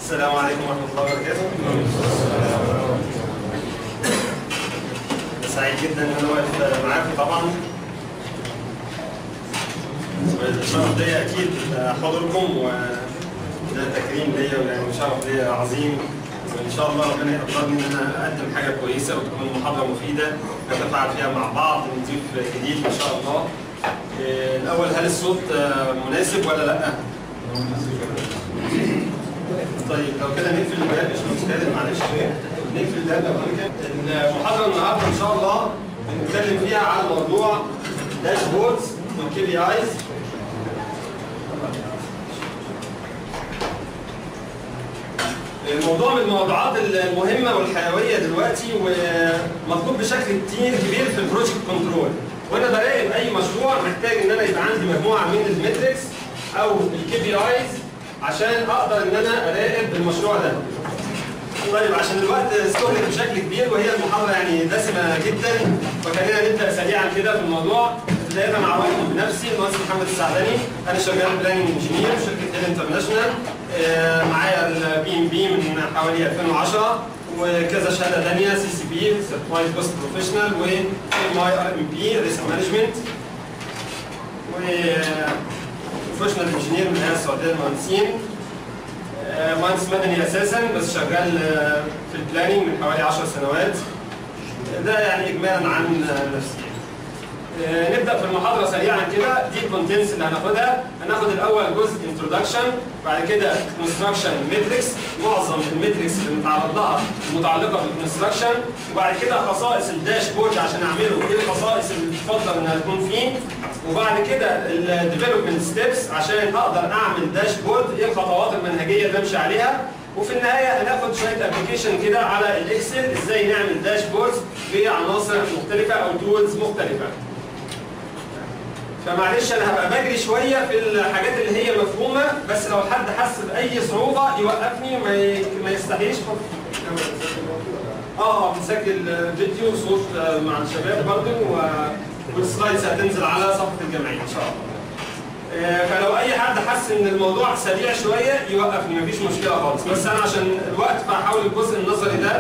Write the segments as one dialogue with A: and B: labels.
A: السلام عليكم ورحمة الله وبركاته. سعيد جدا ان انا واقف معاكم طبعا. الشرف ليا اكيد حضوركم وده تكريم ليا ويعني شرف ليا عظيم وان شاء الله ربنا يقدرني ان انا اقدم حاجه كويسه وتكون محاضره مفيده نتفاعل فيها مع بعض نضيف جديد ان شاء الله. إيه، الاول هل الصوت آه، مناسب ولا لا؟ طيب لو كده نقفل الباب مش مشكلة معلش نقفل الباب لو كده المحاضرة النهاردة إن شاء الله بنتكلم فيها على موضوع داشبوردز والكي بي ايز الموضوع من الموضوعات المهمة والحيوية دلوقتي ومطلوب بشكل كتير كبير في البروجكت كنترول وانا براقب اي مشروع محتاج ان انا يبقى عندي مجموعة من المتركس او الكي بي ايز عشان اقدر ان انا اراقب المشروع ده. طيب عشان الوقت استهلك بشكل كبير وهي المحاضره يعني دسمه جدا فخلينا نبدا سريعا كده في الموضوع بدايه مع واحد بنفسي المهندس محمد السعدني انا شغال بلاننج انجينير في شركه هيل انترناشونال آه، معايا البي ام بي من حوالي 2010 وكذا شهاده ثانيه سي سي بي سيرتيفايد بوست بروفيشنال و ام اي ار ام بي ريسك مانجمنت و بروفيشنال انجينير من الهيئه السعوديه للمهندسين آه، مهندس مدني اساسا بس شغال آه، في البلاننج من حوالي 10 سنوات ده يعني اجمالا عن آه، نفسي آه، نبدا في المحاضره سريعا كده دي الكونتنتس اللي هناخدها هناخد الاول جزء انتروداكشن بعد كده كونستراكشن ماتريكس معظم الماتريكس اللي متعرض لها متعلقه بالكونستراكشن وبعد كده خصائص الداشبورد عشان اعمله ايه الخصائص اللي تفضل انها تكون فيه وبعد كده الديفلوبمنت ستيبس عشان اقدر اعمل داشبورد ايه الخطوات المنهجيه اللي امشي عليها وفي النهايه هناخد شويه ابلكيشن كده على الاكسل ازاي نعمل داشبوردز بعناصر مختلفه او تولز مختلفه فمعلش انا هبقى بجري شويه في الحاجات اللي هي مفهومه بس لو حد حس باي صعوبه يوقفني ما ي- ما يستحيش اه بنسجل فيديو وصوت آه، مع الشباب برضو و- والسلايدز هتنزل على صفحه الجمعيه ان شاء الله. آه، فلو اي حد حس ان الموضوع سريع شويه يوقفني مفيش مشكله خالص بس انا عشان الوقت فهحاول الجزء النظري ده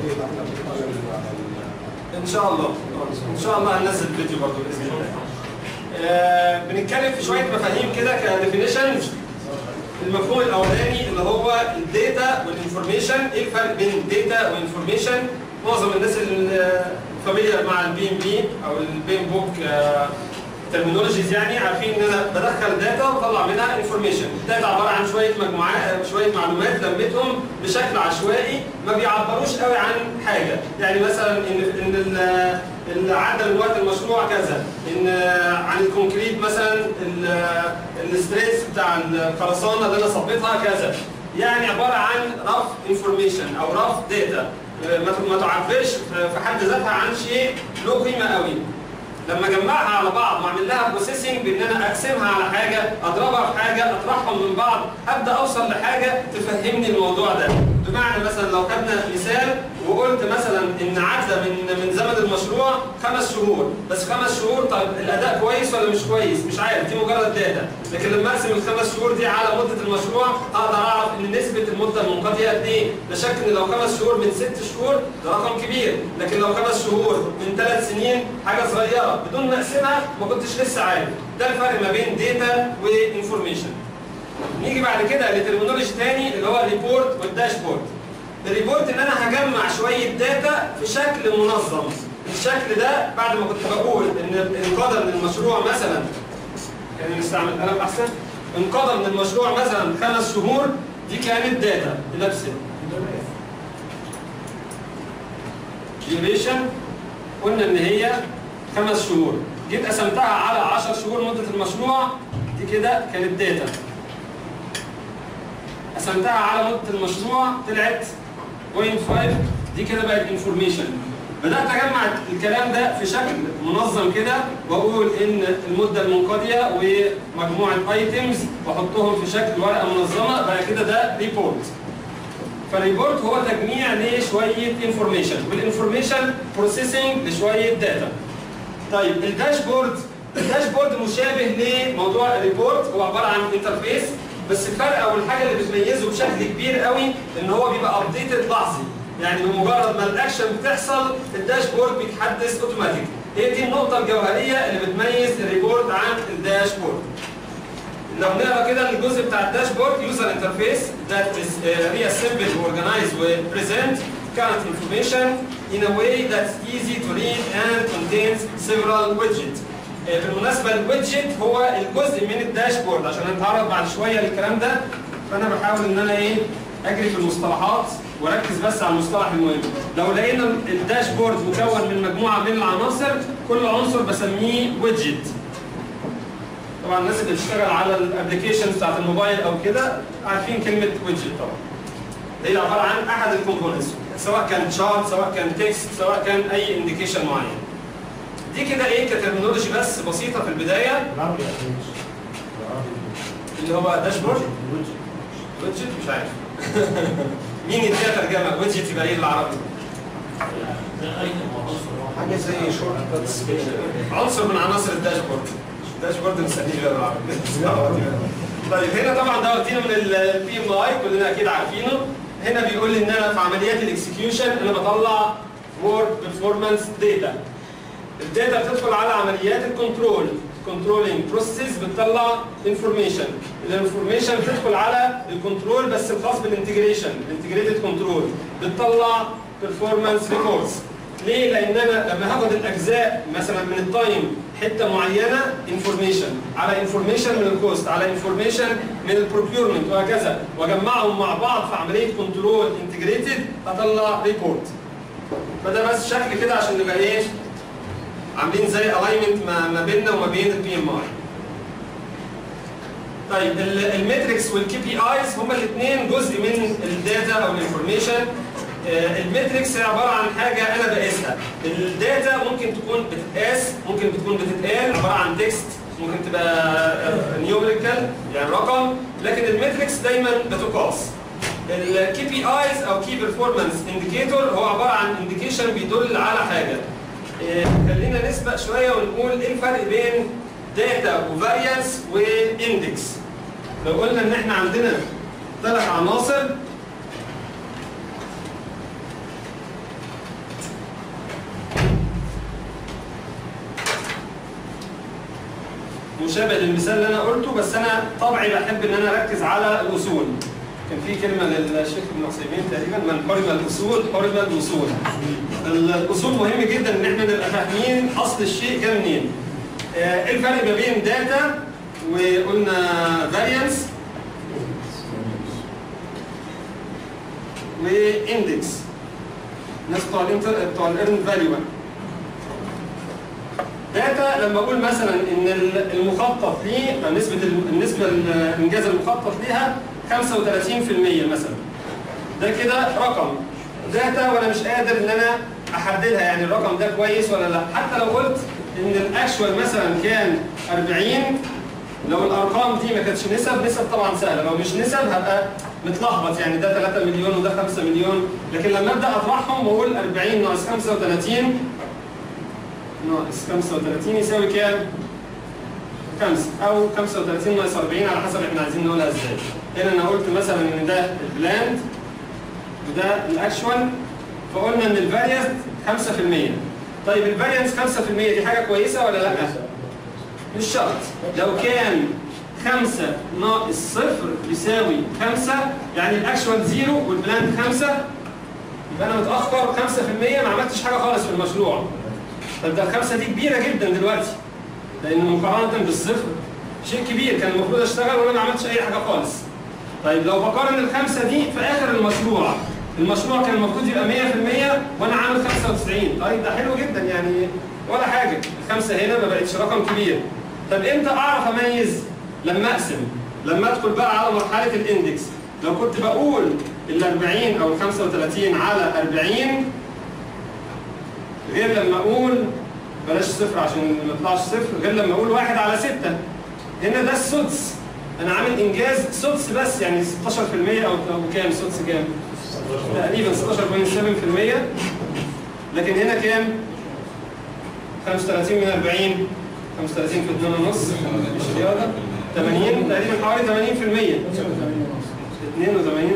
A: ان شاء الله ان شاء الله هننزل فيديو برضو باذن الله. آه، بنتكلم في شويه مفاهيم كده كديفينيشنز المفهوم الاولاني اللي هو الداتا والانفورميشن ايه الفرق بين الداتا والانفورميشن معظم الناس اللي فاميليار مع البي ام بي او البي ام بوك ترمينولوجيز يعني عارفين ان انا بدخل داتا واطلع منها انفورميشن الداتا عباره عن شويه مجموعات شويه معلومات لميتهم بشكل عشوائي ما بيعبروش قوي عن حاجه يعني مثلا ان ان ال- العدد من وقت المشروع كذا ان عن الكونكريت مثلا ال- الستريس بتاع الخرسانه اللي انا صبيتها كذا يعني عباره عن رف انفورميشن او رف داتا ما ما تعبرش في حد ذاتها عن شيء له قيمه قوي لما اجمعها على بعض واعمل لها بروسيسنج بان انا اقسمها على حاجه اضربها في حاجه اطرحهم من بعض ابدا اوصل لحاجه تفهمني الموضوع ده بمعنى مثلا لو خدنا مثال وقلت مثلا ان عدى من من زمن المشروع خمس شهور بس خمس شهور طيب الاداء كويس ولا مش كويس مش عارف دي مجرد داتا لكن لما اقسم الخمس شهور دي على مده المشروع اقدر اعرف ان نسبه المده المنقضيه قد ايه لا شك ان لو خمس شهور من ست شهور ده رقم كبير لكن لو خمس شهور من ثلاث سنين حاجه صغيره بدون ما اقسمها ما كنتش لسه عارف ده الفرق ما بين داتا وانفورميشن نيجي بعد كده لترمينولوجي تاني اللي هو الريبورت والداشبورد الريبورت ان انا هجمع شويه داتا في شكل منظم الشكل ده بعد ما كنت بقول ان انقضى من المشروع مثلا كان نستعمل قلم احسن انقضى من المشروع مثلا خمس شهور دي كانت داتا نفس ديوريشن قلنا ان هي خمس شهور جيت قسمتها على 10 شهور مده المشروع دي كده كانت داتا قسمتها على مده المشروع طلعت 0.5 دي كده بقت انفورميشن بدات اجمع الكلام ده في شكل منظم كده واقول ان المده المنقضيه ومجموعه ايتمز واحطهم في شكل ورقه منظمه بقى كده ده ريبورت فالريبورت هو تجميع لشويه انفورميشن والانفورميشن بروسيسنج لشويه داتا طيب الداشبورد الداشبورد مشابه لموضوع الريبورت هو عباره عن انترفيس بس الفرق او الحاجه اللي بتميزه بشكل كبير قوي ان هو بيبقى ابديتد لحظي يعني بمجرد ما الاكشن بتحصل الداشبورد بيتحدث اوتوماتيك هي دي النقطه الجوهريه اللي بتميز الريبورت عن الداشبورد لو نقرا كده الجزء بتاع الداشبورد يوزر انترفيس that is uh, reassembled organize و present current information in a way that's easy to read and contains several widgets. آه، بالمناسبه الويدجت هو الجزء من الداشبورد عشان نتعرض بعد شويه للكلام ده فانا بحاول ان انا ايه اجري في المصطلحات واركز بس على المصطلح المهم لو لقينا الداشبورد مكون من مجموعه من العناصر كل عنصر بسميه ويدجت طبعا الناس اللي بتشتغل على الابلكيشن بتاعت الموبايل او كده عارفين كلمه ويدجت طبعا هي عباره عن احد الكومبوننتس سواء كان شارت سواء كان تكست سواء كان اي انديكيشن معين دي كده ايه كترمينولوجي بس بسيطه في البدايه
B: العربي أكيد.
A: اللي هو داشبورد ويدجت مش عارف مين يديها ترجمه ويدجت يبقى ايه بالعربي
B: حاجة زي شورت كاتس كده
A: عنصر من عناصر الداشبورد الداشبورد مسميه غير العربي طيب هنا طبعا ده واخدينه من البي ام اي كلنا اكيد عارفينه هنا بيقول لي ان انا في عمليات الاكسكيوشن انا بطلع وورد بيرفورمانس داتا الداتا بتدخل على عمليات الكنترول كنترولينج بروسيس بتطلع انفورميشن الانفورميشن بتدخل على الكنترول بس الخاص بالانتجريشن الانتجريتد كنترول بتطلع بيرفورمانس ريبورتس ليه؟ لان انا لما هاخد الاجزاء مثلا من التايم حته معينه انفورميشن على انفورميشن من الكوست على انفورميشن من البروكيورمنت وهكذا واجمعهم مع بعض في عمليه كنترول انتجريتد اطلع ريبورت فده بس شكل كده عشان نبقى ايه عاملين زي الاينمنت ما ما بيننا وما بين البي ام اي طيب ال- الميتريكس والكي بي ايز هما الاثنين جزء من الداتا او الانفورميشن الميتريكس هي عباره عن حاجه انا بقيسها الداتا ممكن تكون بتتقاس ممكن تكون بتتقال عباره عن تكست ممكن تبقى نيومريكال يعني رقم لكن الميتريكس دايما بتقاس الكي بي ايز او كي بيرفورمانس انديكيتور هو عباره عن انديكيشن بيدل على حاجه إيه، خلينا نسبق شويه ونقول ايه الفرق بين داتا وفاريانس واندكس لو قلنا ان احنا عندنا ثلاث عناصر مشابه للمثال اللي انا قلته بس انا طبعي بحب ان انا اركز على الاصول كان في كلمه للشيخ ابن عثيمين تقريبا من حرم الاصول حرم الوصول الاصول مهم جدا ان احنا نبقى فاهمين اصل الشيء جه منين آه، ايه الفرق ما بين داتا وقلنا فاريانس واندكس الناس بتوع الانتر بتوع الايرن فاليو بقى داتا لما اقول مثلا ان ال- المخطط ليه أو نسبه ال- النسبه الانجاز المخطط ليها 35% مثلا ده كده رقم داتا وانا مش قادر ان انا احددها يعني الرقم ده كويس ولا لا حتى لو قلت ان الاكشوال مثلا كان 40 لو الارقام دي ما كانتش نسب نسب طبعا سهله لو مش نسب هبقى متلخبط يعني ده 3 مليون وده 5 مليون لكن لما ابدا اطرحهم واقول 40 ناقص 35 ناقص 35 يساوي كام؟ 5 او 35 ناقص 40 على حسب احنا عايزين نقولها ازاي. هنا انا قلت مثلا ان ده البلاند وده الاكشوال فقلنا ان الفاريانس 5%. طيب الفاريانس 5% دي حاجه كويسه ولا لا؟ مش شرط لو كان 5 ناقص صفر بيساوي 5 يعني الاكشوال زيرو والبلاند 5 يبقى انا متاخر 5% ما عملتش حاجه خالص في المشروع. طب ده الخمسه دي كبيره جدا دلوقتي لان مقارنه بالصفر شيء كبير كان المفروض اشتغل وانا ما عملتش اي حاجه خالص. طيب لو بقارن الخمسه دي في اخر المشروع المشروع كان المفروض يبقى 100% وانا عامل 95 طيب ده حلو جدا يعني ولا حاجه الخمسه هنا ما بقتش رقم كبير. طب امتى اعرف اميز لما اقسم لما ادخل بقى على مرحله الاندكس لو كنت بقول ال 40 او ال 35 على 40 غير لما اقول بلاش صفر عشان ما يطلعش صفر غير لما اقول واحد على ستة هنا ده السدس انا عامل انجاز سدس بس يعني 16% او او كام سدس كام؟ تقريبا 16.7% لكن هنا كام؟ 35 من 40 35 في 2 ونص مش رياضه 80 تقريبا حوالي 80% 82.5%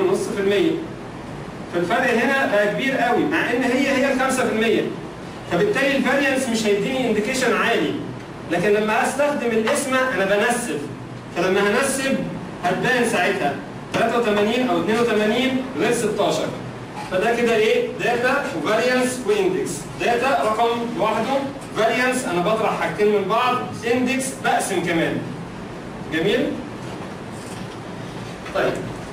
A: فالفرق هنا بقى كبير قوي مع ان هي هي ال 5% فبالتالي الفاريانس مش هيديني انديكيشن عالي لكن لما استخدم القسمه انا بنسب فلما هنسب هتبان ساعتها 83 او 82 غير 16 فده كده ايه؟ داتا وفاريانس واندكس داتا رقم لوحده فاريانس انا بطرح حاجتين من بعض اندكس بقسم كمان جميل؟ طيب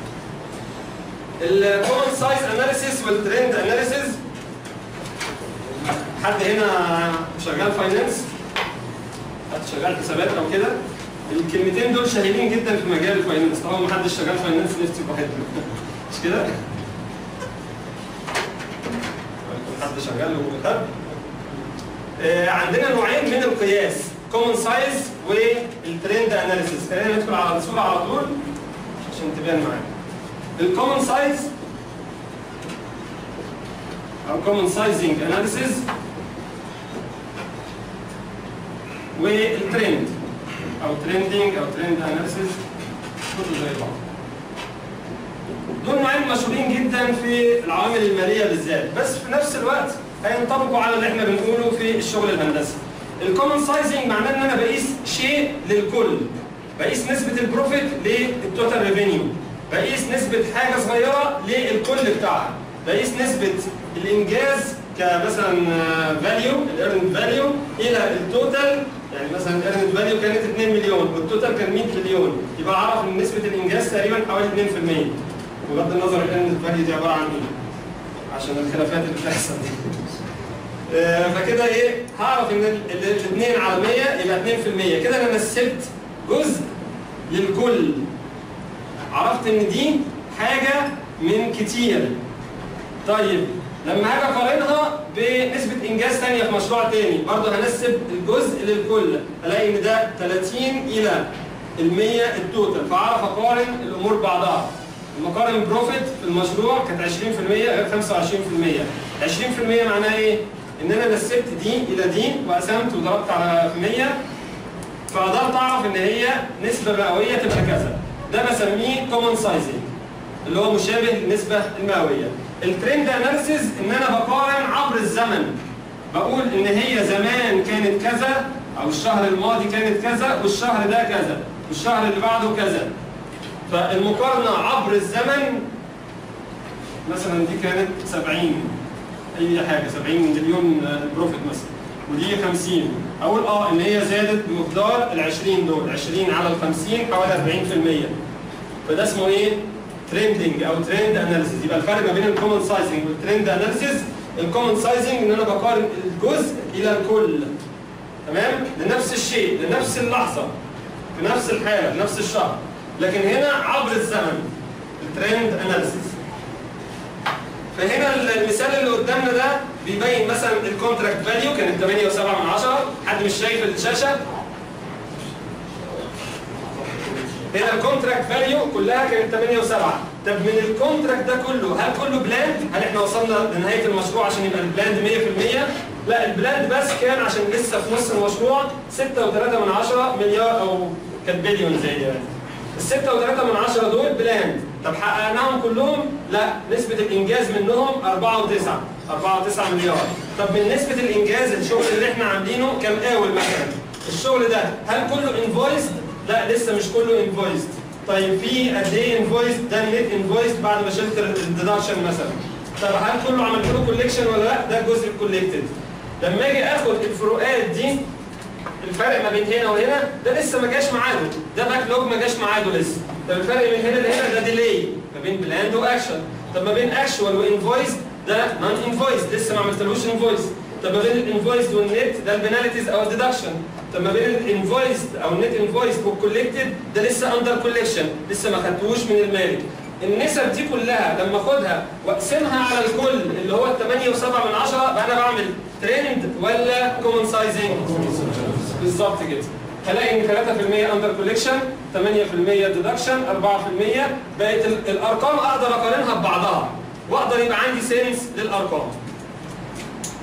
A: الكومن سايز اناليسيس والترند اناليسيس حد هنا شغال فاينانس حد شغال حسابات او كده الكلمتين دول شهيرين جدا في مجال الفاينانس طبعا ما حدش شغال فاينانس نفسي يبقى حته مش كده؟ حد شغال وخد آه، عندنا نوعين من القياس كومن سايز والترند اناليسيس خلينا ندخل على الصوره على طول عشان تبان معانا الكومن سايز او كومن سايزنج اناليسيس والترند او ترندنج او ترند اناليسيس كله زي بعض دول نوعين مشهورين جدا في العوامل الماليه بالذات بس في نفس الوقت هينطبقوا على اللي احنا بنقوله في الشغل الهندسي الكومن سايزنج معناه ان انا بقيس شيء للكل بقيس نسبه البروفيت للتوتال ريفينيو بقيس نسبه حاجه صغيره للكل بتاعها بقيس نسبه الانجاز كمثلا فاليو الايرند فاليو الى التوتال يعني مثلا الايرند فاليو كانت 2 مليون والتوتال كان 100 مليون يبقى اعرف ان نسبه الانجاز تقريبا حوالي 2% بغض النظر الايرند فاليو دي عباره عن ايه عشان الخلافات اللي بتحصل دي آه، فكده ايه هعرف ان الاثنين على 100 يبقى 2% كده انا نسبت جزء للكل عرفت ان دي حاجه من كتير طيب لما هاجي اقارنها بنسبه انجاز ثانيه في مشروع تاني برضه هنسب الجزء للكل الاقي ان ده 30 الى ال 100 التوتال فاعرف اقارن الامور بعضها لما اقارن بروفيت في المشروع كانت 20% غير 25% 20% معناها ايه؟ ان انا نسبت دي الى دي وقسمت وضربت على 100 فقدرت اعرف ان هي نسبه مئويه تبقى كذا ده بسميه كومن سايزنج اللي هو مشابه للنسبه المئويه الترند اناليسيز ان انا بقارن عبر الزمن بقول ان هي زمان كانت كذا او الشهر الماضي كانت كذا والشهر ده كذا والشهر اللي بعده كذا فالمقارنه عبر الزمن مثلا دي كانت 70 اي حاجه 70 مليون بروفيت مثلا ودي 50 اقول اه ان هي زادت بمقدار ال 20 دول 20 على ال 50 حوالي 40% فده اسمه ايه؟ ترندنج او ترند اناليسيز يبقى الفرق ما بين الكومن سايزنج والترند اناليسيز الكومن سايزنج ان انا بقارن الجزء الى الكل تمام؟ لنفس الشيء لنفس اللحظه في نفس الحاله في نفس الشهر لكن هنا عبر الزمن الترند اناليسيز فهنا المثال اللي قدامنا ده بيبين مثلا الكونتراكت فاليو كانت 8.7 من 10 حد مش شايف الشاشه هنا الكونتراكت فاليو كلها كانت 8.7 طب من الكونتراكت ده كله هل كله بلاند؟ هل احنا وصلنا لنهايه المشروع عشان يبقى البلاند 100%؟ لا البلاند بس كان عشان لسه في نص المشروع 6.3 من 10 مليار او كانت بليون زي يعني ال 6.3 من 10 دول بلاند طب حققناهم كلهم؟ لا نسبة الإنجاز منهم 4 و9 4 و9 مليار طب من نسبة الإنجاز الشغل اللي احنا عاملينه كام قاول مثلا الشغل ده هل كله انفويسد؟ لا لسه مش كله انفويسد طيب في قد ايه انفويسد ده النت انفويسد بعد ما شلت الديدكشن مثلا طب هل كله عملت له كوليكشن ولا لا؟ ده جزء كوليكتد لما اجي اخد الفروقات دي الفرق ما بين هنا وهنا ده لسه ما جاش ميعاده ده باك لوج ما جاش ميعاده لسه طب الفرق من هنا لهنا ده ديلي ما بين بلاند واكشن طب ما بين اكشوال وانفويس ده نون انفويس لسه ما عملتلوش انفويس طب ما بين الانفويس والنت ده البنالتيز او الديدكشن طب ما بين الانفويس او النت انفويس والكوليكتد ده لسه اندر كوليكشن لسه ما خدتوش من المالك النسب دي كلها لما اخدها واقسمها على الكل اللي هو ال 8.7 من 10 بقى انا بعمل ترند ولا كومن سايزنج؟ بالظبط كده هلاقي ان 3% اندر كوليكشن 8% ديدكشن 4% بقت ال- الارقام اقدر اقارنها ببعضها واقدر يبقى عندي سنس للارقام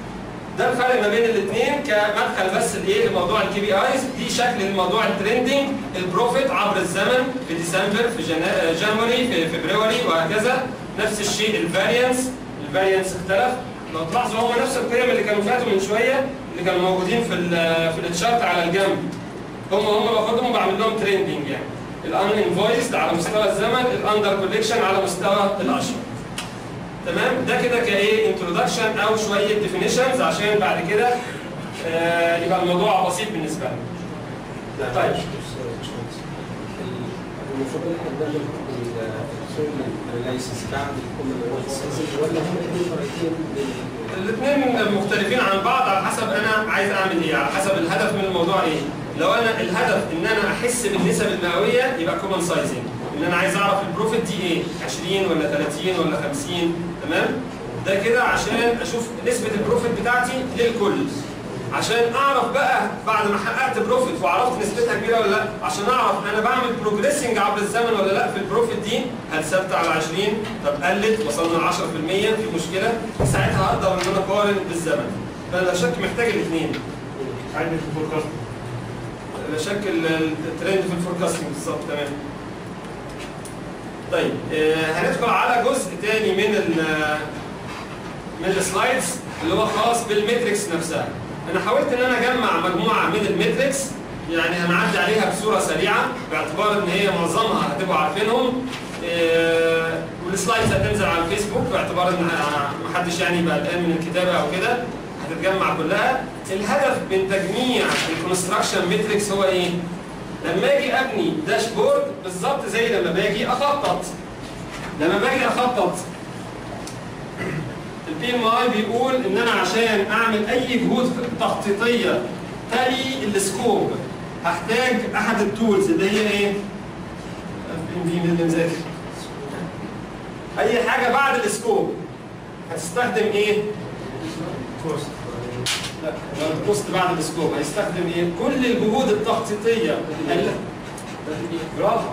A: ده الفرق ما بين الاثنين كمدخل بس لايه لموضوع الكي بي ايز دي شكل الموضوع الترندنج البروفيت عبر الزمن في ديسمبر في جنا- جانوري في فبراير وهكذا نفس الشيء الفاريانس الفاريانس اختلف لو تلاحظوا هم نفس القيم اللي كانوا فاتوا من شويه اللي كانوا موجودين في ال في التشارت على الجنب هم هم باخدهم وبعمل لهم ترندنج يعني الان انفويس على مستوى الزمن الاندر كوليكشن على مستوى الاشهر تمام ده كده كايه انترودكشن او شويه ديفينيشنز عشان بعد كده آه يبقى الموضوع بسيط بالنسبه لنا طيب.
B: المفروض ان احنا نبلغ السوري اللايسنس بعد الكومن ولا هم الاثنين طريقتين
A: الاثنين مختلفين عن بعض على حسب انا عايز اعمل ايه على حسب الهدف من الموضوع ايه لو انا الهدف ان انا احس بالنسب المئويه يبقى كومن سايزنج ان انا عايز اعرف البروفيت دي ايه 20 ولا 30 ولا 50 تمام ده كده عشان اشوف نسبه البروفيت بتاعتي للكل عشان اعرف بقى بعد ما حققت بروفيت وعرفت نسبتها كبيره ولا لا عشان اعرف انا بعمل بروجريسنج عبر الزمن ولا لا في البروفيت دي هل ثابته على 20 طب قلت وصلنا ل 10% في مشكله ساعتها اقدر ان انا اقارن بالزمن فانا لا شك محتاج الاثنين عندي في الفوركاست لا شك ال- الترند في الفوركاستنج بالظبط تمام طيب آه، هندخل على جزء تاني من ال من السلايدز اللي هو خاص بالميتريكس نفسها انا حاولت ان انا اجمع مجموعه من الميتريكس يعني هنعدي عليها بصوره سريعه باعتبار ان هي معظمها هتبقوا عارفينهم آه، والسلايدز هتنزل على الفيسبوك باعتبار ان ما حدش يعني يبقى قلقان من الكتابه او كده هتتجمع كلها الهدف من تجميع الكونستراكشن ميتريكس هو ايه؟ لما اجي ابني داشبورد بالظبط زي لما باجي اخطط لما باجي اخطط البي ام اي بيقول ان انا عشان اعمل اي جهود تخطيطيه تلي السكوب هحتاج احد التولز اللي هي ايه؟ دي من اللي مذاكر اي حاجه بعد السكوب هتستخدم ايه؟ لا لو البوست بعد السكوب هيستخدم ايه؟ كل الجهود التخطيطيه ال- برافو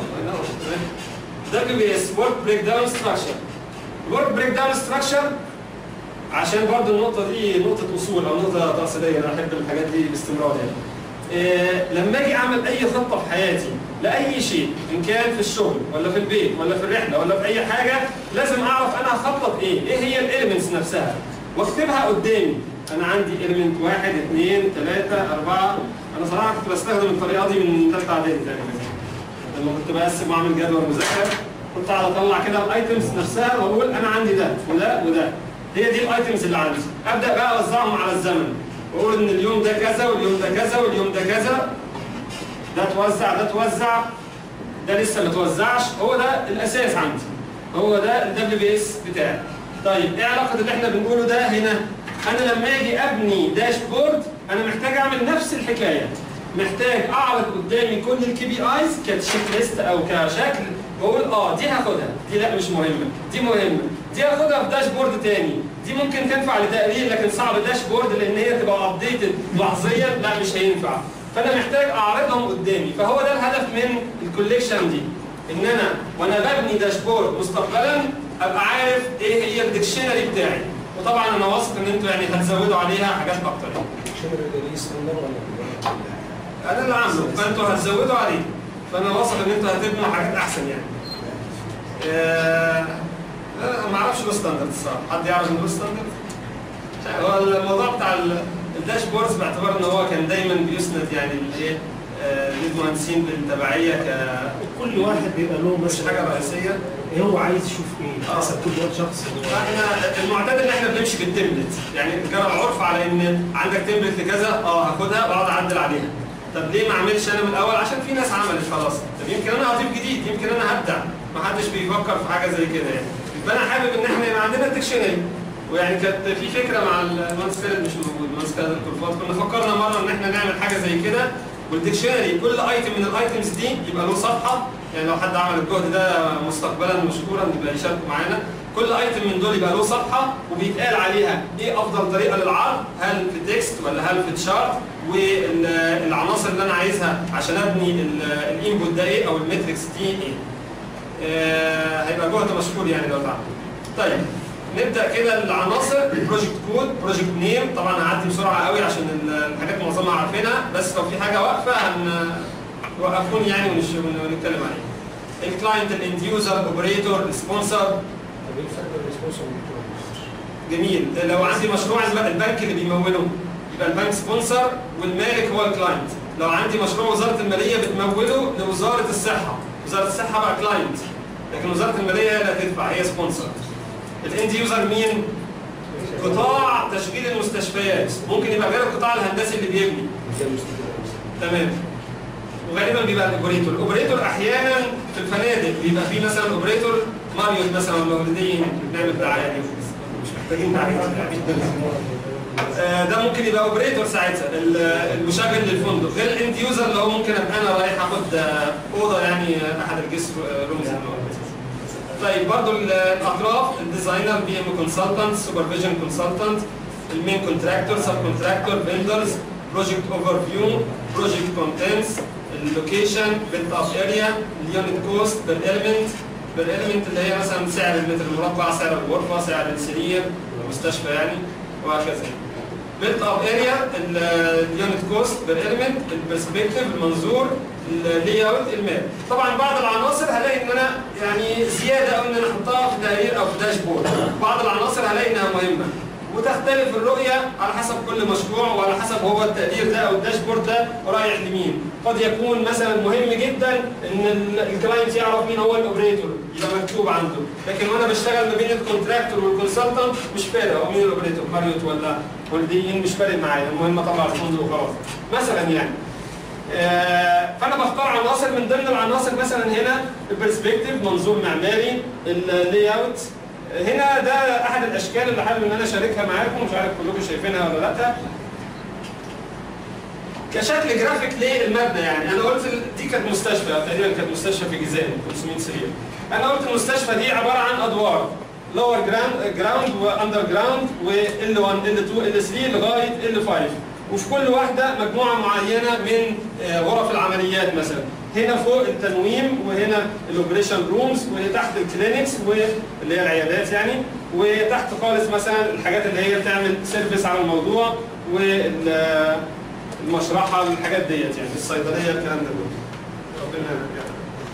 A: دبليو بي اس ورك بريك داون ستراكشر الورك بريك داون ستراكشر عشان برضو النقطة دي نقطة أصول أو نقطة تأصيلية أنا أحب الحاجات دي باستمرار يعني. إيه لما أجي أعمل أي خطة في حياتي لأي شيء إن كان في الشغل ولا في البيت ولا في الرحلة ولا في أي حاجة لازم أعرف أنا هخطط إيه، إيه هي الإيلمنتس نفسها واكتبها قدامي. أنا عندي إيلمنت واحد اثنين ثلاثة أربعة أنا صراحة كنت بستخدم الطريقة دي من ثالثة إعدادي تقريبا. لما كنت بقسم واعمل جدول مذاكره كنت اقعد اطلع كده الايتمز نفسها واقول انا عندي ده وده وده هي دي الايتمز اللي عندي ابدا بقى اوزعهم على الزمن واقول ان اليوم ده كذا واليوم ده كذا واليوم ده كذا ده توزع ده توزع ده لسه ما توزعش هو ده الاساس عندي هو ده الدبليو بي اس بتاعي طيب ايه علاقه اللي احنا بنقوله ده هنا انا لما اجي ابني داشبورد انا محتاج اعمل نفس الحكايه محتاج اعرض قدامي كل الكي بي ايز كتشيك ليست او كشكل واقول اه دي هاخدها دي لا مش مهمه دي مهمه دي هاخدها في داشبورد تاني دي ممكن تنفع لتقليل لكن صعب داشبورد لان هي تبقى ابديتد لحظيا لا مش هينفع فانا محتاج اعرضهم قدامي فهو ده الهدف من الكوليكشن دي ان انا وانا ببني داشبورد مستقبلا ابقى عارف ايه هي الديكشنري بتاعي وطبعا انا واثق ان انتوا يعني هتزودوا عليها حاجات اكتر يعني.
B: شمر الرئيس ستاندر ولا
A: انا اللي عامله فانتوا هتزودوا عليه فانا واثق ان انتوا هتبنوا حاجات احسن يعني آه، لا ما اعرفش له ستاندرد الصراحه حد يعرف له ستاندرد هو الموضوع بتاع ال- الداشبوردز باعتبار ان هو كان دايما بيسند يعني الايه آه، للمهندسين بالتبعيه ك
C: كل واحد بيبقى له
A: مش
C: مثلا
A: حاجه رئيسيه
C: ايه هو عايز يشوف ايه
A: آه.
C: حسب كل واحد شخص
A: احنا المعتاد ان احنا بنمشي بالتمبلت يعني جرى العرف على ان عندك تمبلت لكذا اه هاخدها واقعد اعدل عليها طب ليه ما اعملش انا من الاول عشان في ناس عملت خلاص طب يمكن انا اضيف جديد يمكن انا هبدع ما حدش بيفكر في حاجه زي كده يعني فانا حابب ان احنا يبقى عندنا ديكشنري ويعني كانت في فكره مع المهندس خالد مش موجود المهندس خالد الكرفات كنا فكرنا مره ان احنا نعمل حاجه زي كده والديكشنري كل ايتم من الايتمز دي يبقى له صفحه يعني لو حد عمل الجهد ده مستقبلا مشكورا يبقى يشاركوا معانا كل ايتم من دول يبقى له صفحه وبيتقال عليها ايه افضل طريقه للعرض هل في تكست ولا هل في تشارت والعناصر اللي انا عايزها عشان ابني الانبوت ده ايه او الماتريكس دي ايه آه، هيبقى جهد مشكور يعني لو اتعمل طيب نبدا كده العناصر بروجكت كود بروجكت نيم طبعا هعدي بسرعه قوي عشان ال- الحاجات معظمها عارفينها بس لو في حاجه واقفه هن وقفوني يعني ونش- ون- ونتكلم عليها الكلاينت الاند يوزر اوبريتور السبونسر
B: طب ايه الفرق بين السبونسر والبروديوسر؟
A: جميل لو عندي مشروع الب- البنك اللي بيموله يبقى البنك سبونسر والمالك هو الكلاينت لو عندي مشروع وزاره الماليه بتموله لوزاره الصحه وزاره الصحه بقى كلاينت لكن وزاره الماليه هي اللي هتدفع هي سبونسر الاند يوزر مين قطاع تشغيل المستشفيات ممكن يبقى غير القطاع الهندسي اللي بيبني
B: زي المستشفى
A: تمام وغالبا بيبقى الاوبريتور الاوبريتور احيانا في الفنادق بيبقى في مثلا اوبريتور ماريوت مثلا ولا هوليدين بنعمل دعايه دي مش محتاجين دعايه آه، ده ممكن يبقى اوبريتور ساعتها ال- المشغل للفندق غير الاند يوزر اللي هو ممكن ابقى انا رايح اخد آه، اوضه يعني آه، احد الجيست رومز طيب برضو ال- الاطراف الديزاينر بي ام كونسلتنت سوبرفيجن كونسلتنت المين كونتراكتور سب كونتراكتور فيندرز بروجكت اوفر فيو بروجكت كونتنتس اللوكيشن بيلت اب اريا اليونت كوست بالاليمنت بالاليمنت اللي هي مثلا سعر المتر المربع سعر الغرفه سعر السرير المستشفى يعني وهكذا بيلت اب اريا اليونت كوست بالاليمنت البرسبكتيف المنظور اللاي اوت الماب طبعا بعض العناصر هلاقي ان انا يعني زياده او ان انا احطها في تقرير او في داشبورد بعض العناصر هلاقي انها مهمه وتختلف الرؤيه على حسب كل مشروع وعلى حسب هو التقدير ده او الداشبورد ده رايح لمين قد يكون مثلا مهم جدا ان ال- الكلاينت يعرف مين هو الاوبريتور يبقى مكتوب عنده لكن وانا بشتغل ما بين الكونتراكتور والكونسلتنت مش فارق هو مين الاوبريتور ماريوت ولا هولدين مش فارق معايا المهم اطلع الفندق وخلاص مثلا يعني آه، فانا بختار عناصر من ضمن العناصر مثلا هنا البرسبكتيف منظور معماري اللاي اوت هنا ده احد الاشكال اللي حابب ان انا اشاركها معاكم مش عارف كلكم شايفينها ولا لا كشكل جرافيك للمبنى يعني انا قلت ال- دي كانت مستشفى تقريبا كانت مستشفى في جيزان 500 سرير انا قلت المستشفى دي عباره عن ادوار لور جراوند جراوند واندر جراوند وال 1 ال 2 ال 3 لغايه ال 5 وفي كل واحده مجموعه معينه من آه، غرف العمليات مثلا هنا فوق التنويم وهنا الاوبريشن رومز وتحت الكلينكس واللي هي العيادات يعني وتحت خالص مثلا الحاجات اللي هي بتعمل سيرفيس على الموضوع والمشرحه الحاجات ديت يعني الصيدليه الكلام ده كله ربنا يعني.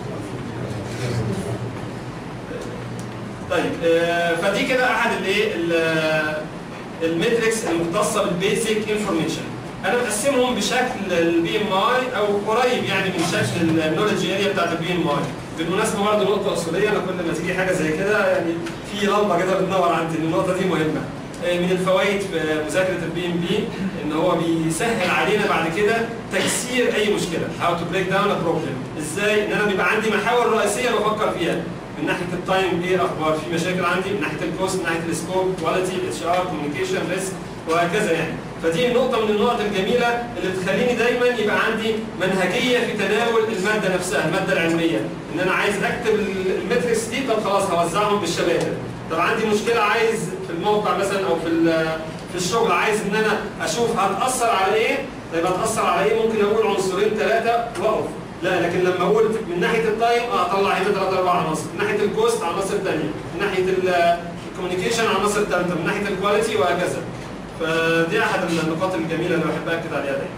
A: طيب آه، فدي كده احد الايه ال- الميتريكس المختصه بالبيسك انفورميشن انا مقسمهم بشكل البي ام اي او قريب يعني من شكل النولج اريا بتاعت البي ام اي بالمناسبه برضه نقطه اصوليه انا كل ما تيجي حاجه زي كده يعني في لمبه كده بتنور عندي إن النقطه دي مهمه آه، من الفوائد في مذاكره البي ام بي ان هو بيسهل علينا بعد كده تكسير اي مشكله هاو تو بريك داون ا بروبلم ازاي ان انا بيبقى عندي محاور رئيسيه بفكر فيها من ناحيه التايم ايه الاخبار في مشاكل عندي من ناحيه الكوست من ناحيه السكوب كواليتي الاتش ار كوميونيكيشن ريسك وهكذا يعني فدي نقطة من النقط الجميلة اللي بتخليني دايما يبقى عندي منهجية في تناول المادة نفسها المادة العلمية ان انا عايز اكتب المتركس دي طب خلاص هوزعهم بالشباتر طب عندي مشكلة عايز في الموقع مثلا او في ال- في الشغل عايز ان انا اشوف هتأثر على ايه طيب هتأثر على ايه ممكن اقول عنصرين ثلاثة واقف لا لكن لما اقول من ناحيه التايم اطلع هنا ثلاث اربع عناصر من ناحيه الكوست عناصر ثانيه من ناحيه الكوميونيكيشن عناصر ثالثه من ناحيه الكواليتي وهكذا فدي احد النقاط الجميله اللي بحب اكد عليها دايما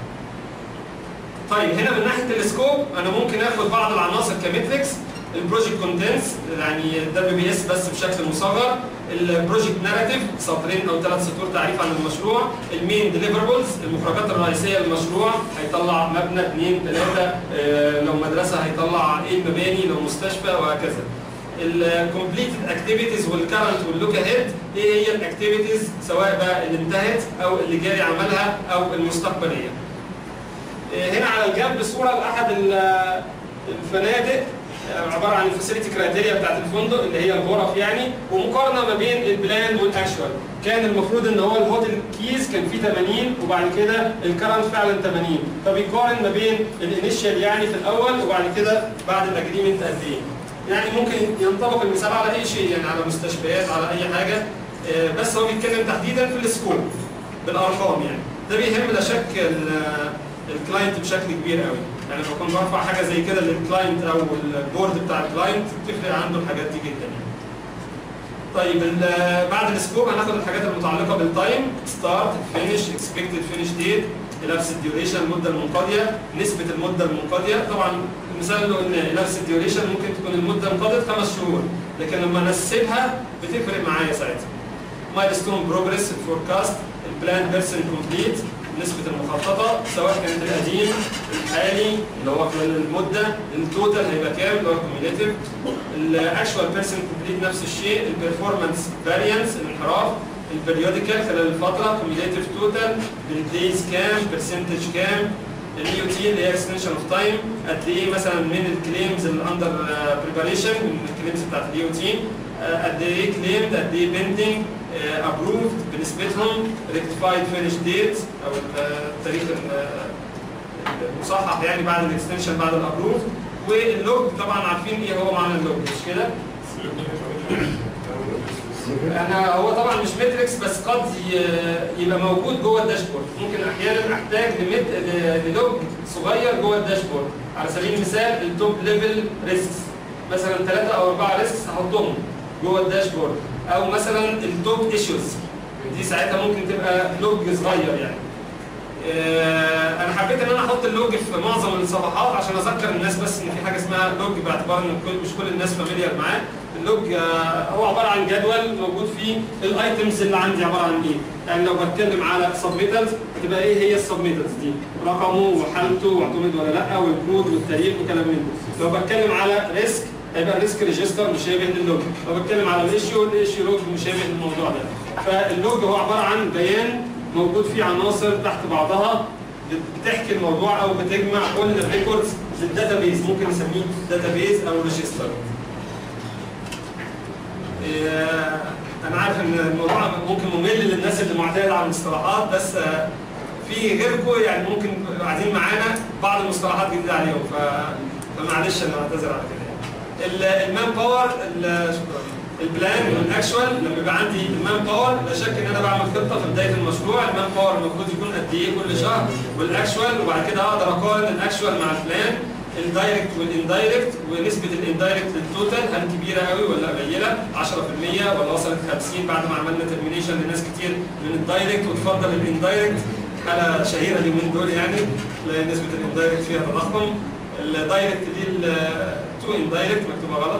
A: طيب هنا من ناحيه السكوب انا ممكن اخد بعض العناصر كمتريكس البروجكت كونتنتس يعني دبليو بي اس بس بشكل مصغر البروجكت ناراتيف سطرين او ثلاث سطور تعريف عن المشروع المين ديليفربلز المخرجات الرئيسيه للمشروع هيطلع مبنى اثنين ثلاثه آه، لو مدرسه هيطلع ايه المباني لو مستشفى وهكذا الكومبليتد اكتيفيتيز والكرنت واللوك اهيد ايه هي الاكتيفيتيز سواء بقى اللي انتهت او اللي جاري عملها او المستقبليه هنا على الجنب صوره لاحد ال- الفنادق عباره عن الفاسيلتي كرايتيريا بتاعت الفندق اللي هي الغرف يعني ومقارنه ما بين البلان والاكشوال كان المفروض ان هو الهوتل كيز كان فيه 80 وبعد كده الكرنت فعلا 80 فبيقارن ما بين الانيشال يعني في الاول وبعد كده بعد الاجريمنت قد ايه يعني ممكن ينطبق المثال على اي شيء يعني على مستشفيات على اي حاجه آه، بس هو بيتكلم تحديدا في السكوب بالارقام يعني ده بيهم لا شك ال- الكلاينت بشكل كبير قوي يعني لو كنت برفع حاجه زي كده للكلاينت او البورد بتاع الكلاينت بتفرق عنده الحاجات دي جدا يعني طيب ال- بعد السكوب هناخد الحاجات المتعلقه بالتايم ستارت فينش اكسبكتد فينش ديت لبس الديوريشن المده المنقضيه نسبه المده المنقضيه طبعا المثال اللي قلناه لبس الديوريشن ممكن تكون المده انقضت خمس شهور لكن لما نسبها بتفرق معايا ساعتها مايلستون بروجريس الفوركاست البلان بيرسون كومبليت نسبة المخططة سواء كانت القديم الحالي اللي هو خلال المدة التوتال هيبقى كام اللي هو كوميوليتيف الاكشوال بيرسون كومبليت نفس الشيء البرفورمانس فاريانس الانحراف البريوديكال خلال الفترة كوميوليتيف توتال بالديز كام برسنتج كام الاي او تي اللي هي اكستنشن اوف تايم قد ايه مثلا من الكليمز الاندر بريباريشن من الكليمز بتاعت الاي او تي قد ايه كليمد قد ايه بيندنج ابروفد بنسبتهم ريكتيفايد فينش ديت او التاريخ ال- المصحح يعني بعد الاكستنشن بعد الابروف واللوج طبعا عارفين ايه هو معنى اللوج مش كده؟ انا هو طبعا مش ماتريكس بس قد ي- يبقى موجود جوه الداشبورد ممكن احيانا احتاج لمت... ل- للوج صغير جوه الداشبورد على سبيل المثال التوب ليفل ريسكس مثلا ثلاثه او اربعه ريسكس هحطهم جوه الداشبورد او مثلا التوب ايشوز دي ساعتها ممكن تبقى لوج صغير يعني آه، انا حبيت ان انا احط اللوج في معظم الصفحات عشان اذكر الناس بس ان في حاجه اسمها لوج باعتبار ان كل- مش كل الناس فاميليار معاه اللوج آه، هو عباره عن جدول موجود فيه الايتمز اللي عندي عباره عن ايه يعني لو بتكلم على سبميتالز هتبقى ايه هي السبميتالز دي رقمه وحالته واعتمد ولا لا والكود والتاريخ وكلام من ده لو بتكلم على ريسك هيبقى الريسك ريجستر مشابه للوج لو بتكلم على الايشيو الايشيو لوج مشابه للموضوع ده فاللوج هو عباره عن بيان موجود فيه عناصر تحت بعضها بتحكي الموضوع او بتجمع كل الريكوردز في الداتابيز ممكن نسميه داتابيز او ريجستر إيه، انا عارف ان الموضوع ممكن ممل للناس اللي معتاده على المصطلحات بس آه، في غيركم يعني ممكن يبقوا قاعدين معانا بعض المصطلحات جديده عليهم ف... فمعلش انا بعتذر على كده يعني. المان باور ال- شكرا البلان والاكشوال لما يبقى عندي المان باور لا شك ان انا بعمل خطه في بدايه المشروع المان باور المفروض يكون قد ايه كل شهر والاكشوال وبعد كده اقدر اقارن الاكشوال مع البلان الدايركت والاندايركت ونسبه الاندايركت للتوتال هل كبيره قوي ولا قليله 10% ولا وصلت 50 بعد ما عملنا ترمينيشن لناس كتير من الدايركت وتفضل الاندايركت حاله شهيره اليومين دول يعني تلاقي نسبه الاندايركت فيها تضخم الدايركت دي تو اندايركت مكتوبه غلط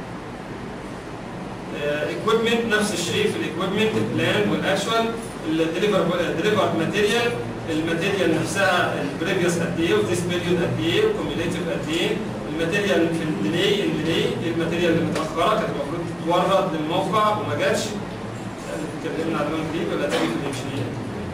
A: اكويبمنت نفس الشيء في الاكويبمنت البلان والاكشوال الديليفر ديليفر ماتيريال الماتيريال نفسها البريفيوس قد ايه وذيس بيريود قد ايه والكوميوليتيف قد ايه الماتيريال في الديلي الديلي الماتيريال اللي متاخره كانت المفروض تتورد للموقع وما جاتش اتكلمنا عن لون جديد ولا تاني في الانجينير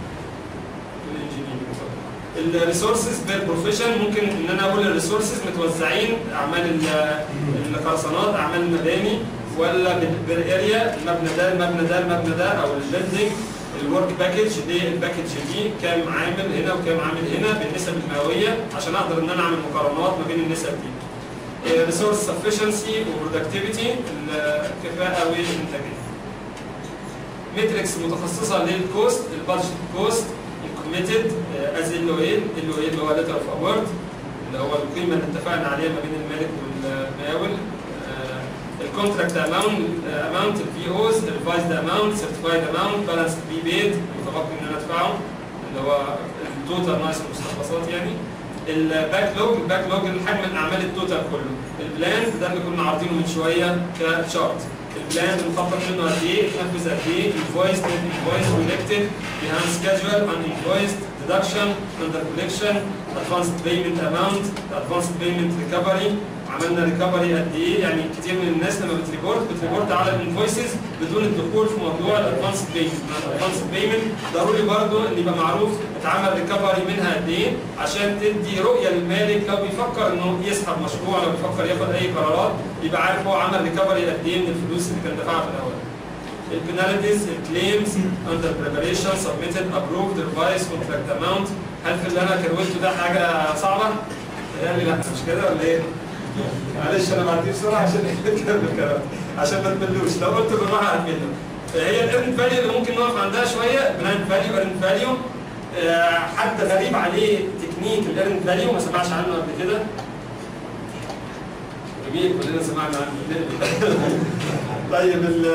A: الريسورسز بير بروفيشن ممكن ان انا اقول الريسورسز متوزعين اعمال ال- الخرسانات اعمال المباني ولا بالاريا المبنى ده المبنى ده المبنى ده او البيلدينج الورك باكج دي الباكج دي كام عامل هنا وكام عامل هنا بالنسب المئويه عشان اقدر ان انا اعمل مقارنات ما بين النسب دي ريسورس سفشنسي وبرودكتيفيتي الكفاءه والانتاجيه ماتريكس متخصصه للكوست البادجت كوست الكوميتد از ال او ال ال او ال اللي هو ليتر اوف اوورد اللي هو القيمه اللي اتفقنا عليها ما بين المالك والمقاول الكونتراكت اماونت اماونت البي اوز الريفايزد اماونت سيرتيفايد اماونت بالانس بي بيد المتبقي ان انا ادفعه اللي هو التوتال ناقص المستخلصات يعني الباك لوج الباك لوج حجم الاعمال التوتال كله البلان ده اللي كنا عارضينه من شويه كتشارت البلان المخطط منه قد ايه اتنفذ قد ايه انفويس نت انفويس كولكتد بيهاند سكادجوال ان انفويس ديدكشن اندر كولكشن ادفانسد بيمنت اماونت ادفانسد بيمنت ريكفري عملنا ريكفري قد ايه يعني كتير من الناس لما بتريبورت بتريبورت على الانفويسز بدون الدخول في موضوع الادفانسد بيمنت الادفانسد بيمنت ضروري برضو ان يبقى معروف اتعمل ريكفري منها قد ايه عشان تدي رؤيه للمالك لو بيفكر انه يسحب مشروع لو بيفكر ياخد اي قرارات يبقى عارف هو عمل ريكفري قد ايه من الفلوس اللي كان دفعها في الاول البنالتيز الكليمز اندر بريباريشن سبميتد ابروفد ريفايس كونتراكت اماونت هل في اللي انا كروته ده حاجه صعبه؟ يعني لا مش كده ولا ايه؟ معلش انا بعديه بسرعه عشان نكمل الكلام عشان ما تملوش لو قلت بالراحه هتملوا هي الايرن فاليو اللي ممكن نقف عندها شويه براند فاليو ايرن فاليو حد غريب عليه تكنيك الايرن فاليو ما سمعش عنه قبل كده جميل كلنا سمعنا عنه طيب ال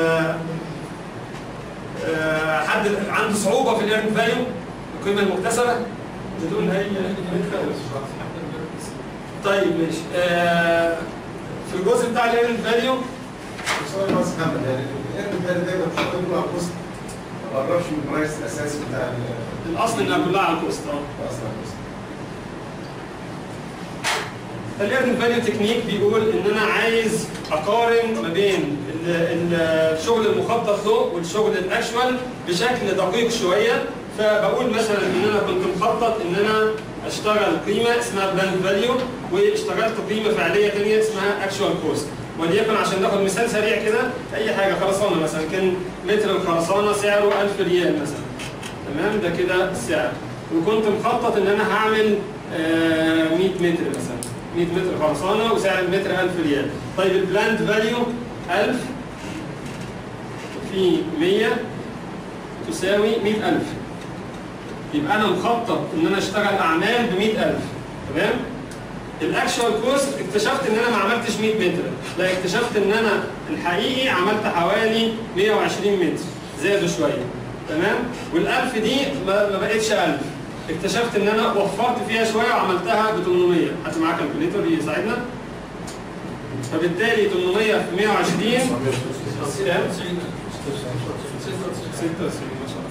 A: آه، حد عنده صعوبه في الايرن فاليو القيمه المكتسبه بتقول هي طيب ماشي آه، في الجزء بتاع الايرن فاليو
D: سؤال بس محمد يعني الارن ده دايما مش هتقول له على الكوست ما قربش من البرايس الاساسي بتاع ال-
A: الاصل انها كلها على الكوست اه
D: اصلا الكوست
A: الايرن فاليو تكنيك بيقول ان انا عايز اقارن ما بين ال- ال- الشغل المخطط له والشغل الاكشوال بشكل دقيق شويه فبقول مثلا ان انا كنت مخطط ان انا اشتغل قيمه اسمها بلاند فاليو واشتغلت قيمه فعليه ثانيه اسمها اكشوال كوست وليكن عشان ناخد مثال سريع كده اي حاجه خرسانه مثلا كان متر الخرسانه سعره 1000 ريال مثلا تمام ده كده السعر وكنت مخطط ان انا هعمل آه، 100 متر مثلا 100 متر خرسانه وسعر المتر 1000 ريال طيب البلاند فاليو 1000 في 100 تساوي 100000 يبقى انا مخطط ان انا اشتغل اعمال ب 100000 تمام الاكشوال كوست اكتشفت ان انا ما عملتش 100 متر لا اكتشفت ان انا الحقيقي عملت حوالي 120 متر زادوا شويه تمام والألف دي ما ما بقتش 1000 اكتشفت ان انا وفرت فيها شويه وعملتها ب 800 حد معاه كالكوليتور يساعدنا فبالتالي 800 في 120 كام؟ 96 ما شاء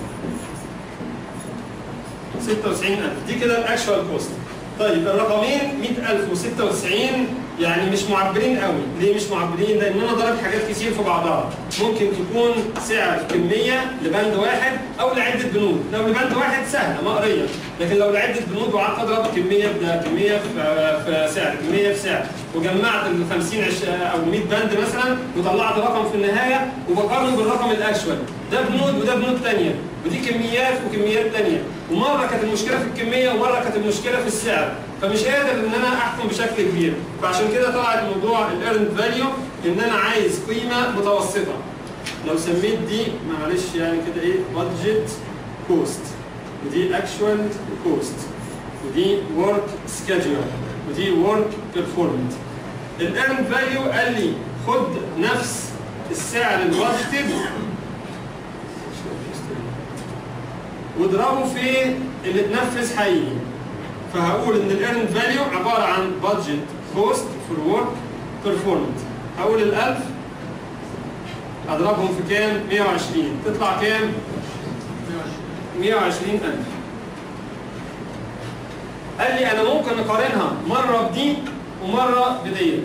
A: الله 96000 دي كده الاكشوال كوست طيب الرقمين 100000 و96 يعني مش معبرين قوي ليه مش معبرين لان انا ضربت حاجات كتير في بعضها ممكن تكون سعر كميه لبند واحد او لعده بنود لو لبند واحد سهله مقريه لكن لو لعده بنود وقعدت اضرب كميه بده كميه في في سعر كميه في سعر وجمعت ال 50 عش- او 100 بند مثلا وطلعت رقم في النهايه وبقارن بالرقم الاكشوال ده بنود وده بنود ثانيه ودي كميات وكميات ثانيه ومره كانت المشكله في الكميه ومره كانت المشكله في السعر فمش قادر ان انا احكم بشكل كبير فعشان كده طلعت موضوع الايرن فاليو ان انا عايز قيمه متوسطه لو سميت دي معلش يعني كده ايه بادجت كوست ودي اكشوال كوست ودي ورك سكيدجول ودي ورك بيرفورمنس الايرن فاليو قال لي خد نفس السعر البادجتد واضربه في اللي اتنفذ حقيقي فهقول ان الايرن فاليو عباره عن بادجت كوست فور ورك بيرفورمنس هقول ال 1000 اضربهم في كام 120 تطلع كام 120000 قال لي انا ممكن اقارنها مره بدي ومره بديت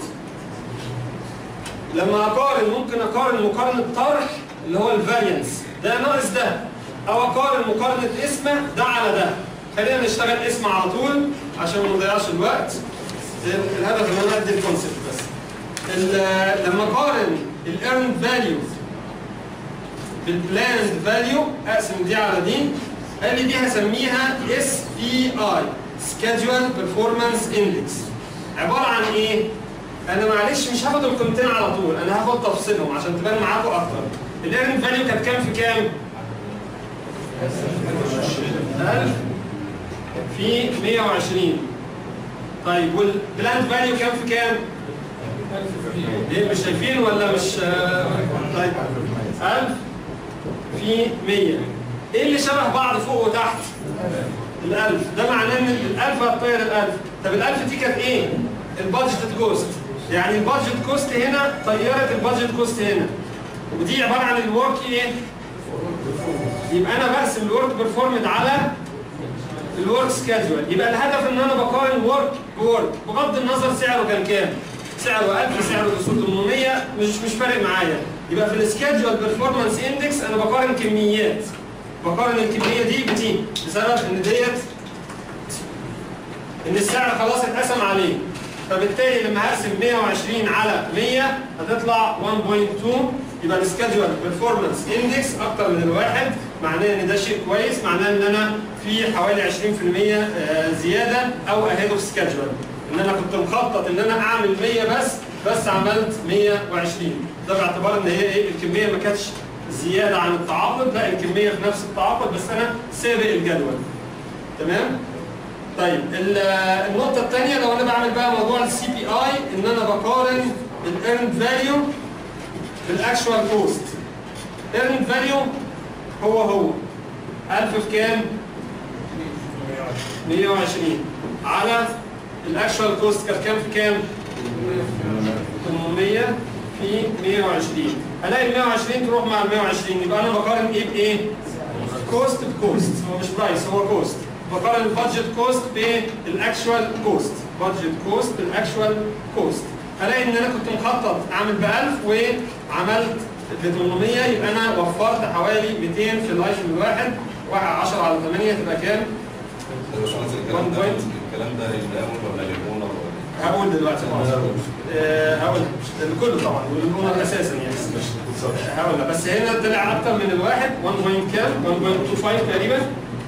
A: لما اقارن ممكن اقارن مقارنه طرح اللي هو الفاريانس ده ناقص ده او اقارن مقارنه اسم ده على ده خلينا نشتغل اسم على طول عشان ما نضيعش الوقت الهدف ان انا ادي الكونسيبت بس ال- لما اقارن الايرن فاليو بالبلاند فاليو اقسم دي على دي قال لي دي هسميها اس بي اي سكادجوال بيرفورمانس اندكس عباره عن ايه؟ انا معلش مش هاخد القيمتين على طول انا هاخد تفصيلهم عشان تبان معاكم اكتر الايرن فاليو كانت كام في كام؟ 1000 في 120 طيب والبلاند فاليو كام في كام؟ ليه مش شايفين ولا مش آه، طيب 1000 في 100 ايه اللي شبه بعض فوق وتحت؟ الألف ده معناه ان الألف هتطير الألف طب الألف دي كانت ايه؟ البادجت كوست يعني البادجت كوست هنا طيرت البادجت كوست هنا ودي عبارة عن الورك ايه؟ يبقى انا برسم الورك بيرفورمد على الورك سكادجول يبقى الهدف ان انا بقارن ورك بورك بغض النظر سعره كان كام سعره 1000 سعره 800 مش مش فارق معايا يبقى في السكادجول بيرفورمانس اندكس انا بقارن كميات بقارن الكميه دي بدي بسبب ان ديت ان السعر خلاص اتقسم عليه فبالتالي لما هقسم 120 على 100 هتطلع 1.2 يبقى السكادجول بيرفورمانس اندكس اكتر من الواحد معناه ان ده شيء كويس معناه ان انا في حوالي 20% آه، زياده او اهيد اوف سكادجول ان انا كنت مخطط ان انا اعمل 100 بس بس عملت 120 ده باعتبار ان هي ايه الكميه ما كانتش زياده عن التعاقد لا الكميه في نفس التعاقد بس انا سابق الجدول تمام طيب ال- النقطة الثانية لو أنا بعمل بقى موضوع السي بي آي إن أنا بقارن الإيرند فاليو بالاكشوال كوست ايرن فاليو هو هو 1000 في كام 120 على الاكشوال كوست كانت كام في كام 800 في 120 هلاقي ال 120 تروح مع ال 120 يبقى انا بقارن ايه بايه كوست بكوست هو مش برايس هو كوست بقارن البادجت كوست بالاكشوال كوست بادجت كوست بالاكشوال كوست هلاقي ان انا كنت مخطط اعمل ب 1000 وعملت ب 800 يبقى انا وفرت حوالي 200 في الايتم الواحد 10 على 8 تبقى كام؟
E: الكلام ده الكلام ده للأمر ولا للأونر ولا
A: هقول دلوقتي آه، هقول كله طبعا والاونر اساسا يعني هقول بس هنا طلع اكتر من الواحد 1 بوينت كام 1.25 تقريبا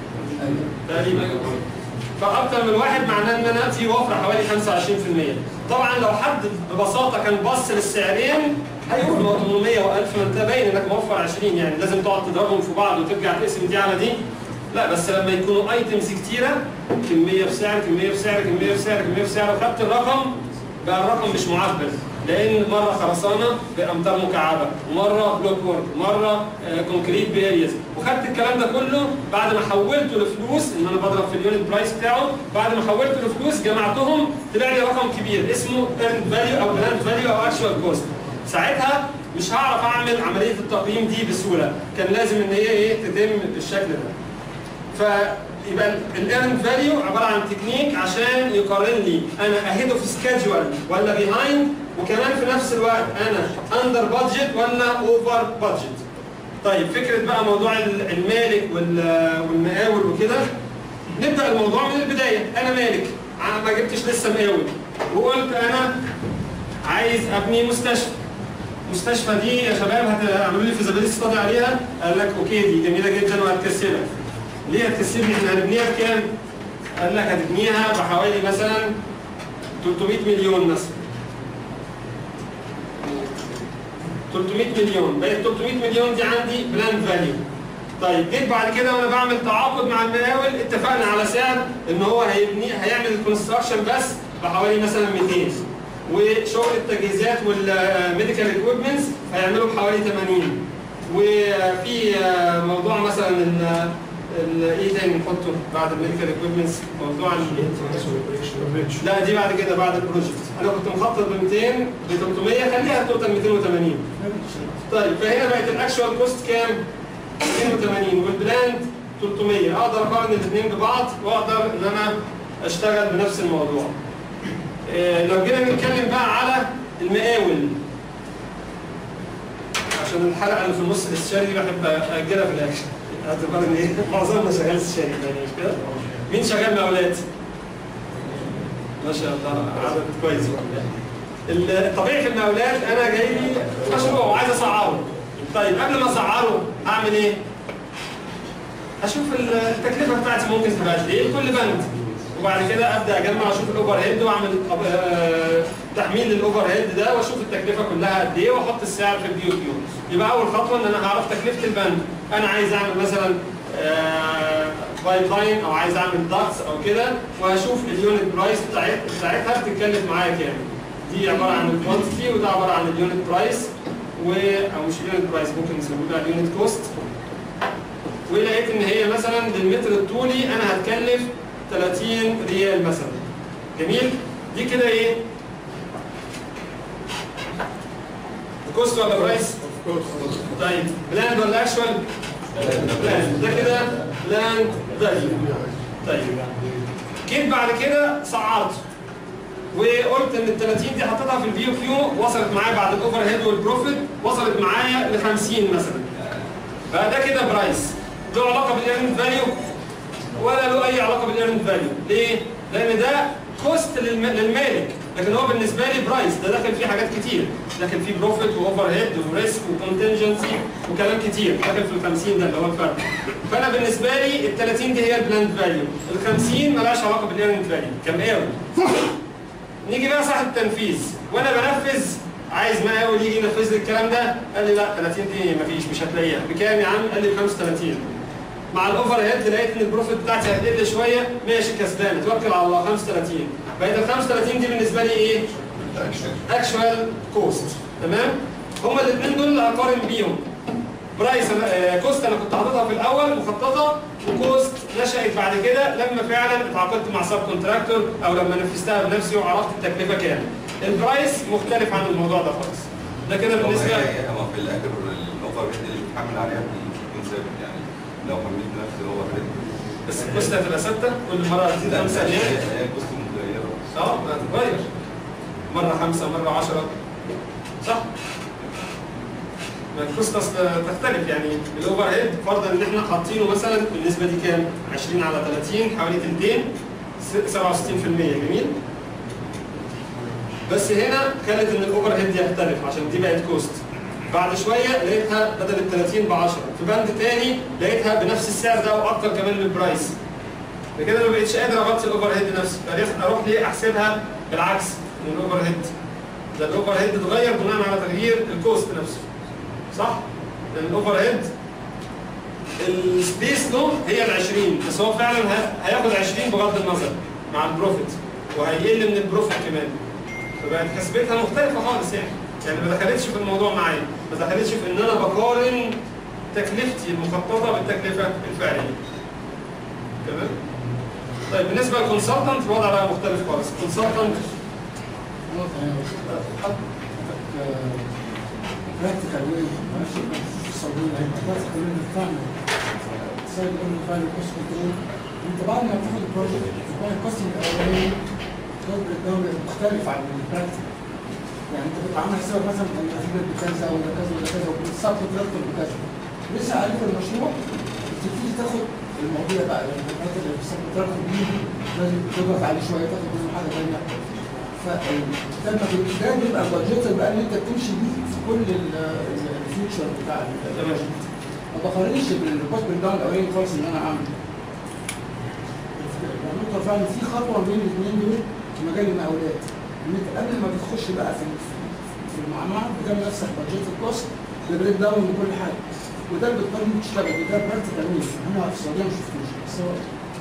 A: تقريبا فاكتر من الواحد معناه ان انا في وفره حوالي 25% طبعا لو حد ببساطه كان بص للسعرين هيقول هو 800 و1000 ما انت باين انك موفر 20 يعني لازم تقعد تضربهم في بعض وترجع تقسم دي على دي لا بس لما يكونوا ايتمز كتيره كميه بسعر كميه بسعر كميه بسعر كميه بسعر وخدت الرقم بقى الرقم مش معبر لان مره خرسانه بامتار مكعبه مره بلوك وورك مره آه، كونكريت بارياز وخدت الكلام ده كله بعد ما حولته لفلوس ان انا بضرب في اليونت برايس بتاعه بعد ما حولته لفلوس جمعتهم طلع لي رقم كبير اسمه ايرن فاليو او بلاند فاليو او اكشوال كوست ساعتها مش هعرف اعمل عمليه التقييم دي بسهوله كان لازم ان هي ايه تتم بالشكل ده فيبقى الايرن فاليو عباره عن تكنيك عشان يقارن لي انا اهيد اوف سكادجوال ولا بيهايند وكمان في نفس الوقت انا اندر بادجت ولا اوفر بادجت طيب فكره بقى موضوع ال- المالك وال- والمقاول وكده نبدا الموضوع من البدايه انا مالك ع- ما جبتش لسه مقاول وقلت انا عايز ابني مستشفى المستشفى دي يا شباب هتعملوا لي فيزابيلتي ستادي عليها قال لك اوكي دي جميله جدا وهتكسبك ليه هتكسبني احنا هنبنيها بكام؟ قال لك هتبنيها بحوالي مثلا 300 مليون مثلا 300 مليون بقت 300 مليون دي عندي بلان فاليو طيب جيت بعد كده وانا بعمل تعاقد مع المقاول اتفقنا على سعر ان هو هيبني هيعمل الكونستراكشن بس بحوالي مثلا 200 وشغل التجهيزات والميديكال اكويبمنتس هيعملوا بحوالي 80 وفي آه، موضوع مثلا ال ال- ايه تاني نحطه بعد الميديكال اكويبمنتس موضوع ال- لا دي بعد كده بعد البروجكت انا كنت مخطط ب 200 ب 300 خليها توتال 280 طيب فهنا بقت الاكشوال كوست كام 280 والبلاند 300 اقدر اقارن الاثنين ببعض واقدر ان انا اشتغل بنفس الموضوع إيه، لو جينا نتكلم بقى على المقاول عشان الحلقه اللي في النص الاستشاري دي بحب اجلها في الاكشن اعتبر ان ايه معظمنا شغال استشاري يعني مش كده مين شغال مقاولات؟ ما شاء الله عدد كويس الطبيعي في المقاولات انا جاي لي مشروع وعايز اسعره طيب قبل ما اسعره اعمل ايه؟ اشوف التكلفه بتاعتي ممكن تبقى قد ايه لكل بند وبعد كده ابدا اجمع اشوف الاوفر هيد واعمل آه، تحميل للاوفر هيد ده واشوف التكلفه كلها قد ايه واحط السعر في البي كيو يبقى اول خطوه ان انا هعرف تكلفه البند انا عايز اعمل مثلا بايب لاين او عايز اعمل داكس او كده وهشوف اليونت برايس بتاعت بتاعتها بتتكلف معايا كام دي عباره عن الكوانتيتي وده عباره عن اليونت برايس و او مش اليونت برايس ممكن نسميها اليونت كوست ولقيت ان هي مثلا للمتر الطولي انا هتكلف 30 ريال مثلا جميل دي كده ايه كوست ولا برايس طيب بلاند ولا اكشوال بلاند ده كده بلاند فاليو طيب جيت بعد كده صعرت وقلت ان ال 30 دي حطيتها في الفيو كيو وصلت معايا بعد الاوفر هيد والبروفيت وصلت معايا ل 50 مثلا فده كده برايس له علاقه بالايرن فاليو ولا له اي علاقه بالايرن فاليو ليه؟ لان ده كوست للم... للمالك لكن هو بالنسبه لي برايس ده داخل فيه حاجات كتير داخل فيه بروفيت واوفر هيد وريسك وكونتنجنسي وكلام كتير داخل في ال 50 ده اللي هو الفرق فانا بالنسبه لي ال 30 دي هي البلاند فاليو ال 50 مالهاش علاقه بالايرن فاليو كمقاول نيجي بقى صاحب التنفيذ وانا بنفذ عايز مقاول يجي ينفذ لي الكلام ده قال لي لا 30 دي مفيش مش هتلاقيها بكام يا عم؟ قال لي ب 35 مع الاوفر هيد لقيت ان البروفيت بتاعتي هتقل شويه ماشي كسبان اتوكل على الله 35 بقت ال 35 دي بالنسبه لي ايه؟ اكشوال كوست تمام؟ هما الاثنين دول اللي هقارن بيهم برايس آه، كوست انا كنت حاططها في الاول مخططه وكوست نشأت بعد كده لما فعلا اتعاقدت مع سب كونتراكتور او لما نفذتها بنفسي وعرفت التكلفه كام. البرايس مختلف عن الموضوع ده خالص. ده كده
E: هو
A: بالنسبه
E: هي- هو في الاخر الاوفر هيد اللي بتحمل عليها بيكون ثابت يعني لو حملت نفس الاوفر هيد
A: بس الكوست هتبقى ثابته كل مره هتزيد
E: لا،
A: 5
E: هي
A: جنيه
E: هي كوست متغيره
A: اه هتتغير مره خمسه مره 10 صح؟ ما الكوست أصل تختلف يعني الاوفر هيد فرضا ان احنا حاطينه مثلا بالنسبه دي كام؟ 20 على 30 حوالي تلتين س- 67% جميل؟ بس هنا خلت ان الاوفر هيد يختلف عشان دي بقت كوست بعد شويه لقيتها بدل ال 30 ب 10 في بند تاني لقيتها بنفس السعر ده او اكتر كمان من البرايس فكده ما بقتش قادر اغطي الاوفر هيد نفسه فلازم اروح ليه احسبها بالعكس من الاوفر هيد ده الاوفر هيد اتغير بناء على تغيير الكوست نفسه صح؟ لان الاوفر هيد السبيس له هي ال 20 بس هو فعلا ه- هياخد 20 بغض النظر مع البروفيت وهيقل من البروفيت كمان فبقت حسبتها مختلفه خالص يعني يعني ما دخلتش في الموضوع معايا ما دخلتش في ان انا بقارن تكلفتي المخططه بالتكلفه الفعليه تمام طيب بالنسبه للكونسلتنت الوضع بقى مختلف خالص الكونسلتنت
F: براكتيكال واي ماشي في السعوديه هيبقى براكتيكال واي بتعمل سايد اون فايل كوست كنترول انت بعد ما تاخد البروجكت تبقى الكاستنج الاولاني تاخد الدوري مختلف عن البراكتيكال يعني انت بتبقى عامل حسابك مثلا ان هتجيب بكذا ولا كذا ولا كذا وبتساب كونتراكتور بكذا لسه عارف المشروع تبتدي تاخد المواضيع بقى يعني الحاجات اللي بتساب كونتراكتور دي لازم تضغط عليه شويه تاخد منه حاجه ثانيه فلما ده بيبقى بادجت بقى اللي انت بتمشي بيه في كل الفيوتشر بتاع البروجكت ما بقارنش بالكوست بريك داون الاولاني خالص ان انا اعمل النقطة فعلا في خطوة بين الاثنين دول في مجال المقاولات ان انت قبل ما بتخش بقى في في المعمعة بتعمل نفسك بادجت الكوست لبريك داون لكل حاجة وده اللي بتضطر انت تشتغل وده براكتيكال ويز انا في السعودية ما شفتوش بس هو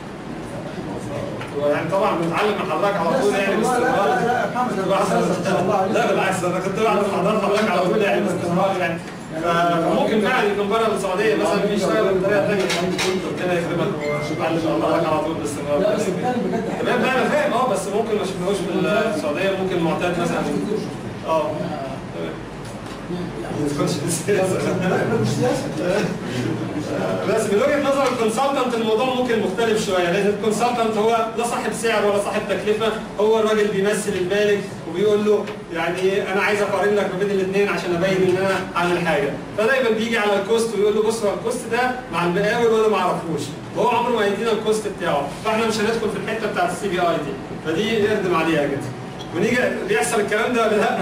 A: يعني طبعا بنتعلم من حضرتك على طول يعني
F: لا
A: باستمرار
F: لا لا محمد انا بحسسك ان شاء الله عليك
A: لا بالعكس انا كنت بعد محاضرات حضرتك على طول يعني باستمرار يعني ف- فممكن فعلا يكون بره السعوديه مثلا بيشتغل بطريقه ثانيه ربنا يكرمك ويتعلم من حضرتك على طول باستمرار
F: لا بس بتكلم بجد
A: تمام لا انا فاهم اه بس ممكن ما شفناهوش في السعوديه ممكن معتاد مثلا اه تمام ما تكونش سياسة.
F: مش سياسه
A: بس من وجهه نظر الكونسلتنت الموضوع ممكن مختلف شويه لان الكونسلتنت هو لا صاحب سعر ولا صاحب تكلفه هو الراجل بيمثل المالك وبيقول له يعني انا عايز اقارن لك ما بين الاثنين عشان ابين ان انا عامل حاجه فدايما بيجي على الكوست ويقول له بص هو الكوست ده مع المقاول وانا ما اعرفوش وهو عمره ما هيدينا الكوست بتاعه فاحنا مش هندخل في الحته بتاعت السي بي اي دي فدي اردم عليها كده ونيجي بيحصل الكلام ده ولا لا؟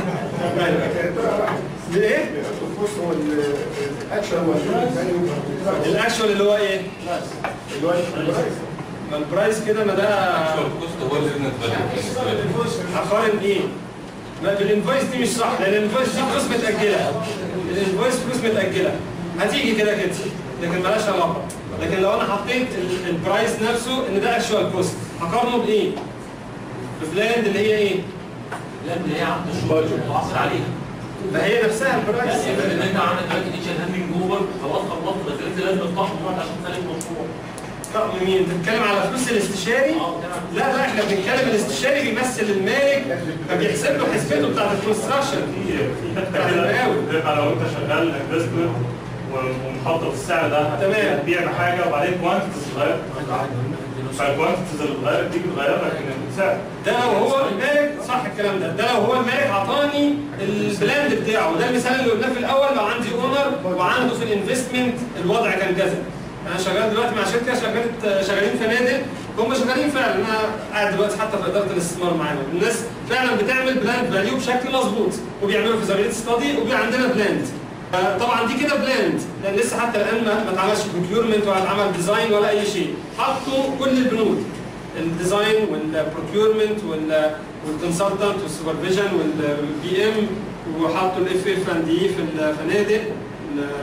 A: بايه؟
D: الفلوس هو الاكشن هو
A: الاكشوال اللي هو ايه؟
D: اللي هو البرايس.
A: ما البرايس كده ما ده
E: الكوست هو اللي بالنسبه لي
A: هقارن ايه؟ ما بالانفويس دي مش صح لان الانفويس دي فلوس متاجله الانفويس فلوس متاجله هتيجي كده كده لكن مالهاش علاقه لكن لو انا حطيت ال- البرايس نفسه ان ده اكشوال كوست هقارنه بايه؟ ببلاند اللي هي ايه؟
G: لا اللي هي عقد الشغل وعصر عليها
A: فهي نفسها البرايس
G: يعني ان انت عندك دلوقتي اتش ال هاندنج اوفر خلاص خلصت بس انت لازم تفتح دلوقتي عشان تسلم المشروع
A: طب مين؟ بتتكلم على فلوس الاستشاري؟
G: اه كده
A: لا لا احنا بنتكلم الاستشاري بيمثل المالك فبيحسب له حسبته بتاعت الكونستراكشن
H: في في حته كده بتبقى لو انت شغال انفستمنت ومخطط السعر ده
A: تمام.
H: هتبيع بحاجه وبعدين كوانتيتيز اتغيرت فالكوانتيتيز اللي اتغيرت دي بتغير لك السعر
A: ده لو هو المالك صح الكلام ده ده لو هو المالك عطاني البلاند بتاعه وده المثال اللي قلناه في الاول لو عندي اونر وعنده في الانفستمنت الوضع كان كذا انا شغال دلوقتي مع شركه شغالت شغالين فنادق هم شغالين فعلا انا قاعد دلوقتي حتى في اداره الاستثمار معاهم الناس فعلا بتعمل بلاند فاليو بشكل مظبوط وبيعملوا فيزابيلتي ستادي وبي عندنا بلاند طبعا دي كده بلاند لان لسه حتى الان ما ما اتعملش بروكيورمنت ولا اتعمل ديزاين ولا اي شيء حطوا كل البنود الديزاين والبروكيورمنت والكونسلتنت والسوبرفيجن والبي ام وحطوا الاف اف اند دي في الفنادق ال- في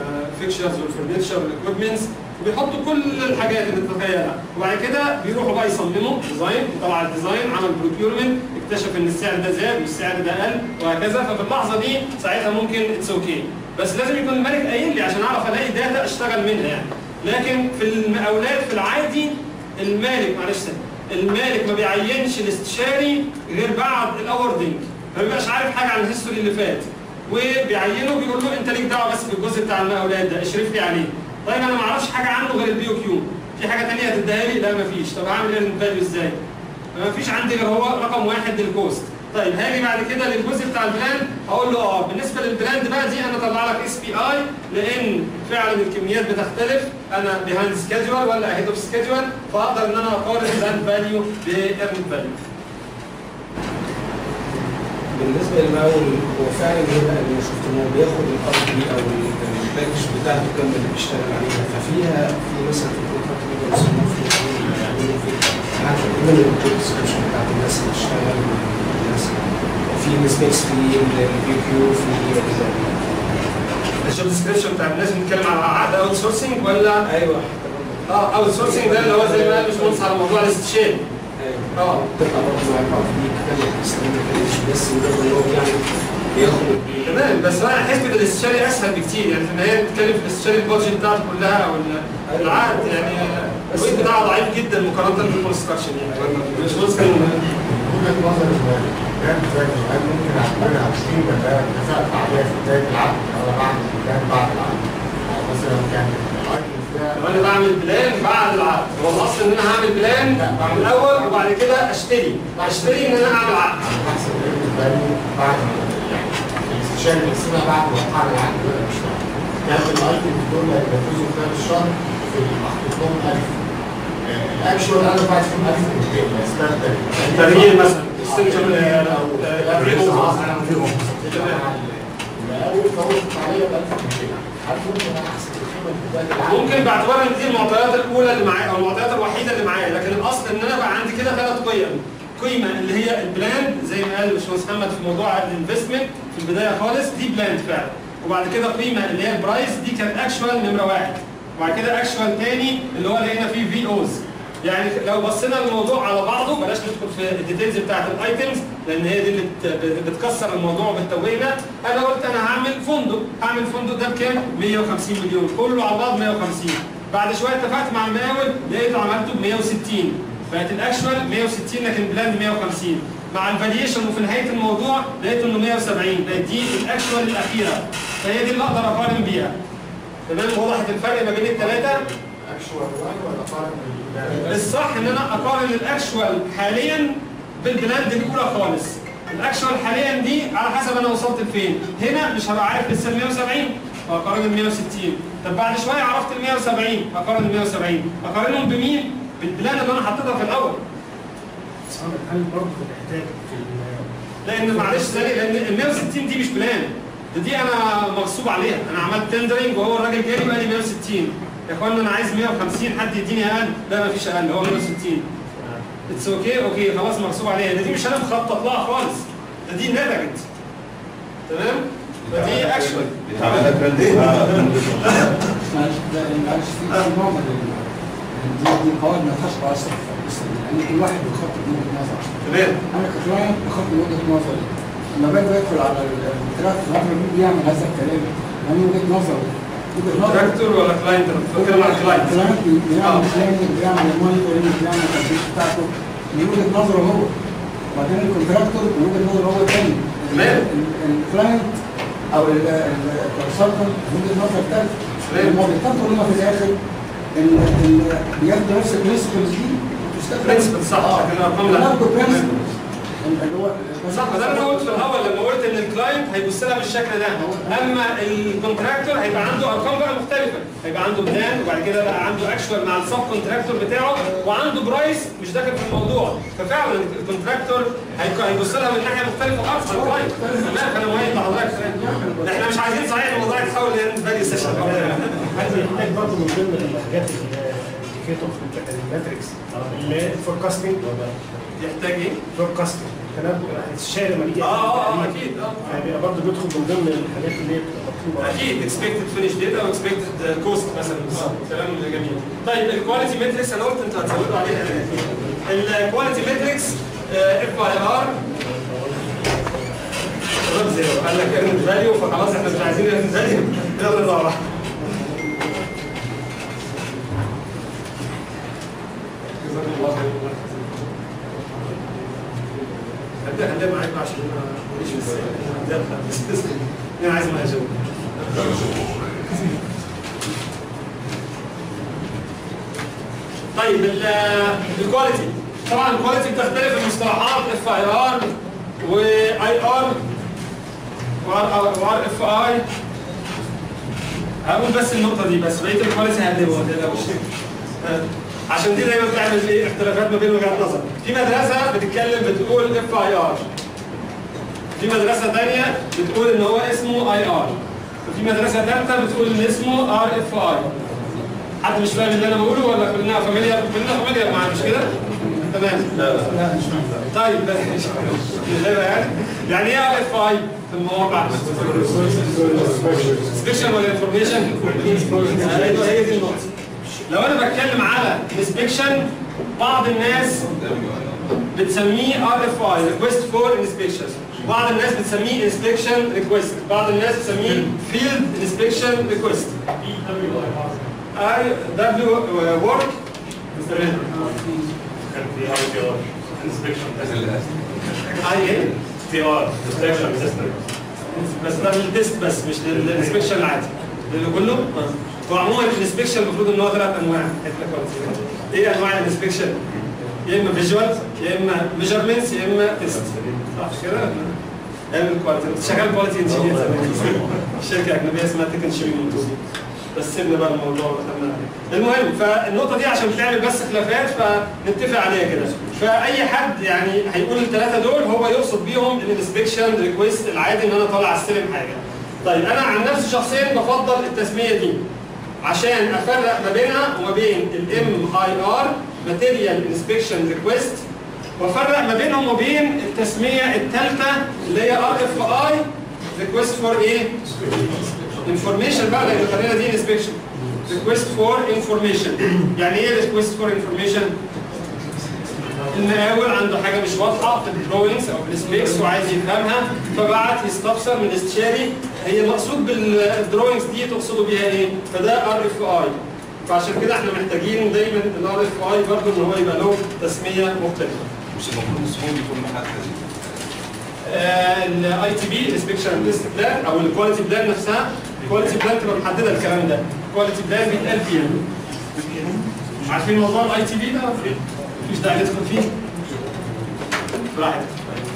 A: والفيكشرز والفرنتشر والاكويبمنتس وبيحطوا كل الحاجات اللي تتخيلها وبعد كده بيروحوا بقى يصمموا ديزاين طلع الديزاين عمل بروكيورمنت اكتشف ان السعر ده زاد والسعر ده قل وهكذا ففي اللحظه دي ساعتها ممكن اتس اوكي بس لازم يكون الملك قايل لي عشان اعرف الاقي داتا اشتغل منها يعني لكن في المقاولات في العادي المالك معلش ثانية. المالك ما بيعينش الاستشاري غير بعد الاوردنج ما بيبقاش عارف حاجه عن الهيستوري اللي فات وبيعينه بيقول له انت ليك دعوه بس بالجزء بتاع المقاولات ده اشرف لي عليه طيب انا ما اعرفش حاجه عنه غير البي او كيو في حاجه ثانيه هتديها لي لا ما فيش طب هعمل ايه الفاليو ازاي ما فيش عندي غير هو رقم واحد للكوست طيب هاجي بعد كده للجزء بتاع البلان هقول له اه بالنسبه للبراند بقى دي انا اطلع لك اس بي اي لان فعلا الكميات بتختلف انا بيهاند سكيدجوال ولا اهيد اوف سكيدجوال فاقدر ان انا اقارن البراند فاليو بايرن فاليو
B: بالنسبه للمقاول هو فعلا هنا اللي شفت ان هو بياخد الارض دي او الباكج بتاعته كام اللي بيشتغل عليها ففيها في مثلا في الكونتراكت كده بيسموه في يعملوا في حاجه من الجوب ديسكربشن بتاعت الناس اللي بتشتغل والناس في السبيس في البي كيو في
A: الجوب ديسكريبشن بتاع الناس بنتكلم على عقد اوت سورسنج ولا
B: ايوه
A: اه اوت سورسنج ده اللي هو زي ما قال باشمهندس على موضوع الاستشاري
B: ايوه
A: اه
B: تطلع برضه مع الارض دي كده بيستخدم بس مجرد ان هو يعني بياخد
A: تمام بس انا حسبة الاستشاري اسهل بكتير يعني في النهايه بتتكلم في الاستشاري البادجت بتاعته كلها او ال- العقد يعني الويت بتاعه ضعيف جدا مقارنه بالكونستراكشن يعني مش كان
I: وجهه نظر البلان فاكر هل ممكن اعتبرها 20 مبادئ اتفقت عليها في بدايه العقد او بعد البلان بعد العقد؟ يعني مثلا كان الايتمز ده
A: لو انا بعمل بلان بعد العقد هو الاصل ان انا هعمل بلان من الاول وبعد كده اشتري اشتري ان انا اعمل عقد
I: انا بحسب بالنسبه لي بعد ما يعني الاستشاري اللي سمع بعد وقع العقد بدا يشتغل كانت الايتمز دول هينفذوا خلال الشهر في محطوط لهم 1000 الاكشوال انا دفعت فيهم 1200 اسباب
A: التغيير مثلا استنجر
I: الاول فوت عليا ب 1200 عارف ممكن انا احسب القيمه اللي بدات العقد
A: ممكن باعتبار ان دي المعطيات الاولى اللي معايا او المعطيات الوحيده اللي معايا لكن الاصل ان انا بقى عندي كده ثلاث قيم قيمه اللي هي البلان زي ما قال الباشمهندس محمد في موضوع الانفستمنت في البدايه خالص دي بلان فعلا وبعد كده قيمه اللي هي البرايس دي كانت اكشوال نمره واحد وبعد كده اكشوال تاني اللي هو لقينا فيه في اوز يعني لو بصينا الموضوع على بعضه بلاش ندخل في الديتيلز بتاعت الايتمز لان هي دي اللي بت- بتكسر الموضوع وبتتوهنا انا قلت انا هعمل فندق هعمل فندق ده بكام 150 مليون كله على بعض 150 بعد شويه اتفقت مع المقاول لقيته عملته ب 160 بقت الاكشوال 160 لكن بلان 150 مع الفاليشن وفي نهايه الموضوع لقيت انه 170 بقت دي الاكشوال الاخيره فهي دي اللي اقدر اقارن بيها تمام وضحت الفرق ما بين الثلاثه
I: اكشوال وان ولا قارن بالبلان؟
A: الصح ان انا اقارن الاكشوال حاليا بالبلاند الاولى خالص الاكشوال حاليا دي على حسب انا وصلت لفين هنا مش هبقى عارف لسه ال 170 فاقارن ال 160 طب بعد شويه عرفت ال 170 اقارن ال 170 اقارنهم بمين بالبلان اللي انا حطيتها في الاول
C: بس انا هل برضه بتحتاج في ال-
A: لان معلش ثاني لان ال 160 دي مش بلان ده دي انا مغصوب عليها انا عملت تندرنج وهو الراجل جالي وقال لي 160 يا اخوانا انا عايز 150 حد يديني اقل لا مفيش اقل هو 160 اتس اوكي اوكي خلاص مغصوب عليها ده دي مش انا مخطط لها خالص ده دي نتجت تمام فدي اكشوال
E: بيتعمل لك براندين
F: معلش ده معلش في في نوع من ال- دي دي قواعد ما ينفعش تعصب لان كل واحد بيخطط من وجهه نظر
A: تمام
F: انا ككلاينت بخطط من وجهه نظري لما باجي بدخل على التراك الراجل بيعمل هذا الكلام انا من وجهه نظري وجهه نظري
A: تراكتور ولا كلاينت انا بتكلم على كلاينت
F: الكلاينت بيعمل
A: آه.
F: بلاننج بيعمل مونيتورنج بيعمل التنفيذ بتاعته من وجهه نظره هو وبعدين الكونتراكتور من وجهه نظره هو تاني
A: تمام.
F: الكلاينت او الكونسلتنت من وجهه نظر تالت
A: تمام.
F: هم بيتفقوا هما في الاخر ان ان بياخدوا نفس البرنسبلز دي
A: Principles صح، لكن الأرقام لا.
F: بياخدوا برنسبلز اللي هو
A: صح ما ده اللي انا قلت في الاول لما قلت ان الكلاينت هيبص لها بالشكل ده اما الكونتراكتور هيبقى عنده ارقام بقى مختلفه هيبقى عنده بلان وبعد كده بقى عنده اكشوال مع السب كونتراكتور بتاعه وعنده برايس مش داخل في الموضوع ففعلا الكونتراكتور هيك- هيبص لها من ناحيه مختلفه اكثر الكلاينت تمام انا مؤيد لحضرتك احنا مش عايزين صحيح الموضوع يتحول لفاليو سيشن
C: هل بيحتاج برضه من ضمن الحاجات الانديكيتور في الماتريكس الفوركاستنج
A: يحتاج ايه؟
C: فوركاستنج تنبؤ الاستشاري لما يجي
A: اه اه اه
C: يعمل
A: اكيد اه
C: فبيبقى برضه بيدخل من ضمن الحاجات اللي هي بتبقى
A: اكيد اكسبكتد فينش داتا واكسبكتد كوست مثلا كلام جميل طيب الكواليتي ماتريكس انا قلت انتوا هتزودوا عليها الكواليتي ماتريكس اف اي ار شباب زيرو قال لك ايرن فاليو فخلاص احنا مش عايزين ايرن فاليو يلا ندور جزاكم الله خير هبدا هبدا معاك بقى عشان انا ماليش في السياسه انا عايز ما اجاوب طيب الكواليتي طبعا الكواليتي بتختلف المصطلحات اف اي ار واي ار وار اف اي هقول بس النقطة دي بس بقية الكواليتي هقلبها ما تقلقوش عشان دي دايما بتعمل ايه اختلافات ما بين وجهات نظر في مدرسة بتتكلم بتقول اف اي ار في مدرسة ثانية بتقول ان هو اسمه اي ار وفي مدرسة ثالثة بتقول ان اسمه ار اف اي حد مش فاهم اللي انا بقوله ولا كلنا فاميليار كلنا فاميليار معاه مش كده؟ تمام
B: لا مش فاهم
A: طيب مش غيرها يعني يعني ايه ار اف اي في المواقع؟ سبيكشن ولا انفورميشن؟ ايوه هي دي النقطة لو انا بتكلم على انسبكشن بعض الناس بتسميه ار اف اي ريكويست فور انسبكشن بعض الناس بتسميه انسبكشن ريكويست بعض الناس بتسميه فيلد انسبكشن ريكويست اي دبليو ورك
H: كان في ار تي ار انسبكشن
A: اي ايه
H: تي ار انسبكشن سيستم
A: بس ده للتست بس مش للانسبكشن العادي اللي كله هو عموما الانسبكشن المفروض ان هو ثلاث انواع حته كويس ايه انواع الانسبكشن؟ يا اما فيجوال يا اما ميجرمنتس يا اما تيست صح مش كده؟ اعمل كواليتي كنت شغال كواليتي انجينير زمان شركه اجنبيه اسمها تكن شيرين بس سيبنا بقى الموضوع ودخلنا عليه. المهم فالنقطه دي عشان بتعمل بس خلافات فنتفق عليها كده فاي حد يعني هيقول الثلاثه دول هو يقصد بيهم الانسبكشن ريكويست العادي ان انا طالع استلم حاجه طيب انا عن نفسي شخصيا بفضل التسميه دي عشان افرق ما بينها وما بين الام اي ار ماتيريال انسبكشن ريكويست وافرق ما بينهم وبين التسميه الثالثه اللي هي ار اف اي ريكويست فور ايه؟ انفورميشن بقى لان خلينا دي انسبكشن ريكويست فور انفورميشن يعني ايه ريكويست فور انفورميشن؟ المقاول عنده حاجه مش واضحه في الدروينجز او في السبيكس وعايز يفهمها فبعت يستفسر من الاستشاري هي المقصود بالدروينجز دي تقصدوا بيها ايه؟ فده ار اف اي فعشان كده احنا محتاجين دايما الار اف اي برضه ان هو يبقى له تسميه مختلفه.
E: مش المفروض السموم يكون محدد
A: الاي تي بي انسبكشن تيست بلان او الكواليتي بلان نفسها الكواليتي بلان تبقى محدده الكلام ده الكواليتي بلان بيتقال فيها عارفين موضوع الاي تي بي ده مفيش داعي ندخل فيه براحتك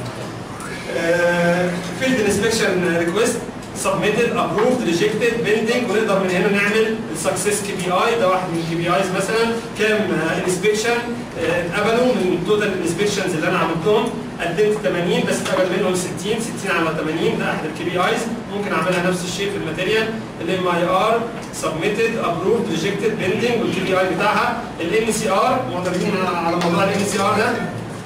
A: فيلد انسبكشن ريكويست سبميتد ابروفد ريجكتد بيندنج ونقدر من هنا نعمل السكسس كي بي اي ده واحد من الكي بي ايز مثلا كام انسبكشن اتقبلوا من توتال الانسبكشنز اللي انا عملتهم قدمت 80 بس اتقبل منهم 60 60 على 80 ده احد الكي بي ايز ممكن اعملها نفس الشيء في الماتيريال الام اي ار سبميتد ابروفد ريجكتد بيندنج والكي بي اي بتاعها الان سي ار معتمدين على موضوع الان سي ار ده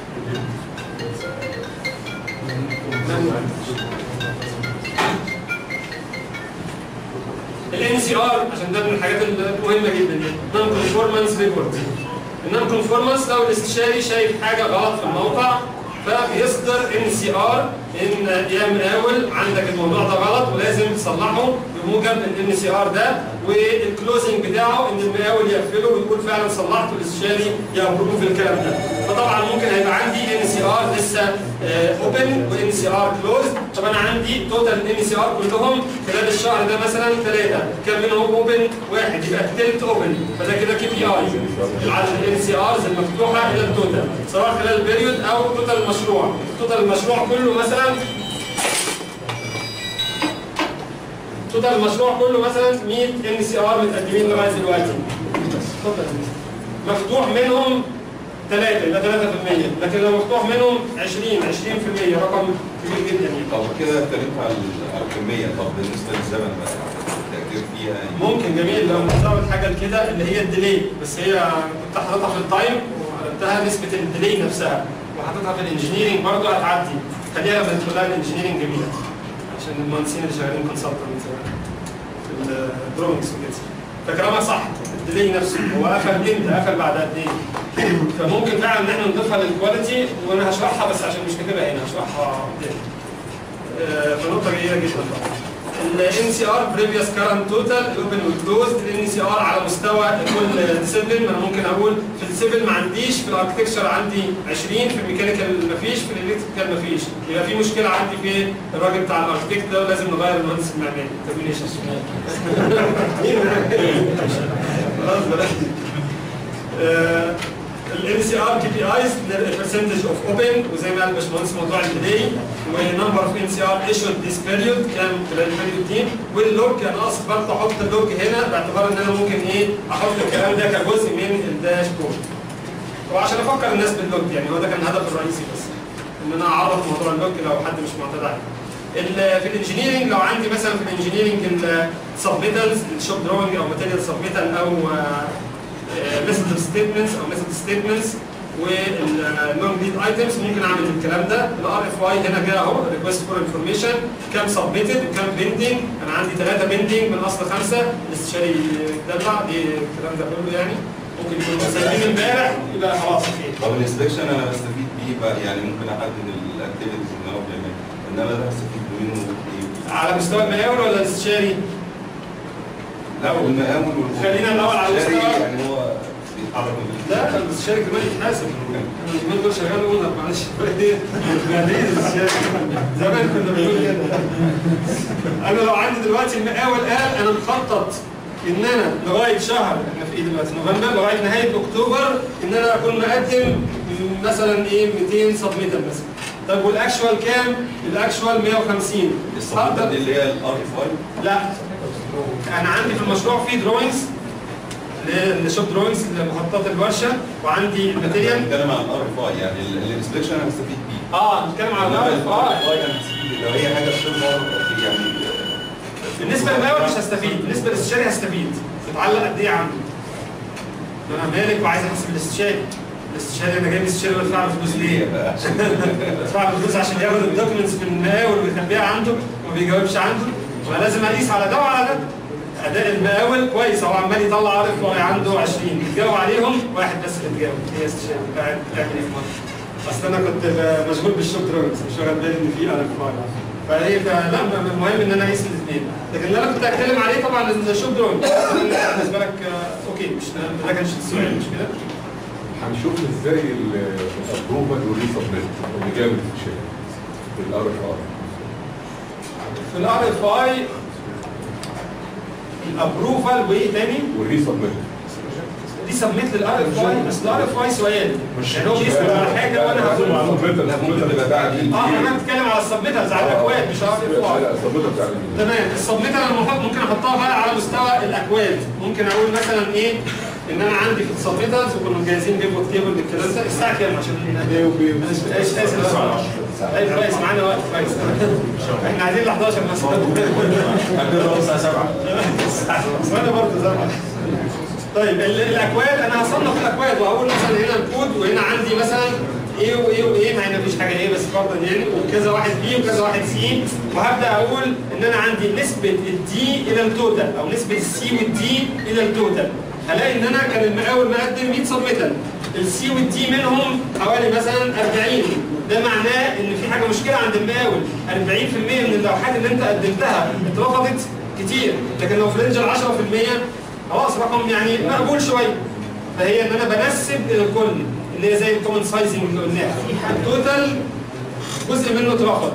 A: الان سي ار عشان ده من الحاجات المهمه جدا نون كونفورمانس ريبورت النون كونفورمانس لو الاستشاري شايف حاجه غلط في الموقع فبيصدر ان سي ار ان يا مقاول عندك الموضوع ده غلط ولازم تصلحه بموجب الان سي ار ده والكلوزنج بتاعه ان المقاول يقفله ويقول فعلا صلحته الاستشاري يابروف الكلام ده فطبعا ممكن هيبقى عندي ان سي ار لسه اوبن وان سي ار كلوز طب انا عندي توتال ان سي ار كلهم خلال الشهر ده مثلا ثلاثه كان منهم اوبن واحد يبقى التلت اوبن فده كده كي بي اي عدد الان سي ارز المفتوحه الى التوتال سواء خلال البيريود او توتال المشروع توتال المشروع كله مثلا توتال المشروع كله مثلا 100 ان سي ار متقدمين لغايه دلوقتي اتفضل مفتوح منهم ثلاثة يبقى 3% لكن لو مفتوح منهم 20 20% رقم كبير جدا يعني
E: طب كده اتكلمت على الكميه طب بالنسبه للزمن بقى التاثير فيها إيه؟
A: ممكن جميل لو نزود حاجه كده اللي هي الديلي بس هي كنت حاططها في التايم وقلبتها نسبه الديلي نفسها وحاططها في الانجينيرنج برضه هتعدي خليها لما ندخل لها الانجينيرنج جميله عشان المهندسين اللي شغالين كونسلتنت الدروينجز وكده فكلامك صح الديلي نفسه هو قفل امتى قفل بعد قد ايه فممكن فعلا ان احنا نضيفها للكواليتي وانا هشرحها بس عشان مش كاتبها هنا هشرحها قدام آه، فنقطه جيده جدا طبعا الان سي ار بريفيوس كارنت توتال الاوبن والكلوزد الان سي ار على مستوى كل ديسيبلين انا ممكن اقول في السيفل ما عنديش في الاركتكشر عندي 20 في الميكانيكال ما فيش في الالكتريكال ما فيش يبقى في مشكله عندي في الراجل بتاع الاركتكت ده ولازم نغير المهندس المعماري ترمينيشن خلاص بلاش الان سي ار كي بي ايز البرسنتج اوف اوبن وزي ما قال الباشمهندس موضوع الديلي ونمبر اوف ان سي ار ايشود ذيس بيريود كام خلال البيريود دي واللوج انا اقصد برضه احط اللوج هنا باعتبار ان انا ممكن ايه احط الكلام ده كجزء من الداشبورد وعشان افكر الناس باللوج يعني هو ده كان الهدف الرئيسي بس ان انا اعرف موضوع اللوج لو حد مش معتاد عليه ال- في الانجينيرنج لو عندي مثلا في الانجينيرنج السبميتالز الشوب دروينج او ماتيريال سبميتال او ميثود ستيتمنتس او ميثود ستيتمنتس واللونج ليد ايتمز ممكن اعمل الكلام ده الار اف واي هنا جه اهو ريكوست فور انفورميشن كام سبميتد وكام بيندنج انا عندي ثلاثه بيندنج من اصل خمسه الاستشاري دفع دي الكلام ده كله يعني ممكن يكونوا سايبين امبارح يبقى خلاص اوكي
E: طب الانسبكشن انا بستفيد بيه بقى يعني ممكن احدد الاكتيفيتيز اللي هو بيعملها انما ده بستفيد منه ايه؟
A: على مستوى المقاول ولا الاستشاري؟
E: لا والمقاول والمقاول
A: خلينا الأول على المستوى.
E: يعني هو بيتحرك من
A: لا الاستشاري كمان يتحاسب اليومين دول شغال اونر معلش بعدين الاستشاري زمان كنا بنقول كده انا لو عندي دلوقتي المقاول قال انا مخطط ان انا لغايه شهر احنا في ايه دلوقتي نوفمبر لغايه نهايه اكتوبر ان انا اكون مقدم مثلا ايه 200 سبميتر مثلا طب والاكشوال كام؟ الاكشوال 150
E: الصفحه دي اللي هي الار اف اي
A: لا انا عندي في المشروع في دروينجز لشوب دروينجز لمخططات الورشه وعندي الماتيريال
E: بتكلم عن الار اف اي يعني الانسبكشن انا بستفيد بيه
A: اه نتكلم على
E: انما
A: الار
E: الار
A: اه
E: اف اي انا بستفيد لو هي حاجه بتظهر يعني
A: بالنسبه للمقاول مش هستفيد بالنسبه للاستشاري هستفيد بتعلق قد ايه عنده انا مالك وعايز احسب الاستشاري الاستشاري انا جايب استشاري بدفع له فلوس ليه؟ بدفع له فلوس عشان ياخد الدوكيومنتس من المقاول ويخبيها عنده وما بيجاوبش عنده فلازم اقيس على ده وعلى ده اداء المقاول كويس هو عمال يطلع عارف هو عنده 20 بيتجاوب عليهم واحد بس اللي بيجاوب هي استشاري قاعد بتعمل ايه في مصر اصل انا كنت ب- مشغول بالشوب دروينجز مش واخد بالي ان في ار اف اي فهي فلا م- المهم ان انا اقيس الاثنين لكن اللي انا كنت اتكلم عليه طبعا الشوب دروينج بالنسبه لك آه، اوكي مش ده كانش السؤال مش كده؟
J: هنشوف ازاي الابروفال والريسبمنت اللي جاي من الشركه بالار اف ار
A: في الار اف اي الابروفال وايه تاني؟
J: والريسبمنت
A: دي سميت للار اف اي بس الار اف اي سؤال يعني هو بيسال على حاجه وانا هقول
J: لا ممكن تبقى بعد
A: اه انا بتكلم على السبميترز على الاكواد مش ار اف اي
J: لا السبميتر بتاع ال-
A: تمام السبميتر انا المفروض ممكن احطها بقى على مستوى الاكواد ممكن اقول مثلا ايه ان انا عندي في السبميترز وكنا مجهزين بيفوت تيبل بالكلام ده الساعه كام عشان ايش اسف طيب كويس معانا وقت كويس احنا عايزين ل 11 مثلا
E: عندنا الساعه 7
A: وانا برضه زرع طيب ال- الاكواد انا هصنف الاكواد وهقول مثلا هنا الكود وهنا عندي مثلا ايه وايه وايه مع ان مفيش حاجه ايه بس فرضا يعني وكذا واحد بي وكذا واحد سي وهبدا اقول ان انا عندي نسبه الدي الى التوتال او نسبه السي والدي الى التوتال هلاقي ان انا كان المقاول مقدم 100 سبميتال السي والدي منهم حوالي مثلا 40 ده معناه ان في حاجه مشكله عند المقاول 40% من اللوحات اللي انت قدمتها اترفضت كتير لكن لو في رينج ال 10% خلاص رقم يعني مقبول شويه فهي ان انا بنسب الى الكل اللي هي زي الكومن سايزنج اللي قلناها التوتال جزء منه اترفض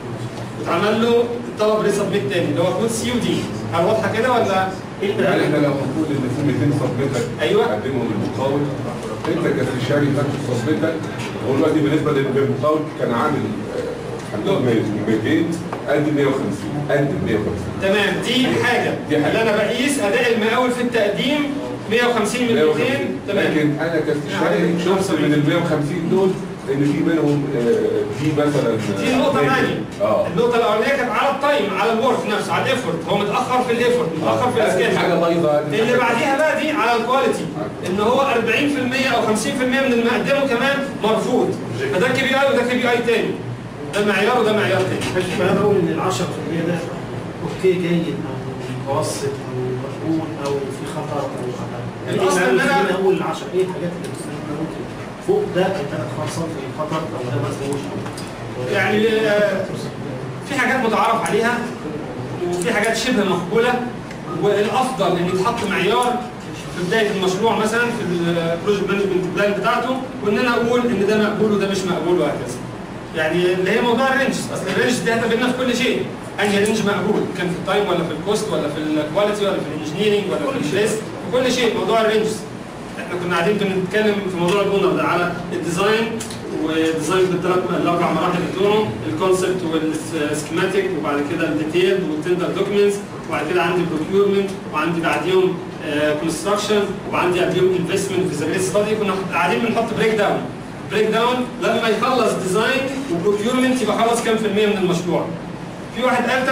A: اتعمل له طلب ريسبميت تاني اللي هو كود سي ودي هل واضحه كده ولا ايه
J: يعني
A: اللي
J: احنا لو هنقول ان في 200 سبميتر
A: أيوة.
J: قدمهم للمقاول انت كاستشاري خدت السبميتر هو دلوقتي بالنسبه للمقاول كان عامل آه، هنقول 200 قدم 150 قدم 150
A: تمام دي حاجه
J: دي حاجة.
A: اللي انا بقيس اداء المقاول في التقديم 150 من 200 تمام
J: لكن انا كاستشاري شفت من ال 150 دول ان في منهم آه، في مثلا
A: دي نقطة ثانية
J: اه
A: النقطة الأولانية كانت على التايم على الورك نفسه على الإيفورت هو متأخر في الإيفورت متأخر في
J: دي حاجه
A: السكيل
J: بايظه
A: اللي بعديها بقى دي على الكواليتي ان هو 40% او 50% من المقدمه كمان مرفوض فده كي بي اي وده كي بي اي تاني ده معيار وده معيار تاني
C: مش معنى اقول ان ال 10% ده اوكي جيد او متوسط او مقبول او في خطر او يعني
A: الأصل
C: ايه
A: إن
C: معنى
A: أنا-
C: من اول 10 ايه الحاجات اللي بتستخدمها ممكن فوق ده يبقى خاصه في خطر او ده ما اسمهوش
A: يعني آه، في حاجات متعارف عليها وفي حاجات شبه مقبوله والافضل ان يتحط معيار في بدايه المشروع مثلا في البروجكت مانجمنت بلان بتاعته وان انا اقول ان ده مقبول وده مش مقبول وهكذا. يعني اللي هي موضوع الرينجز اصل الرينج دي هتقابلنا في كل شيء انهي رينج مقبول كان في التايم ولا في الكوست ولا في الكواليتي ولا في الانجينيرنج ولا في البريس في كل شيء موضوع الرينجز احنا كنا قاعدين بنتكلم في موضوع الاونر ده على الديزاين والديزاين بالثلاث الاربع مراحل بتوعه الكونسبت والسكيماتيك وبعد كده الديتيل والتندر دوكيومنتس وبعد كده عندي بروكيورمنت وعندي بعديهم كونستراكشن وعندي قبليهم انفستمنت فيزابيلتي ستادي كنا قاعدين بنحط بريك داون بريك داون لما يخلص ديزاين وبروكيورمنت يبقى خلص كام في المية من المشروع في واحد قال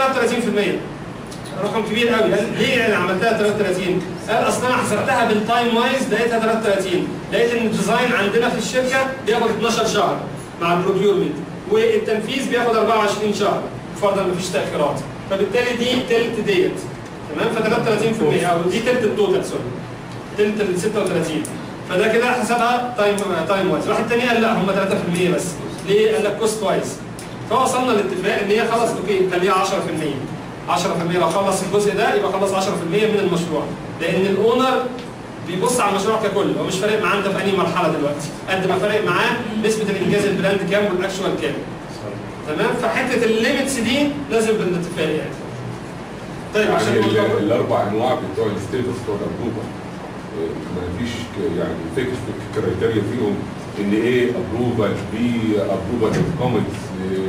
A: 33% رقم كبير قوي قال ليه انا عملتها 33 قال اصل انا حسبتها بالتايم وايز لقيتها 33 لقيت ان الديزاين عندنا في الشركه بياخد 12 شهر مع البروكيورمنت والتنفيذ بياخد 24 شهر فرضا مفيش تاخيرات فبالتالي دي تلت ديت تمام ف 33% او دي تلت التوتال سوري تلت ال 36 فده كده حسبها تايم تايم وايز واحد تاني قال لا هم 3% بس ليه؟ قال لك كوست وايز فوصلنا لاتفاق ان هي خلاص اوكي خليها 10% 10% لو خلص الجزء ده يبقى خلص 10% من المشروع لان الاونر بيبص على المشروع ككل هو مش فارق معاه انت في انهي مرحله دلوقتي قد ما فارق معاه نسبه الانجاز البراند كام والاكشوال كام تمام فحته الليميتس دي لازم بالاتفاق يعني طيب عشان
J: يعني
A: الموضوع
J: ال- الاربع انواع بتوع الستيتس بتوع الابروفر ما فيش ك- يعني فيكس كرايتيريا فيهم ان ايه ابروفال بي ابروفال كومنتس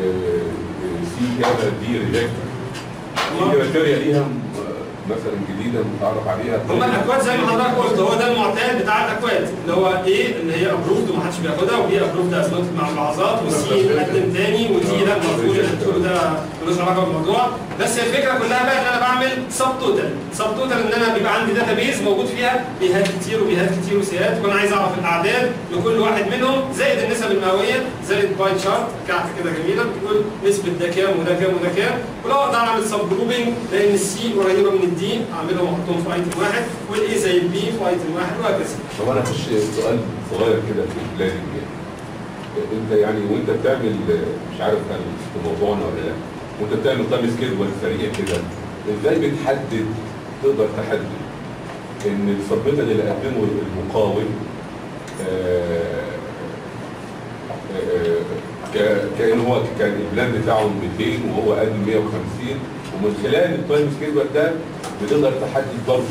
J: سي كذا دي ريجكت في كرايتيريا ليها م- مثلا جديده متعرف عليها
A: هما الاكواد زي ما حضرتك قلت هو ده المعتاد بتاع الاكواد اللي هو ايه اللي هي ابروفد ومحدش بياخدها وبي ابروفد اثبتت مع الملاحظات وسي قدم تاني ودي لا مرفوض اللي بتقوله ده ملوش علاقه بالموضوع بس هي الفكره كلها بقى ان انا بعمل سب توتال سب توتال ان انا بيبقى عندي داتا بيز موجود فيها بيهات كتير وبيهات كتير وسيات وانا عايز اعرف الاعداد لكل واحد منهم زائد النسب المئويه زائد باي تشارت كارت كده جميله بتقول نسبه ده كام وده كام وده كام ولو اقدر اعمل سب جروبنج لان السي قريبه من الدي اعملهم واحطهم في ايتم واحد والاي زي البي في ايتم واحد وهكذا
J: طب انا هخش سؤال صغير كده في البلاننج يعني انت يعني وانت بتعمل مش عارف هل في موضوعنا ولا لا وانت بتعمل تايم سكيدول سريع كده ازاي بتحدد تقدر تحدد ان السبميتال اللي قدمه المقاول آه، آه، ك- كان هو كان البلان بتاعه 200 وهو قدم 150 ومن خلال التايم سكيدول ده بتقدر تحدد برضه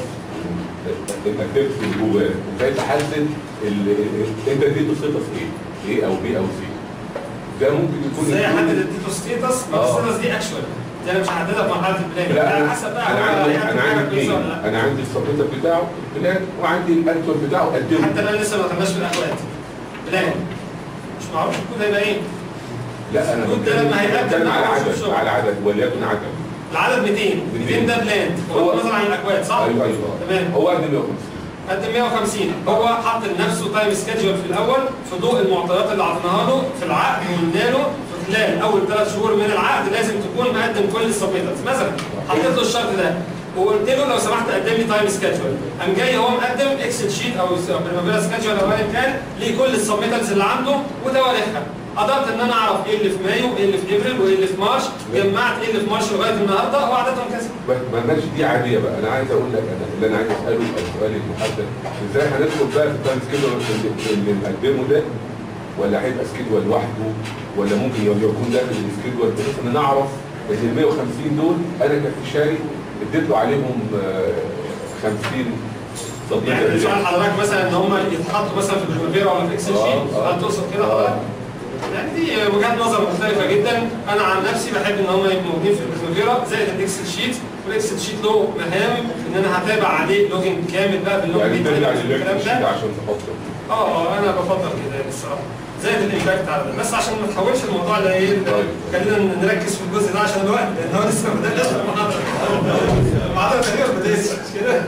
J: الاكتيفيتي اللي جواه ازاي تحدد ال- ال- انت اديته ستاتس ايه؟ ايه او بي او سي ده ممكن يكون
A: ازاي احدد اديته ستيتس
J: آه.
A: الستيتس دي اكشوال دي انا مش هحددها في مرحله البلان
J: لا
A: على
J: انا
A: حسب بقى
J: انا
A: هو
J: عندي
A: هيقدم
J: انا
A: حاجه
J: عندي
A: كويسه
J: اثنين
A: ولا لا
J: انا عندي السبميتر بتاعه بلان وعندي الاكتور بتاعه قدمه
A: حتى الان لسه ما دخلناش في الاكواد بلان مش معروف الكود هيبقى ايه
J: لا انا
A: الكود ده لما هيقدم
J: بتكلم على
A: معاه
J: عدد
A: شغل.
J: على عدد وليكن عدد
A: العدد 200 200 ده بلان
J: هو-
A: بغض النظر عن الاكواد صح؟
J: ايوه ايوه
A: تمام
J: هو قدم 150
A: قدم 150 هو حط لنفسه تايم سكيدجول في الاول في ضوء المعطيات اللي عطيناها له في العقد وقلنا له في خلال اول ثلاث شهور من العقد لازم تكون مقدم كل السبميترز مثلا حطيت له الشرط ده وقلت له لو سمحت قدم لي تايم سكيدجول قام جاي هو مقدم اكسل شيت او بريمافيرا سكيدجول او ايا كان لكل السبميترز اللي عنده وتواريخها قدرت ان انا اعرف ايه اللي في مايو وايه اللي في ابريل وايه اللي في مارش جمعت ايه اللي في مارش لغايه النهارده هو عددهم كذا
J: ما مالناش دي عاديه بقى انا عايز اقول لك انا اللي انا عايز اساله السؤال المحدد ازاي هندخل بقى في التايم سكيدول اللي مقدمه ده ولا هيبقى سكيدول لوحده ولا ممكن يكون داخل السكيدول بحيث ان نعرف ان ال 150 دول انا كاستشاري اديت له عليهم آه، 50 صديق
A: يعني سؤال حضرتك مثلا ان هم يتحطوا مثلا في البريمافيرا ولا في اكسل
J: آه،
A: شيت
J: آه.
A: هل تقصد كده حضرتك؟ يعني دي وجهات نظر مختلفه جدا انا عن نفسي بحب ان هم يبقوا موجودين في البريمافيرا زائد الاكسل شيت والاكسل شيت له مهام ان انا هتابع عليه لوجن كامل بقى
J: يعني
A: باللوجن
J: ترجع
A: والكلام
J: للشيت
A: ده
J: عشان تحطه
A: اه اه انا بفضل كده يعني الصراحه زائد الامباكت على ده بس عشان ما تحولش الموضوع لايه
J: طيب.
A: خلينا نركز في الجزء ده عشان الوقت لان هو لسه ما بدأناش المحاضره المحاضره تقريبا ما بدأتش مش كده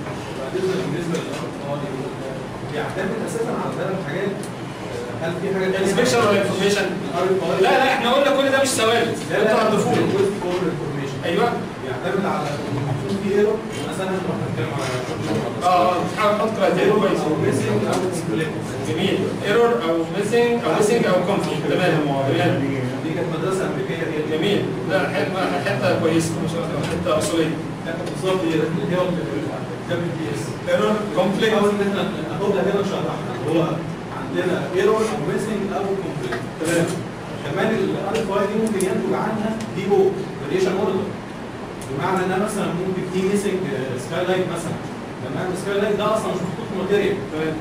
K: بالنسبه للأطفال بيعتمد اساسا على ثلاث حاجات هل في حاجه تانية؟
A: انسبكشن ولا انفورميشن
K: RFI
A: لا لا احنا قلنا كل ده مش ثوابت
K: لا لا
A: انتوا
K: لا
A: هتضيفوه
K: جزء فور انفورميشن
A: ايوه
K: بيعتمد على يكون في ايرور مثلا نروح نتكلم على
A: اه تحاول تحط كرايتيريا كويس
K: او ميسنج او كومبليت
A: جميل ايرور او ميسنج او ميسنج او كونفليكت تمام تمام
K: دي كانت مدرسه امريكيه دي
A: جميل لا حته حته كويسه ما شاء الله حته اصوليه
K: كانت بالظبط هي اللي هو الدبليو بي اس
A: ايرور كونفليكت
K: حاول ان احنا ناخدها هنا نشرحها هو عندنا ايرور او ميسنج او كومبليت تمام كمان الار اف اي دي ممكن ينتج عنها دي او فاريشن اوردر بمعنى ان انا مثلا ممكن في ميسنج سكاي لايت مثلا تمام السكاي لايت ده اصلا مش محطوط في ماتيريال
A: تمام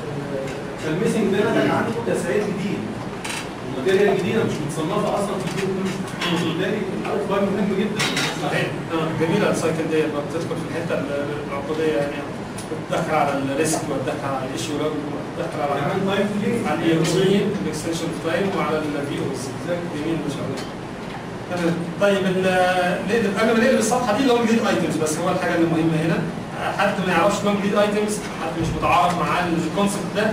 K: فالميسنج ده نتج عنه تسعير جديد الماتيريال جديده مش متصنفه اصلا في الكود وبالتالي الار اف اي مهم جدا
A: صحيح آه، جميله السايكل ديت بقى بتدخل في الحته العقوديه يعني بتدخل على الريسك وتدخل على الايشيو وتدخل على
K: كمان تايم ليه؟
A: على الاي او سي الاكستنشن اوف تايم وعلى البي او سي جميل ما شاء الله تمام. طيب ال- نقلب- قبل ما نقلب الصفحه دي اللونج ليد ايتمز بس هو الحاجه المهمه هنا حد ما يعرفش لونج ليد ايتمز حد مش متعارف مع الكونسبت ده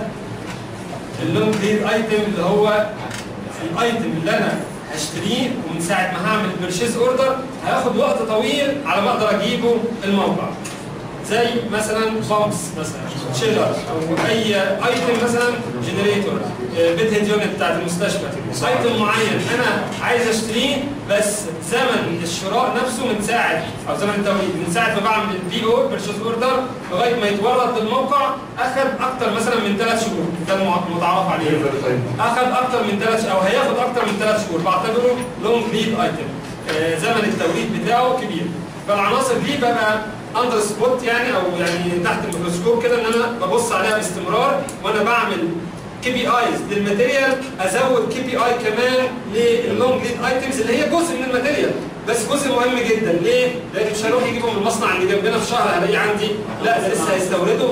A: اللونج ليد ايتم اللي هو الايتم اللي انا هشتريه ومن ساعه ما هعمل بيرشيز اوردر هياخد وقت طويل على ما اقدر اجيبه الموقع زي مثلا بامبس مثلا شيلر او اي ايتم مثلا جنريتور بيت هيد يونت بتاعت المستشفى ايتم معين انا عايز اشتريه بس زمن الشراء نفسه من ساعه او زمن التوريد من ساعه ما بعمل البي او بيرشيز اوردر لغايه ما يتورد للموقع اخذ اكتر مثلا من ثلاث شهور ده المتعارف عليه اخذ اكتر من ثلاث او هياخد اكتر من ثلاث شهور بعتبره لونج ليد ايتم زمن التوريد بتاعه كبير فالعناصر دي ببقى اندر سبوت يعني او يعني تحت الميكروسكوب كده ان انا ببص عليها باستمرار وانا بعمل كي بي ايز للماتيريال ازود كي بي اي كمان للونج ليد ايتمز اللي هي جزء من الماتيريال بس جزء مهم جدا ليه؟ لان مش هيروح يجيبه من المصنع اللي جنبنا في شهر هلاقيه عندي لا ده لسه هيستورده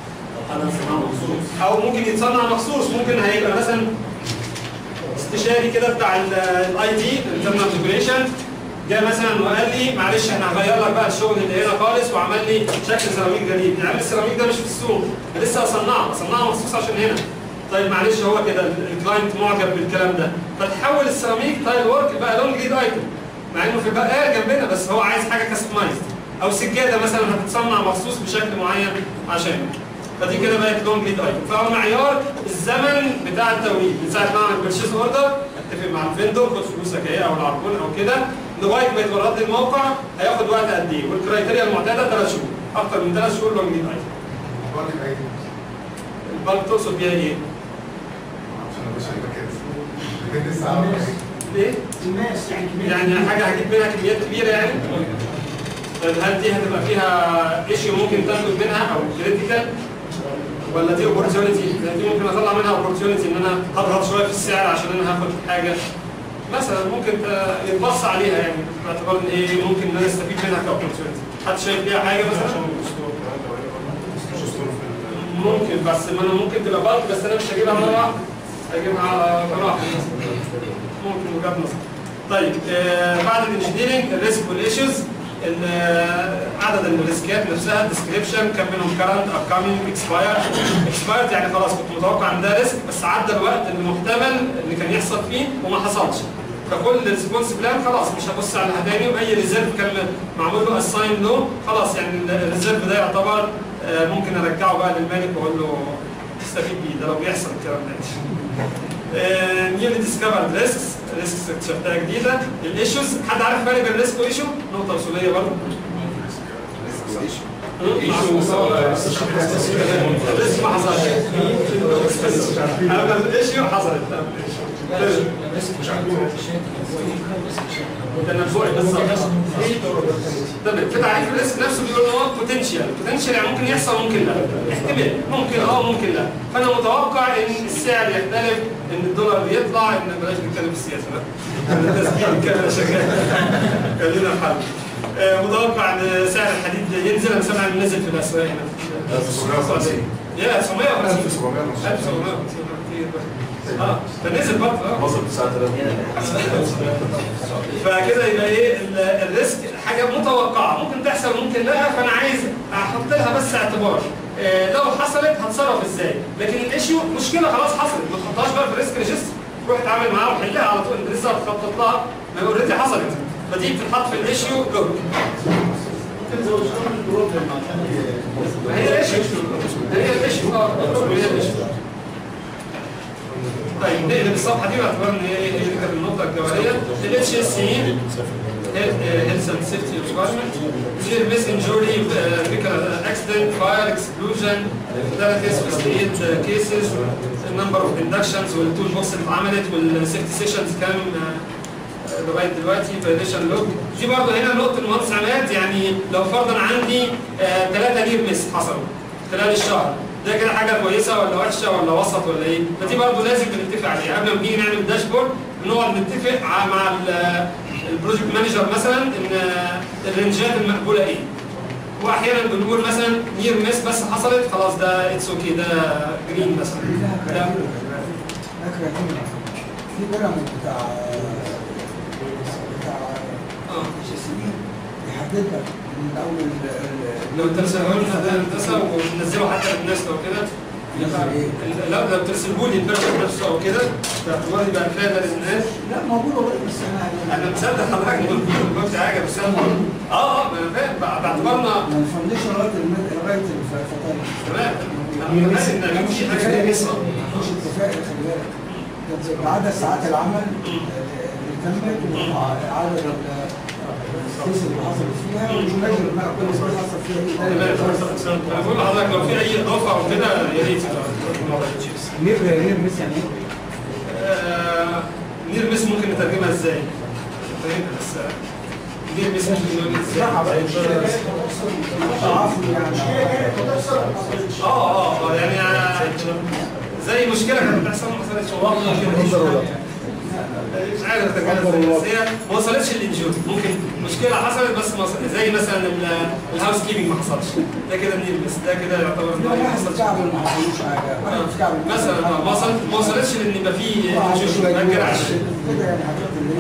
A: او ممكن يتصنع مخصوص ممكن هيبقى مثلا استشاري كده بتاع الاي تي الانترنال ديكوريشن جه مثلا وقال لي معلش احنا هغير لك بقى الشغل اللي هنا خالص وعمل لي شكل سيراميك جديد يعني السيراميك ده مش في السوق أنا لسه هصنعه هصنعه مخصوص عشان هنا طيب معلش هو كده الكلاينت معجب بالكلام ده فتحول السيراميك تايل ورك بقى لون جديد ايتم مع انه في بقى جنبنا بس هو عايز حاجه كاستمايزد او سجاده مثلا هتتصنع مخصوص بشكل معين عشانه فدي كده بقت لونج ليد ايتم فهو معيار الزمن بتاع التوريد من ساعه ما اعمل بيرشيز اوردر اتفق مع الفندور خد فلوسك ايه او العربون او كده لغايه ما يتورد لي الموقع هياخد وقت قد ايه والكرايتيريا المعتاده ثلاث شهور اكتر من ثلاث شهور لونج ليد ايتم البالك تقصد بيها ايه؟ ايه؟
F: الناس يعني كمية
A: يعني حاجه هجيب منها كميات كبيره يعني طيب هل دي هتبقى فيها ايشيو ممكن تنتج منها او كريتيكال ولا دي اوبورتيونيتي دي ممكن اطلع منها اوبورتيونيتي ان انا هضغط شويه في السعر عشان انا هاخد حاجه مثلا ممكن ت- يتبص عليها يعني باعتبار ان ايه ممكن ان انا استفيد منها كاوبورتيونيتي حد شايف ليها حاجه مثلا ممكن بس ما انا ممكن تبقى بالك بس انا مش هجيبها مره واحده هجيبها براحه ممكن وجهه نظر طيب آه بعد الانجينيرنج الريسك والايشوز عدد الريسكات نفسها الديسكريبشن كم منهم كرنت ابكامينج اكسباير اكسبايرد يعني خلاص كنت متوقع ان ده ريسك بس عدى الوقت المحتمل اللي كان يحصل فيه وما حصلش فكل ريسبونس بلان خلاص مش هبص على تاني واي ريزيرف كان معمول له اساين له خلاص يعني الريزيرف ده يعتبر آه، ممكن ارجعه بقى للمالك واقول له استفيد بيه ده لو بيحصل الكلام ده نيولي ديسكفرد ريسكس ريسكس اكتشفتها جديده الايشوز حد عارف فرق بين ريسك وايشو؟ نقطه وصوليه برضه الريسك ما حصلش اما الايشيو حصلت تنبؤي بالظبط تمام في تعريف الريسك نفسه بيقول ان هو بوتنشال بوتنشال يعني ممكن يحصل ممكن لا احتمال ممكن اه ممكن لا فانا متوقع ان السعر يختلف ان الدولار يطلع ان بلاش نتكلم في السياسه بقى التسجيل الكاميرا شغال خلينا في حل آه، متوقع ان سعر الحديد ينزل انا سامع انه نزل في الاسواق هنا
L: 1950
A: يا 950
L: 1750
A: 1750 كتير بقى. اه ده نزل برضه اه
L: وصل 9000
A: فكده يبقى ايه ال- الريسك حاجه متوقعه ممكن تحصل ممكن لا فانا عايز احط لها بس اعتبار آه، لو حصلت هتصرف ازاي لكن الايشيو مشكله خلاص حصلت ما تحطهاش بقى في الريسك ريجستر روح اتعامل معاها وحلها على طول انت لسه هتخطط لها ما اوريدي حصلت فدي بتتحط في الايشيو لوج ما هي الايشو هي الايشو اه هي الايشو طيب نقلب الصفحه دي باعتبار ان هي هي دي كانت النقطه الجوهريه الاتش اس سي health and safety requirement near miss injury uh, vehicle accident fire explosion fatalities first aid uh, cases the number of inductions والتول بوكس اللي اتعملت والسيفتي سيشنز كام uh, لغايه دلوقتي فايديشن لوج دي برضه هنا نقطه المهندس عماد يعني لو فرضا عندي ثلاثه نير مس حصلوا خلال الشهر ده كده حاجه كويسه ولا وحشه ولا وسط ولا ايه فدي برضه لازم بنتفق عليها قبل ما نيجي نعمل داشبورد بنقعد نتفق ع- مع ال- البروجكت مانجر مثلا ان الرنجات المقبوله ايه واحيانا بنقول مثلا نير مس بس حصلت خلاص ده اتس اوكي ده جرين مثلا لا
F: فاكر في بيراميد بتاع بتاع
A: اه
F: يحدد لك من اول ال- ال-
A: لو ترسلوا لنا ده هندسه وننزله حتى للناس لو كده ال- لا لو ترسلوا لي البرشا نفسه او كده باعتبار يبقى فايده للناس
F: لا موجود والله بس انا
A: انا مصدق حضرتك ما قلت حاجه بس انا اه اه ما انا فاهم بع- باعتبارنا
F: من الفاونديشن لغايه المد- لغايه الفتاه
A: تمام انا متخيل ان في حاجه كويسه
F: مش اتفاق خلي بالك كانت بعدد ساعات العمل اللي تمت وعدد الكيس اللي حصلت فيها والمجر بقى كل اللي حصل فيها ايه ده
A: انا بقول لحضرتك لو في اي اضافه او كده يا ريت
B: نير نير مس يعني ايه؟
A: آه، نير مس ممكن نترجمها ازاي؟ فاهم بس آه، نير مس ممكن نقول ازاي؟ اه اه اه يعني آه، زي مشكله كانت بتحصل ما حصلتش والله مش عارف اترجمها ازاي بس هي ما وصلتش للانجوري ممكن مشكله حصلت بس ما وصل- زي مثلا ال- الهاوس كيبنج ما حصلش ده كده نير مس ده كده يعتبر إن هو ما
F: واحد
A: حصلش
F: كعب ما حصلوش حاجه واحد كعب
A: مثلا ما وصلت ما وصلتش لان يبقى في انجوري ما جرعش
F: كده يعني حاجات اللي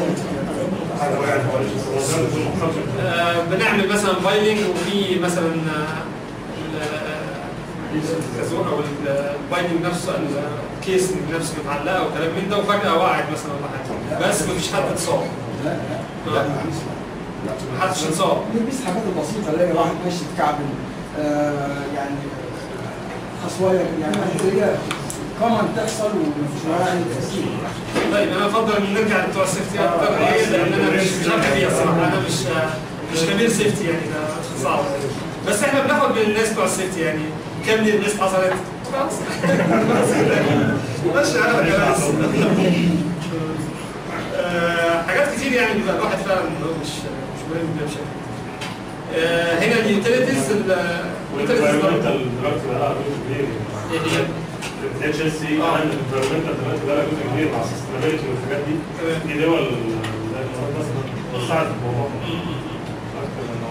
F: هي
A: آه، بنعمل مثلا بايلنج وفي مثلا آه، ال- الكازور او البايلنج نفسه الكيس نفسه متعلقه وكلام من ده وفجاه وقعت مثلا ولا حاجه بس مفيش حد اتصاب
F: لا لا
A: آه. محدش اتصاب
F: دي بس حاجات البسيطه اللي هي واحد ماشي اتكعبل آه يعني خصوايه يعني حاجات هي كومن تحصل ومفيش وراها اي تاثير
A: طيب انا افضل ان نرجع لبتوع السيفتي اكتر ايه لان انا مش مش عارف فيها الصراحه انا مش مش خبير سيفتي يعني ده صعب بس احنا بناخد من الناس بتوع السيفتي يعني كم من الناس حصلت خلاص ماشي على كلام آه، حاجات كتير يعني بيبقى الواحد فعلا إن هو مش مش مهم بيها بشكل آه، هنا اليوتيليتيز
H: والانفيرمنتال دلوقتي بقى جزء كبير
A: ايه هي؟
H: الاتش اس سي الانفيرمنتال دلوقتي بقى جزء كبير مع السستينابيلتي والحاجات دي في دول زي الامارات مثلا وسعت الموضوع اكتر من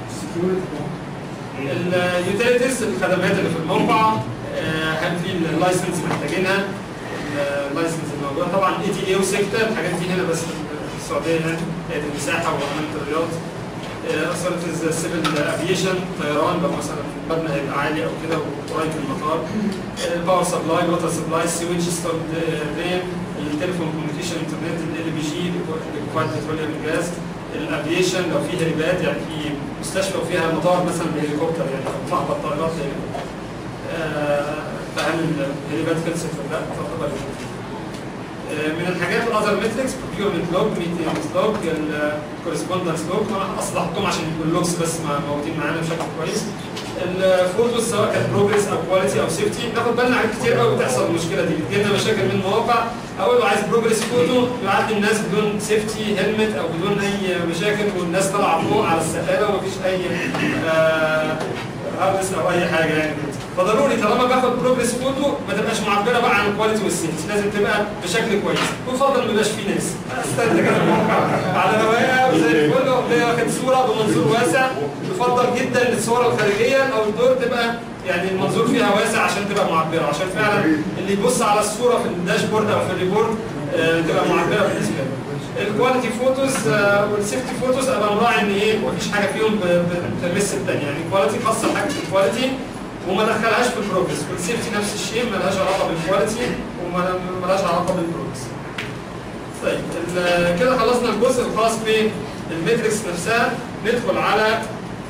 A: اليوتيليتيز الخدمات اللي في الموقع آه، هل في اللايسنس محتاجينها اللايسنس الموجوده طبعا اي تي اي وسيكتا الحاجات دي هنا بس في السعوديه يعني هيئه المساحه وامانه الرياض اثرت السيفل افيشن طيران لو مثلا المبنى هيبقى عالي او كده وقريب من المطار الباور سبلاي ووتر سبلاي سيوج ستورد درين التليفون كوميونيكيشن انترنت ال بي جي ليكوفايد بتروليوم جاز الافيشن لو في هليباد يعني في مستشفى وفيها مطار مثلا بهليكوبتر يعني معبر طائرات آه، فهل الهليباد خلصت ولا لا؟ تعتبر آه، من الحاجات الاذر ميتريكس بروكيورمنت لوج ميتنجز لوج الكورسبوندنس لوج طبعا اصل حطهم عشان يكون اللوجز بس ما- موجودين معانا بشكل كويس الفوتوز سواء كانت بروجرس او كواليتي او سيفتي ناخد بالنا حاجات كتير قوي بتحصل المشكله دي بتجيلنا مشاكل من المواقع اقول له عايز بروجرس فوتو يعدي الناس بدون سيفتي هيلمت او بدون اي مشاكل والناس طالعه فوق على السقاله ومفيش اي آه هاردس او اي حاجه يعني فضروري طالما باخد بروجرس فوتو ما تبقاش معبره بقى عن الكواليتي والسيفتي لازم تبقى بشكل كويس ويفضل ما يبقاش فيه ناس استنى كده الموقع على رواقه وزي الفل وتلاقي واخد صوره بمنظور واسع يفضل جدا الصوره الخارجيه او الدور تبقى يعني المنظور فيها واسع عشان تبقى معبره عشان فعلا اللي يبص على الصوره في الداشبورد او في الريبورت آه، تبقى معبره بالنسبه له الكواليتي فوتوز آه، والسيفتي فوتوز ابقى مراعي ان ايه مفيش حاجه فيهم ب- ب- بتمس الثانيه يعني الكواليتي خاصه بحاجه الكواليتي وما دخلهاش في البروجرس والسيفتي نفس الشيء ما لهاش علاقه بالكواليتي وما ما لهاش علاقه بالبروجرس طيب ال- كده خلصنا الجزء الخاص بالميتريكس نفسها ندخل على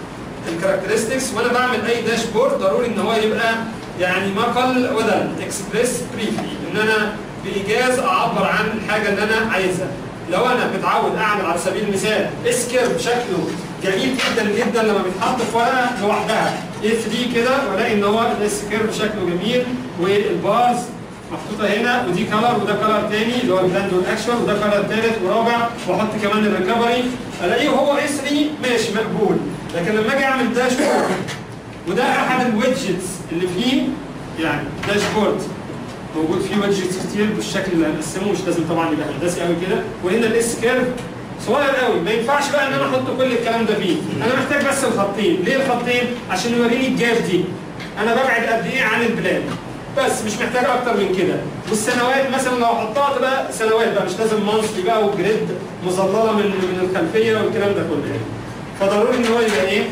A: الكاركترستكس وانا بعمل اي داشبورد ضروري ان هو يبقى يعني ما قل ودل اكسبريس بريفلي ان انا بايجاز اعبر عن الحاجه اللي انا عايزها لو انا متعود اعمل على سبيل المثال اس كيرف شكله جميل جدا جدا لما بيتحط في ورقه لوحدها اف 3 كده والاقي ان هو الاس كيرف شكله جميل والبارز محطوطه هنا ودي كلر وده كلر تاني اللي هو البلاند والاكشوال وده كلر تالت ورابع واحط كمان الريكفري الاقيه هو اس 3 ماشي مقبول لكن لما اجي اعمل داشبورد وده احد الويدجتس اللي فيه يعني داشبورد موجود فيه ويدجتس كتير بالشكل اللي هنقسمه مش لازم طبعا يبقى هندسي قوي كده وهنا الاس كيرف صغير قوي ما ينفعش بقى ان انا احط كل الكلام ده فيه انا محتاج بس الخطين ليه الخطين عشان يوريني الجاب دي انا ببعد قد ايه عن البلاد بس مش محتاج اكتر من كده والسنوات مثلا لو احطها تبقى سنوات بقى مش لازم مانثلي بقى وجريد مظلله من من الخلفيه والكلام ده كله يعني فضروري ان هو يبقى ايه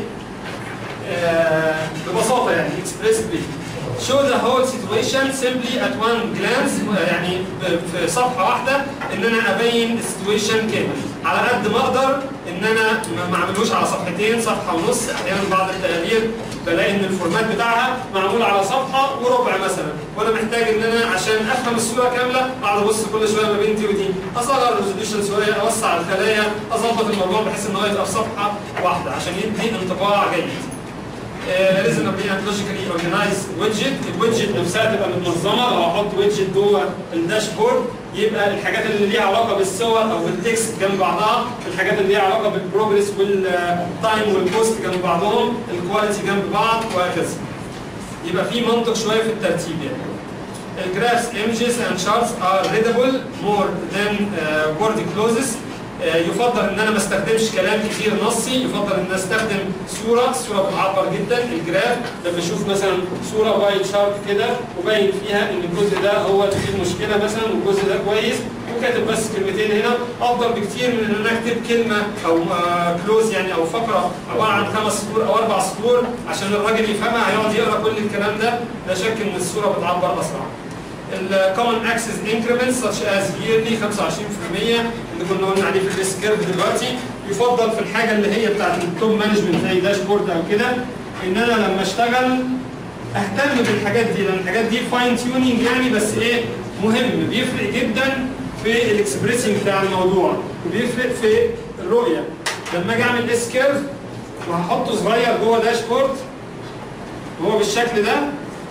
A: آه ببساطه يعني اكسبريسلي show the whole situation simply at one glance يعني ب- في صفحه واحده ان انا ابين السيتويشن كامل على قد ما اقدر ان انا ما- ما اعملوش على صفحتين صفحه ونص احيانا بعض التقارير بلاقي ان الفورمات بتاعها معمول على صفحه وربع مثلا وانا محتاج ان انا عشان افهم الصوره كامله اقعد ابص كل شويه ما بين دي ودي اصغر الريزوليوشن شويه اوسع الخلايا اظبط الموضوع بحيث ان هو يبقى في صفحه واحده عشان يدي انطباع جيد ريزونبلي اند لوجيكالي اورجنايز ويدجت الويدجت نفسها تبقى متنظمه لو احط ويدجت جوه الداشبورد يبقى الحاجات اللي ليها علاقه بالصور او بالتكست جنب بعضها الحاجات اللي ليها علاقه بالبروجرس والتايم والكوست جنب بعضهم الكواليتي جنب بعض وهكذا يبقى في منطق شويه في الترتيب يعني الجرافs images and charts are readable more than uh, word clauses آه، يفضل ان انا ما استخدمش كلام كتير نصي يفضل ان استخدم صوره الصوره بتعبر جدا الجراف لما اشوف مثلا صوره باي شارت كده وباين فيها ان الجزء ده هو اللي فيه المشكله مثلا والجزء ده كويس وكاتب بس كلمتين هنا افضل بكتير من ان انا اكتب كلمه او كلوز يعني او فقره عباره عن خمس سطور او اربع سطور عشان الراجل يفهمها هيقعد يقرا كل الكلام ده لا شك ان الصوره بتعبر اسرع الكومن اكسس انكريمنتس such as yearly 25% اللي كنا قلنا عليه في الريسك كيرف دلوقتي يفضل في الحاجه اللي هي بتاعت التوب مانجمنت زي داشبورد او كده ان انا لما اشتغل اهتم بالحاجات دي لان الحاجات دي فاين تيوننج يعني بس ايه مهم بيفرق جدا في الاكسبريسنج بتاع الموضوع وبيفرق في الرؤيه لما اجي اعمل اس كيرف وهحطه صغير جوه داشبورد وهو بالشكل ده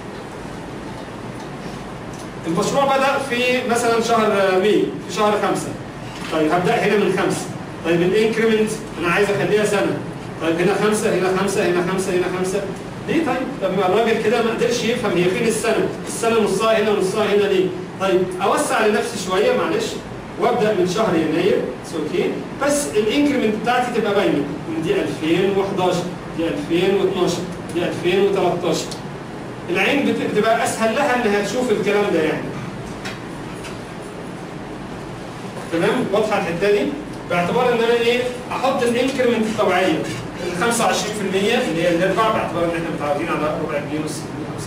A: المشروع بدأ في مثلا شهر ماي في شهر خمسة طيب هبدأ هنا من خمسة طيب الانكريمنت أنا عايز أخليها سنة طيب هنا خمسة هنا خمسة هنا خمسة هنا خمسة ليه طيب؟ طب ما الراجل كده ما قدرش يفهم هي فين السنة؟ السنة نصها هنا ونصها هنا ليه؟ طيب أوسع لنفسي شوية معلش وابدا من شهر يناير اوكي بس الانكريمنت بتاعتي تبقى باينه من دي 2011 دي 2012 دي 2013 العين بت- بتبقى اسهل لها انها تشوف الكلام ده يعني تمام واضحه الحته دي باعتبار ان انا ايه احط الانكريمنت الطبيعيه ال 25% اللي هي الاربع باعتبار ان احنا متعودين على ربع جنيه ونص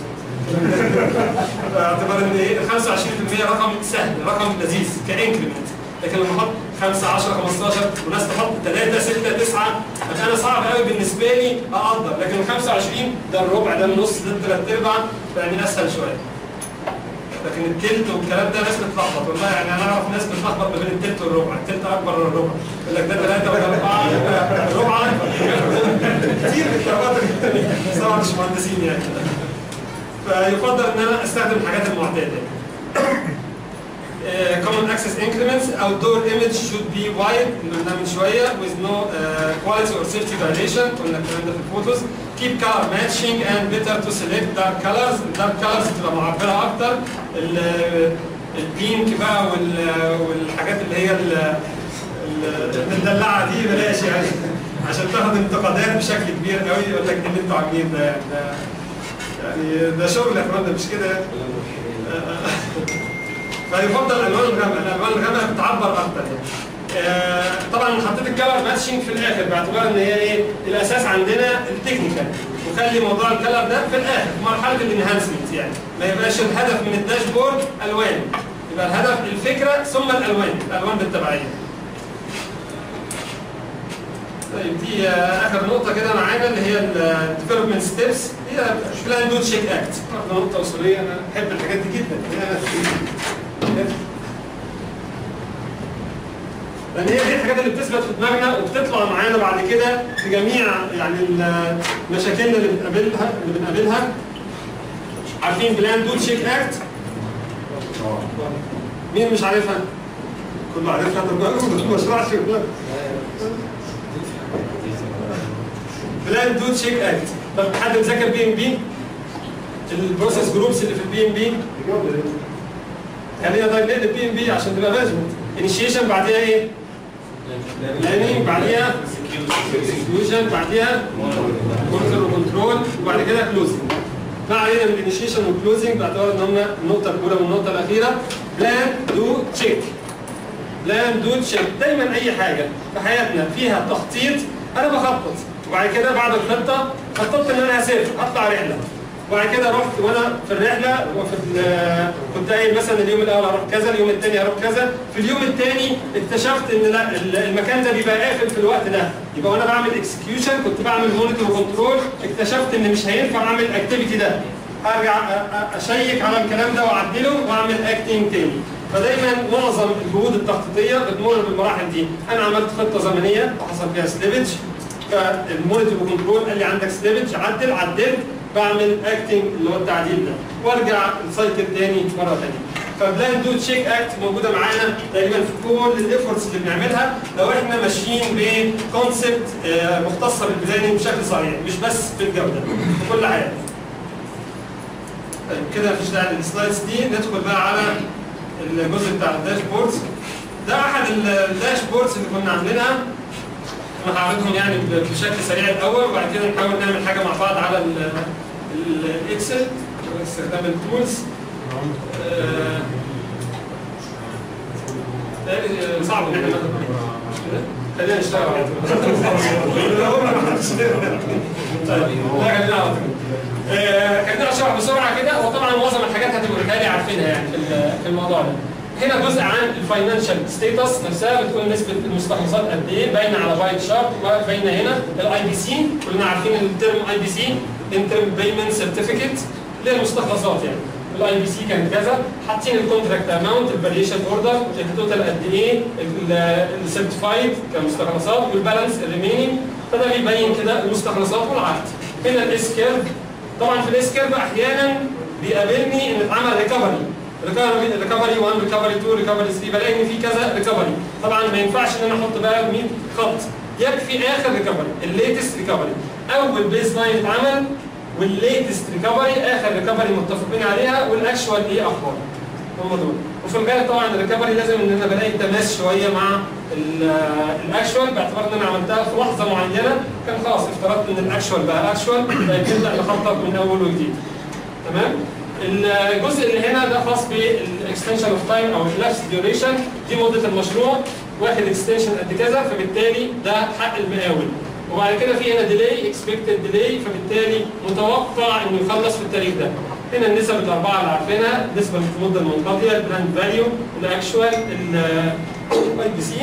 A: باعتبار ان ايه ال 25% رقم سهل رقم لذيذ كانكريمنت لكن لما احط 5 10 15 وناس تحط 3 6 9 يبقى انا صعب قوي بالنسبه لي اقدر لكن ال 25 ده الربع ده النص ده الثلاث ارباع يعني اسهل شويه لكن التلت والكلام ده ناس بتلخبط والله يعني انا اعرف ناس بتلخبط ما بين التلت والربع التلت اكبر من الربع يقول لك ده ثلاثه ولا اربعه الربع اكبر كتير بيتلخبطوا بس طبعا مش مهندسين يعني فيفضل ان انا استخدم الحاجات المعتاده Uh, common access increments outdoor image should be wide اللي قلنا من شويه with no uh, quality or safety violation قلنا الكلام ده في الفوتوز keep color matching and better to select dark colors dark colors بتبقى معبره اكتر ال- البينك بقى وال- والحاجات اللي هي ال- ال- المدلعه دي بلاش يعني عشان تاخد انتقادات بشكل كبير قوي يقول لك ده اللي انتوا عاملين ده يعني ده يعني ده شغل يا اخوانا مش كده يعني. فيفضل الالوان الغامقه، الالوان الغامقه بتعبر اكتر يعني. آه، طبعا أنا حطيت الكلر ماتشنج في الاخر باعتبار ان هي ايه الاساس عندنا التكنيكال وخلي موضوع الكلر ده في الاخر في مرحله الانهانسمنت يعني ما يبقاش الهدف من الداشبورد الوان يبقى الهدف الفكره ثم الالوان الالوان بالتبعيه طيب دي آه، اخر نقطه كده معانا اللي هي الديفلوبمنت ستيبس هي بلان دو تشيك اكت نقطه اصوليه انا بحب الحاجات دي جدا لان هي دي الحاجات اللي بتثبت في دماغنا وبتطلع معانا بعد كده في جميع يعني ال- مشاكلنا اللي بنقابلها اللي بنقابلها عارفين بلان دو تشيك اكت مين مش عارفها؟ كله عارفها طب ما اشرحش بلان دو تشيك اكت طب حد مذاكر بي ام بي البروسيس جروبس اللي في البي ام بي خلينا طيب نقلب بي ام بي عشان تبقى مانجمنت انيشيشن بعديها ايه؟ بلاننج بعديها اكسكيوشن بعديها كونتر وكنترول وبعد كده كلوزنج ما علينا من الانيشيشن والكلوزنج باعتبار ان هم النقطه الاولى والنقطه الاخيره بلان دو تشيك بلان دو تشيك دايما اي حاجه في حياتنا فيها تخطيط انا بخطط وبعد كده بعد الخطه خططت ان انا هسافر هطلع رحله وبعد كده رحت وانا في الرحله وفي ال- كنت قايل مثلا اليوم الاول هروح كذا اليوم الثاني هروح كذا في اليوم الثاني اكتشفت ان لا ال- المكان ده بيبقى قافل في الوقت ده يبقى وانا بعمل اكسكيوشن كنت بعمل مونيتور وكنترول اكتشفت ان مش هينفع اعمل الاكتيفيتي ده ارجع أ- أ- اشيك على الكلام ده واعدله واعمل اكتنج تاني فدايما معظم الجهود التخطيطيه بتمر بالمراحل دي انا عملت خطه زمنيه وحصل فيها سليبج فالمونيتور وكنترول قال لي عندك سليبج عدل عدلت بعمل اكتنج اللي هو التعديل ده وارجع السايكل تاني مره تانيه فبلان دو تشيك اكت موجوده معانا تقريبا في كل الايفورتس اللي بنعملها لو احنا ماشيين بكونسبت مختصه بالبلاننج بشكل صحيح مش بس في الجوده في كل حاجه. طيب كده مفيش داعي للسلايدز دي ندخل بقى على الجزء بتاع الداشبوردز ده احد الداشبوردز اللي كنا عاملينها انا هعرضهم يعني بشكل سريع الاول وبعد كده نحاول نعمل حاجه مع بعض على ال- ال- الاكسل استخدام التولز آه، تهيألي صعب ان احنا ناخد مش كده؟ خلينا نشتغل على طول. طيب لا خلينا على طول. آه، خلينا اشرح بسرعه كده هو طبعا معظم الحاجات هتبقى بالتالي عارفينها يعني في ال- في الموضوع ده. هنا جزء عن الفاينانشال ستيتس نفسها بتقول نسبه المستخلصات قد ايه باينه على بايت شارت وباينه هنا الاي بي سي كلنا عارفين الترم اي بي سي انترم بيمنت سيرتيفيكت للمستخلصات يعني الاي بي سي كان كذا حاطين الكونتراكت اماونت الفاريشن اوردر التوتال قد ايه السيرتيفايد كمستخلصات والبالانس الريمينينج فده بيبين كده المستخلصات والعقد هنا الاس كيرف طبعا في الاس كيرف احيانا بيقابلني ان اتعمل ريكفري ريكفري ريكفري 1 ريكفري 2 ريكفري 3 بلاقي ان في كذا ريكفري طبعا ما ينفعش ان انا احط بقى 100 خط يكفي اخر ريكفري الليتست ريكفري اول بيز لاين اتعمل والليتست ريكفري اخر ريكفري متفقين عليها والاكشوال ايه اخبار هم دول وفي الغالب طبعا الريكفري لازم ان انا بلاقي تماس شويه مع ال- الاكشوال باعتبار ان انا عملتها في لحظه معينه كان خلاص افترضت ان الاكشوال بقى اكشوال فيبدا نخطط من اول وجديد تمام الجزء اللي هنا ده خاص بالاكستنشن اوف تايم او اللابس ديوريشن دي مده المشروع واخد اكستنشن قد كذا فبالتالي ده حق المقاول وبعد كده في هنا ديلي اكسبكتد ديلي فبالتالي متوقع انه يخلص في التاريخ ده هنا النسب الاربعه اللي عارفينها نسبه المده المنقضيه البراند فاليو الاكشوال الاي بي سي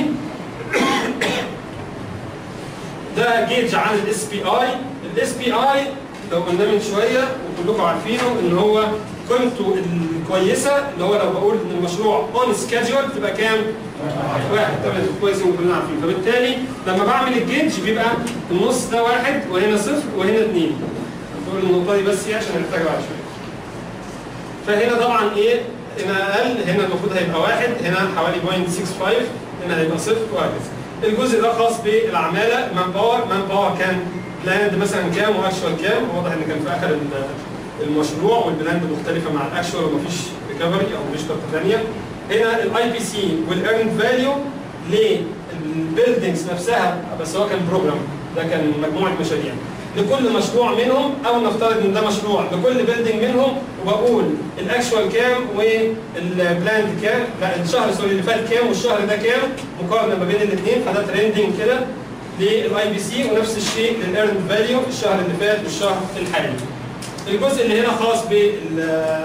A: ده جيج عن الاس بي اي الاس بي اي لو قلنا من شويه وكلكم عارفينه ان هو قيمته الكويسه اللي هو لو بقول ان المشروع اون سكادجول تبقى كام؟ واحد تمام كويس وكلنا عارفين فبالتالي لما بعمل الجيج بيبقى النص ده واحد وهنا صفر وهنا اثنين بقول النقطه دي بس ايه عشان نحتاجها بعد شويه فهنا طبعا ايه هنا اقل هنا المفروض هيبقى واحد هنا حوالي 0.65 هنا هيبقى صفر وهكذا الجزء ده خاص بالعماله مان باور مان باور كان بلاند مثلا كام واكشوال كام واضح ان كان في اخر ال- المشروع والبلاند مختلفه مع الاكشوال ومفيش ريكفري او مفيش خطه ثانيه هنا الاي بي سي والايرن فاليو للبيلدنجز نفسها بس هو كان بروجرام ده كان مجموعه مشاريع لكل مشروع منهم او نفترض ان ده مشروع لكل بيلدينج منهم وبقول الاكشوال كام والبلاند كام لا الشهر سوري اللي فات كام والشهر ده كام مقارنه ما بين الاثنين فده ترندنج كده للاي بي سي ونفس الشيء للايرن فاليو الشهر اللي فات والشهر الحالي. الجزء اللي هنا خاص بال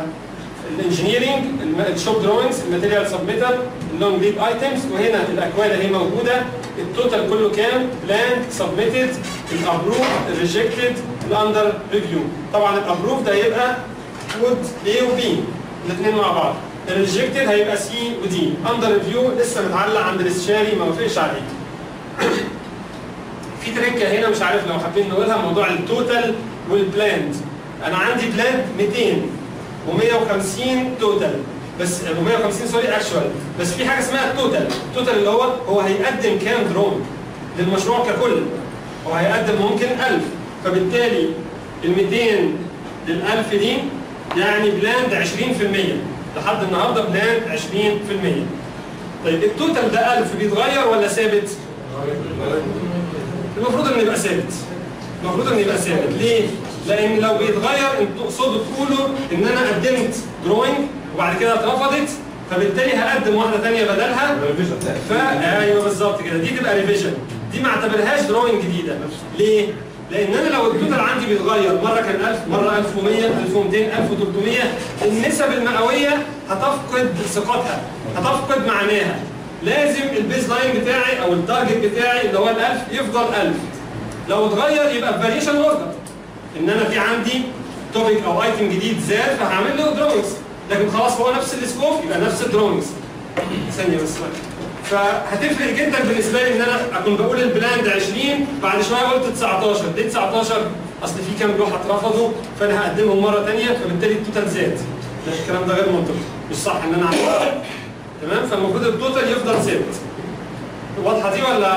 A: الانجينيرنج الشوب دروينجز الماتيريال سبميتر اللونج ليد ايتمز وهنا الاكواد اهي موجوده التوتال كله كام بلانك سبميتد الابروف الريجكتد الاندر ريفيو طبعا الابروف ده هيبقى وود A وبي الاثنين مع بعض الريجكتد هيبقى سي ودي اندر ريفيو لسه متعلق عند الاستشاري ما وافقش عليه في تريكه هنا مش عارف لو حابين نقولها موضوع التوتال والبلاند انا عندي بلاند 200 و150 توتال بس 150 سوري اكشوال بس في حاجه اسمها التوتال التوتال اللي هو هو هيقدم كام درون للمشروع ككل هو هيقدم ممكن 1000 فبالتالي ال 200 لل 1000 دي يعني بلاند 20% لحد النهارده بلاند 20% طيب التوتال ده 1000 بيتغير ولا ثابت؟ المفروض انه يبقى ثابت المفروض انه يبقى ثابت ليه؟ لان لو بيتغير انتوا تقصدوا تقولوا ان انا قدمت دروينج وبعد كده اترفضت فبالتالي هقدم واحده ثانيه بدلها ف ايوه بالظبط كده دي تبقى ريفيجن دي ما اعتبرهاش دروينج جديده ليه؟ لان انا لو التوتال عندي بيتغير مره كان 1000 مره 1100 1200 1300 النسب المئويه هتفقد ثقتها هتفقد معناها لازم البيز لاين بتاعي او التارجت بتاعي اللي هو ال 1000 يفضل 1000 لو اتغير يبقى فاريشن اوردر ان انا في عندي توبيك او ايتم جديد زاد فهعمل له دروينجز لكن خلاص هو نفس السكوب يبقى نفس الدروينجز ثانيه بس فهتفرق جدا بالنسبه لي ان انا اكون بقول البلاند 20 بعد شويه قلت 19 ليه 19 اصل في كام لوحه اترفضوا فانا هقدمهم مره ثانيه فبالتالي التوتال زاد ده الكلام ده غير منطقي مش صح ان انا اعمل تمام فالمفروض التوتال يفضل ثابت واضحه دي ولا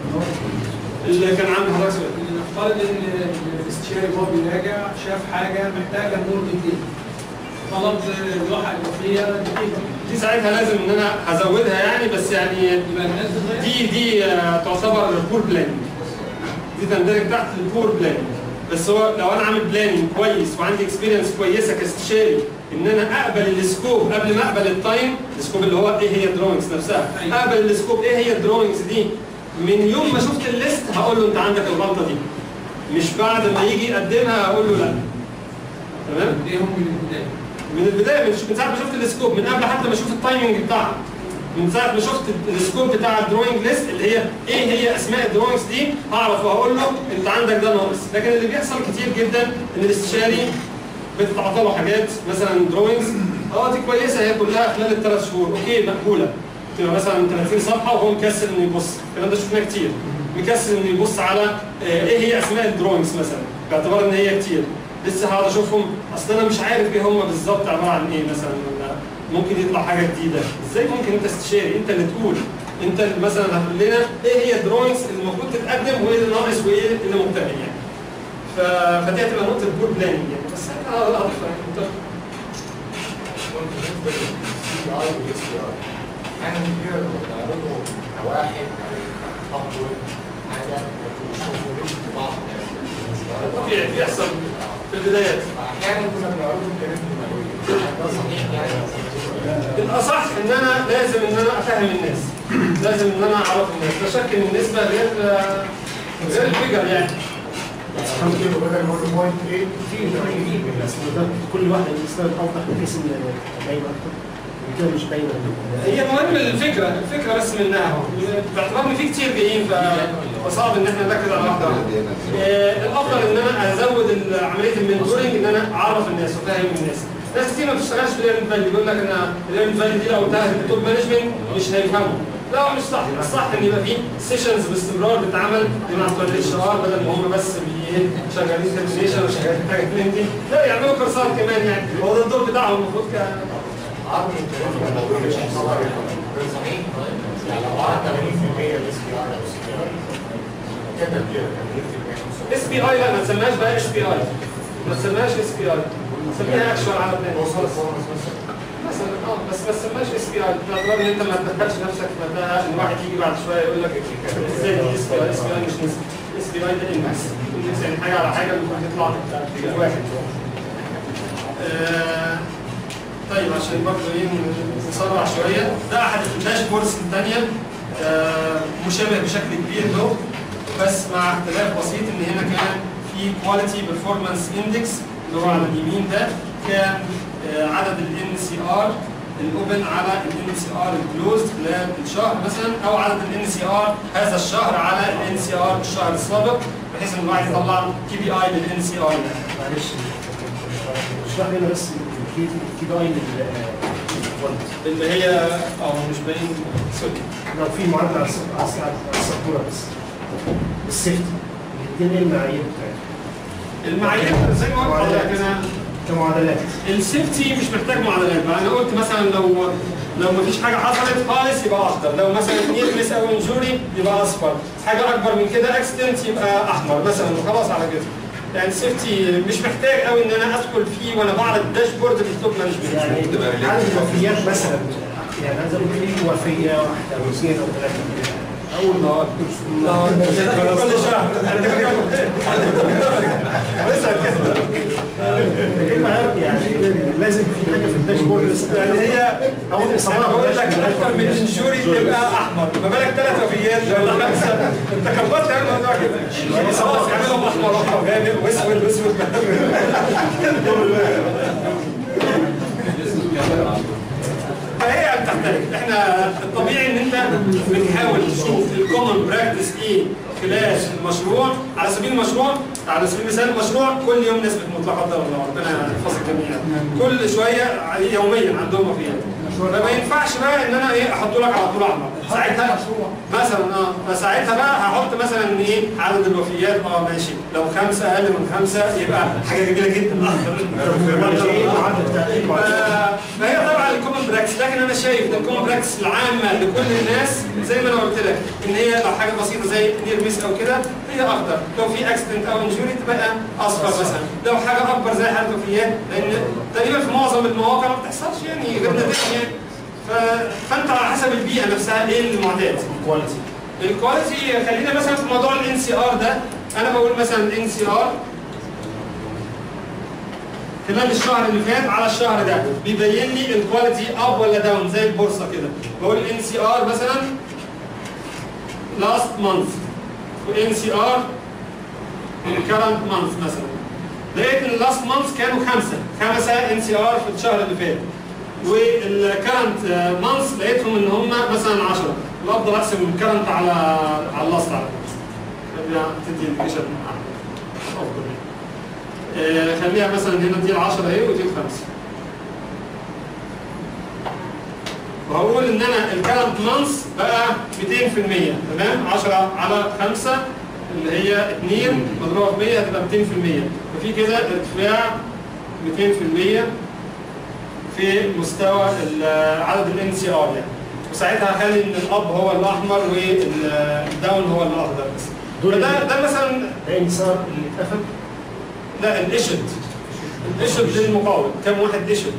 A: اللي كان عنده حضرتك سؤال
B: نفترض ان الاستشاري وهو بيراجع شاف حاجه محتاجه مور ديتيل طلب لوحه اضافيه دقيقه
A: دي ساعتها لازم ان انا هزودها يعني بس يعني
B: يبقى الناس بتغير
A: دي دي آه، تعتبر بور بلان دي تندرج تحت البور بلان بس هو لو انا عامل بلاننج كويس وعندي اكسبيرينس كويسه كاستشاري ان انا اقبل السكوب قبل ما اقبل التايم السكوب اللي هو ايه هي الدروينجز نفسها اقبل السكوب ايه هي الدروينجز دي من يوم ما شفت الليست هقول له انت عندك الغلطه دي مش بعد ما يجي يقدمها هقول له لا تمام
B: اديهم من البدايه
A: من البدايه من من ساعه ما شفت السكوب من قبل حتى ما اشوف التايمنج بتاعها من ساعه ما شفت السكوب بتاع الدروينج ليست اللي هي ايه هي اسماء الدروينجز دي هعرف وهقول له انت عندك ده ناقص لكن اللي بيحصل كتير جدا ان الاستشاري بتتعطى له حاجات مثلا دروينجز اه دي كويسه هي كلها خلال الثلاث شهور اوكي مقبوله تبقى مثلا 30 صفحه وهو مكسل انه يبص الكلام ده شفناه كتير مكسل انه يبص على آه، ايه هي اسماء الدروينجز مثلا باعتبار ان هي كتير لسه هقعد اشوفهم اصل انا مش عارف ايه هم بالظبط عباره عن ايه مثلا ولا ممكن يطلع حاجه جديده ازاي ممكن انت استشاري انت اللي تقول انت اللي مثلا هتقول لنا ايه هي الدروينجز اللي المفروض تتقدم وايه اللي ناقص وايه اللي مكتمل يعني ف... فدي هتبقى نقطه بول بلاننج يعني بس انا لا
I: بالنسبه للسي اي والاس بي اي احيانا كتير بنعرضه كواحد اطول حاجه بنشوفه ليش في بعض
A: طبيعي بيحصل في البدايات
I: احيانا كنا بنعرضه كريم مئويه ده صحيح يعني
A: الاصح ان انا لازم ان انا افهم الناس لازم ان انا اعرف الناس لا شك ان النسبه غير غير الفيجر يعني
I: بدل ما اقول بوينت 8
C: في تغيير من الاسماء كل واحده بتستخدم اوضح بحيث ان باينه اكتر كده مش باينه
A: هي المهم الفكره الفكره بس منها اهو باعتبار ان في كتير جايين ف- فصعب ان احنا نركز على واحده واحده آه، الافضل ان انا ازود ال- عمليه المنتورنج ان انا اعرف الناس وافهم الناس ناس كتير ما بتشتغلش في الايرن فالي يقول لك انا الايرن فالي دي لو قلتها للتوب مانجمنت مش هيفهموا لا هو مش صح الصح ان يبقى في سيشنز باستمرار بتتعمل مع بتوع الاتش ار بدل ما هم بس بي- إيه، شغالين ترمينيشن وشغالين حاجه من دي لا يعملوا كورسات كمان يعني هو ده الدور بتاعهم المفروض ك
I: عرض الكريم مئويه مش صحيح ده صحيح يعني لو عرض 80% الاس بي اي او سي بي اي كتب كده 80%
A: اس بي اي لا ما تسميهاش بقى اس بي اي ما تسميهاش اس بي اي سميها اكشوال على بلان
I: توصل الفورمس مثلا
A: مثلا اه بس ما تسميهاش اس بي اي باعتبار ان انت ما تدخلش نفسك في متاهه ان واحد يجي بعد شويه يقول لك ازاي دي اس بي اي اس بي اي مش نسبي اس بي اي ده اندكس اندكس يعني حاجه على حاجه المفروض تطلع في واحد آه، طيب عشان برضه ايه نسرع شويه ده احد الداشبوردز الثانيه مشابه بشكل كبير له بس مع اختلاف بسيط ان هنا كان في كواليتي بيرفورمانس اندكس اللي هو على اليمين ده كان آه، عدد الان سي ار الاوبن على الان سي ار الكلوزد خلال الشهر مثلا او عدد الان سي ار هذا الشهر على الان سي ار الشهر السابق بحيث ان الواحد يطلع كي بي اي للان سي ار
C: معلش اشرح لنا بس الكي بي اي
A: اللي هي اه مش باين سوري
C: لو في معادله على الس- على الس- على السبوره بس السيفتي الاثنين ايه المعايير بتاعتهم؟
A: المعايير زي ما قلت لحضرتك انا
C: كمعادلات
A: السيفتي مش محتاج معادلات بقى انا قلت مثلا لو لو مفيش حاجه حصلت خالص يبقى اخضر لو مثلا نيرمس او انجوري يبقى اصفر حاجه اكبر من كده اكسيدنت يبقى احمر مثلا وخلاص على كده يعني السيفتي مش محتاج قوي ان انا ادخل فيه وانا بعرض الداشبورد للتوب مانجمنت
C: يعني عدد الوفيات مثلا يعني عايز اقول في وفيه واحده او اثنين او ثلاثه اول ما
A: كل شهر
C: يعني لازم في حاجه في الداشبورد
A: يعني هي
C: اول
A: انا
C: اصابه
A: بقول لك اكتر من انجوري تبقى احمر ما بالك ثلاث وفيات ولا خمسه انت كبرت يعني الموضوع كده خلاص يعملهم احمر واحمر غامق واسود واسود فهي يعني بتختلف احنا الطبيعي ان انت بتحاول تشوف الكومن براكتس ايه خلال المشروع على سبيل المشروع على سبيل المثال المشروع كل يوم نسبه مطلقه قدر الله ربنا يحفظ الجميع كل شويه يوميا عندهم وفيات فما ينفعش بقى ان انا ايه احط لك على طول احمر ساعتها مثلا اه فساعتها بقى هحط مثلا ايه عدد الوفيات اه ماشي لو خمسه اقل من خمسه يبقى حاجه جميله جدا ف- فهي طبعا الكومن براكتس لكن انا شايف ان الكومن براكتس العامه لكل الناس زي ما انا قلت لك ان هي لو حاجه بسيطه زي نير ميس او كده هي اخضر لو في اكسيدنت او انجوري تبقى اصفر مثلا لو حاجه اكبر زي حاله وفيات لان تقريبا في معظم المواقع ما بتحصلش يعني غير نادرا يعني ف- فانت على حسب البيئه نفسها ايه المعتاد
C: كواليتي
A: الكواليتي خلينا مثلا في موضوع الان سي ار ده انا بقول مثلا الان سي ار خلال الشهر اللي فات على الشهر ده بيبين لي الكواليتي اب ولا داون زي البورصه كده بقول ان سي ار مثلا لاست مانث وان سي ار current مانث مثلا لقيت ان اللاست مانث كانوا خمسه خمسه ان سي ار في الشهر اللي فات والكرنت مانث لقيتهم ان هم مثلا 10 الافضل اقسم الكرنت على على اللاست على فكرة. خليها تدي انديكيشن افضل يعني. آه، خليها مثلا هنا دي ال 10 اهي ودي الخمسه وهقول ان انا الكرنت مانث بقى 200% تمام 10 على 5 اللي هي 2 مضروبه في 100 هتبقى 200% ففي كده ارتفاع 200% في مستوى ال- عدد الان سي ار يعني وساعتها هخلي ان الاب هو الاحمر والداون هو الاخضر بس
C: دول
A: ده ده مثلا
C: ده انصار اللي اتقفل
A: لا الاشد الاشد للمقاول كم واحد اشد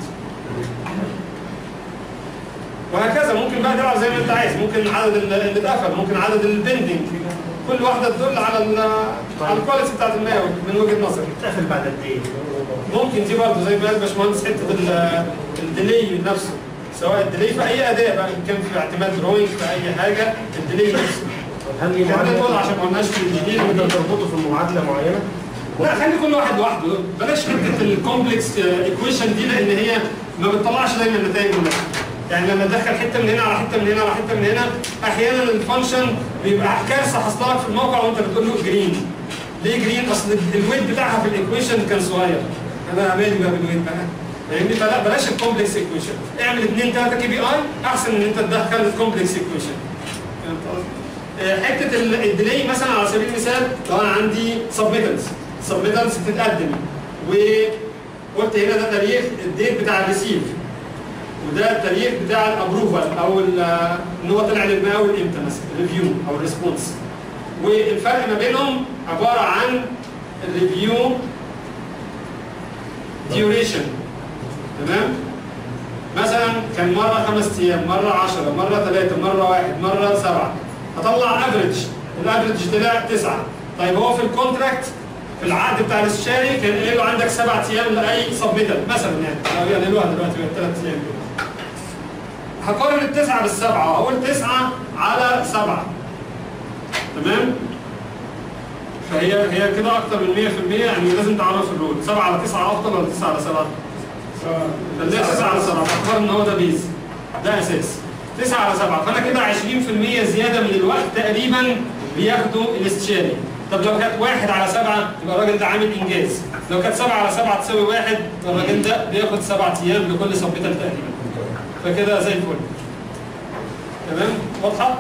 A: وهكذا ممكن بقى تلعب زي ما انت عايز ممكن عدد ال- اللي اتقفل ممكن عدد البندنج كل واحده تدل على ال على الكواليتي بتاعت المقاول من وجهه نظري
C: اتقفل بعد قد ايه؟
A: ممكن دي برضه زي ما قال باشمهندس حته ال- الديلي نفسه سواء الديلي في اي اداء بقى ان كان في اعتماد دروينج في اي حاجه الديلي نفسه
C: هل في
A: خلينا نقول
C: معادله
A: عشان ما قلناش في الجديد
C: تقدر تربطه في معادله معينه؟
A: لا خلي كل واحد لوحده بلاش حته الكومبلكس ايكويشن دي لان هي ما بتطلعش دايما نتائج مناسبه يعني لما تدخل حته من هنا على حته من هنا على حته من هنا احيانا الفانكشن بيبقى كارثه حاصله لك في الموقع وانت بتقول له جرين ليه جرين اصل الويت بتاعها في الايكويشن كان صغير انا مالي بقى بالويت بقى فاهمني فلا بلاش الكومبلكس ايكويشن اعمل اثنين ثلاثه كي بي اي احسن ان انت تدخل الكومبلكس ايكويشن فهمت قصدي؟ آه، حته ال- الديلي مثلا على سبيل المثال لو انا عندي سبميتنس سبميتنس بتتقدم وقلت هنا ده تاريخ الديت بتاع الريسيف وده التاريخ بتاع الابروفال او ال- ان هو طلع للمقاول امتى مثلا الريفيو او الريسبونس والفرق ما بينهم عباره عن الريفيو ديوريشن تمام مثلا كان مره خمس ايام مره 10 مره ثلاثه مره واحد مره سبعه هطلع افريج الافريج طلع تسعه طيب هو في الكونتراكت في العقد بتاع الاستشاري كان قايل له عندك سبعة ايام لاي سبميتال مثلا يعني لو يعملوها دلوقتي بقت ثلاث ايام كده هقارن التسعه بالسبعه هقول تسعه على سبعه تمام فهي هي كده اكتر من 100% يعني لازم تعرف الرول 7 على 9 افضل ولا 9 على 7 خليها 9 على 7 اختار ان هو ده بيز ده اساس 9 على 7 فانا كده 20% زياده من الوقت تقريبا بياخدوا الاستشاري طب لو كانت 1 على 7 يبقى الراجل ده عامل انجاز لو كانت 7 على 7 تساوي 1 يبقى الراجل ده بياخد 7 ايام لكل سبيتال تقريبا فكده زي الفل تمام واضحه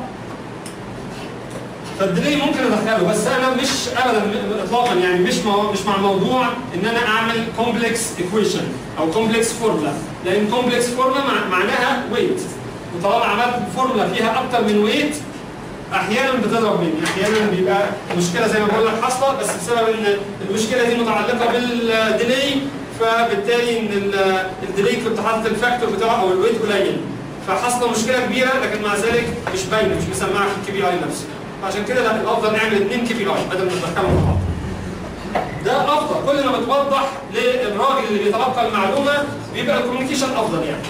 A: فالديلي ممكن ادخله بس انا مش ابدا اطلاقا يعني مش مو مش مع موضوع ان انا اعمل كومبلكس ايكويشن او كومبلكس فورمولا لان كومبلكس فورمولا معناها ويت وطالما عملت فورمولا فيها اكتر من ويت احيانا بتضرب مني احيانا بيبقى مشكله زي ما بقول لك حاصله بس بسبب ان المشكله دي متعلقه بالديلي فبالتالي ان ال- الديلي كنت حاطط الفاكتور بتاعه او الويت قليل فحصل مشكله كبيره لكن مع ذلك مش باينه مش مسمعه في الكي بي اي نفسه عشان كده لا الافضل نعمل اثنين كي بي اي بدل ما ندخلهم مع بعض ده افضل كل ما بتوضح للراجل اللي بيتلقى المعلومه بيبقى الكوميونيكيشن افضل يعني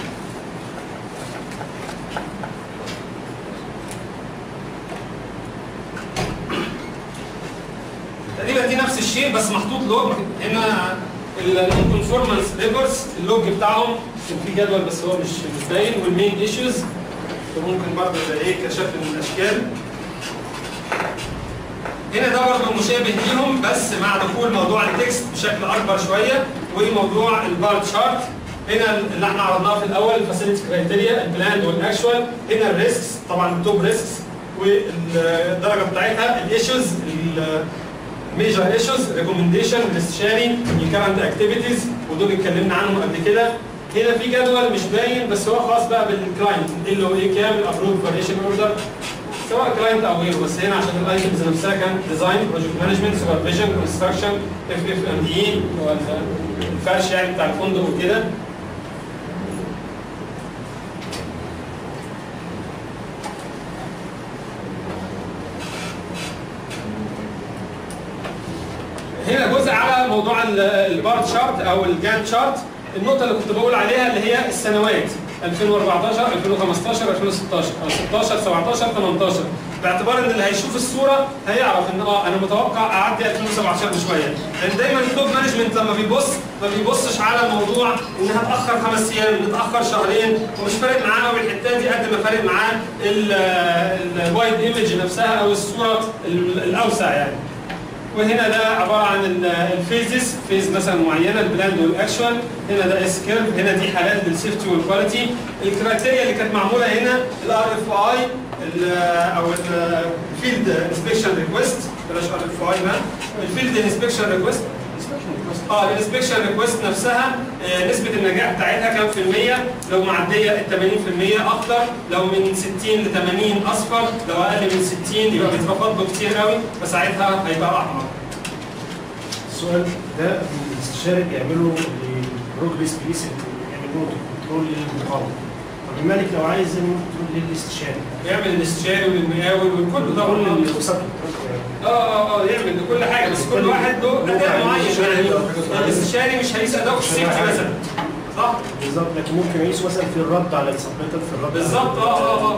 A: تقريبا دي نفس الشيء بس محطوط لوج هنا الكونفورمانس ريفرس اللوج بتاعهم كان في جدول بس هو مش مش باين والمين ايشوز فممكن برضه زي ايه كشكل من الاشكال هنا ده برضه مشابه ليهم بس مع دخول موضوع التكست بشكل اكبر شويه وموضوع البار تشارت هنا اللي احنا عرضناه في الاول الفاسيلتي كرايتيريا البلاند والاكشوال هنا الريسكس طبعا التوب ريسكس والدرجه بتاعتها الايشوز ميجر ايشوز ريكومنديشن الاستشاري الكرنت اكتيفيتيز ودول اتكلمنا عنهم قبل كده هنا في جدول مش باين بس هو خاص بقى بالكلاينت ال او اي كام الابروف فاريشن اوردر سواء كلاينت او غيره بس هنا عشان الايتمز نفسها كان ديزاين بروجكت مانجمنت سوبرفيجن كونستراكشن اف اف ام اي الفرش يعني بتاع الفندق وكده هنا جزء على موضوع ال- البار شارت او الجان شارت النقطه اللي كنت بقول عليها اللي هي السنوات 2014 2015 2016 او 16 17 18 باعتبار ان اللي هيشوف الصوره هيعرف ان اه انا متوقع اعدي 2017 بشويه لان دايما التوب مانجمنت لما بيبص ما بيبصش على موضوع انها تاخر خمس ايام نتاخر شهرين ومش فارق معاه قوي الحته دي قد ما فارق معاه الوايد ايمج نفسها او الصوره ال- الاوسع يعني وهنا ده عباره عن ال- الفيزز فيز مثلا معينه البلاند والاكشوال هنا ده اس كيرف هنا دي حالات بالسيفتي والكواليتي الكرايتيريا اللي كانت معموله هنا الار اف اي او الفيلد انسبكشن ريكويست بلاش ار اف اي بقى الفيلد انسبكشن ريكويست اه الانسبكشن ريكويست نفسها آه، نسبة النجاح بتاعتها كام في المية؟ لو معدية ال 80% أخضر، لو من 60 ل 80 أصفر، لو أقل من 60 يبقى بيتفضلوا كتير قوي فساعتها هيبقى أحمر.
C: السؤال ده الاستشاري بيعمله لبروجريس بليس يعمل نوت كنترول للمقاومه طب المالك لو عايز يعمل كنترول للاستشاري
A: يعمل الاستشاري والمقاول والكل طبعا
C: كل الخصائص
A: اه اه اه يعمل لكل حاجه بس كل واحد له اداء معين يعني الاستشاري مش هيقيس اداؤه في السيفتي مثلا صح؟
C: بالظبط لكن ممكن يقيس مثلا في الرد على السبميتر في الرد
A: بالظبط اه اه اه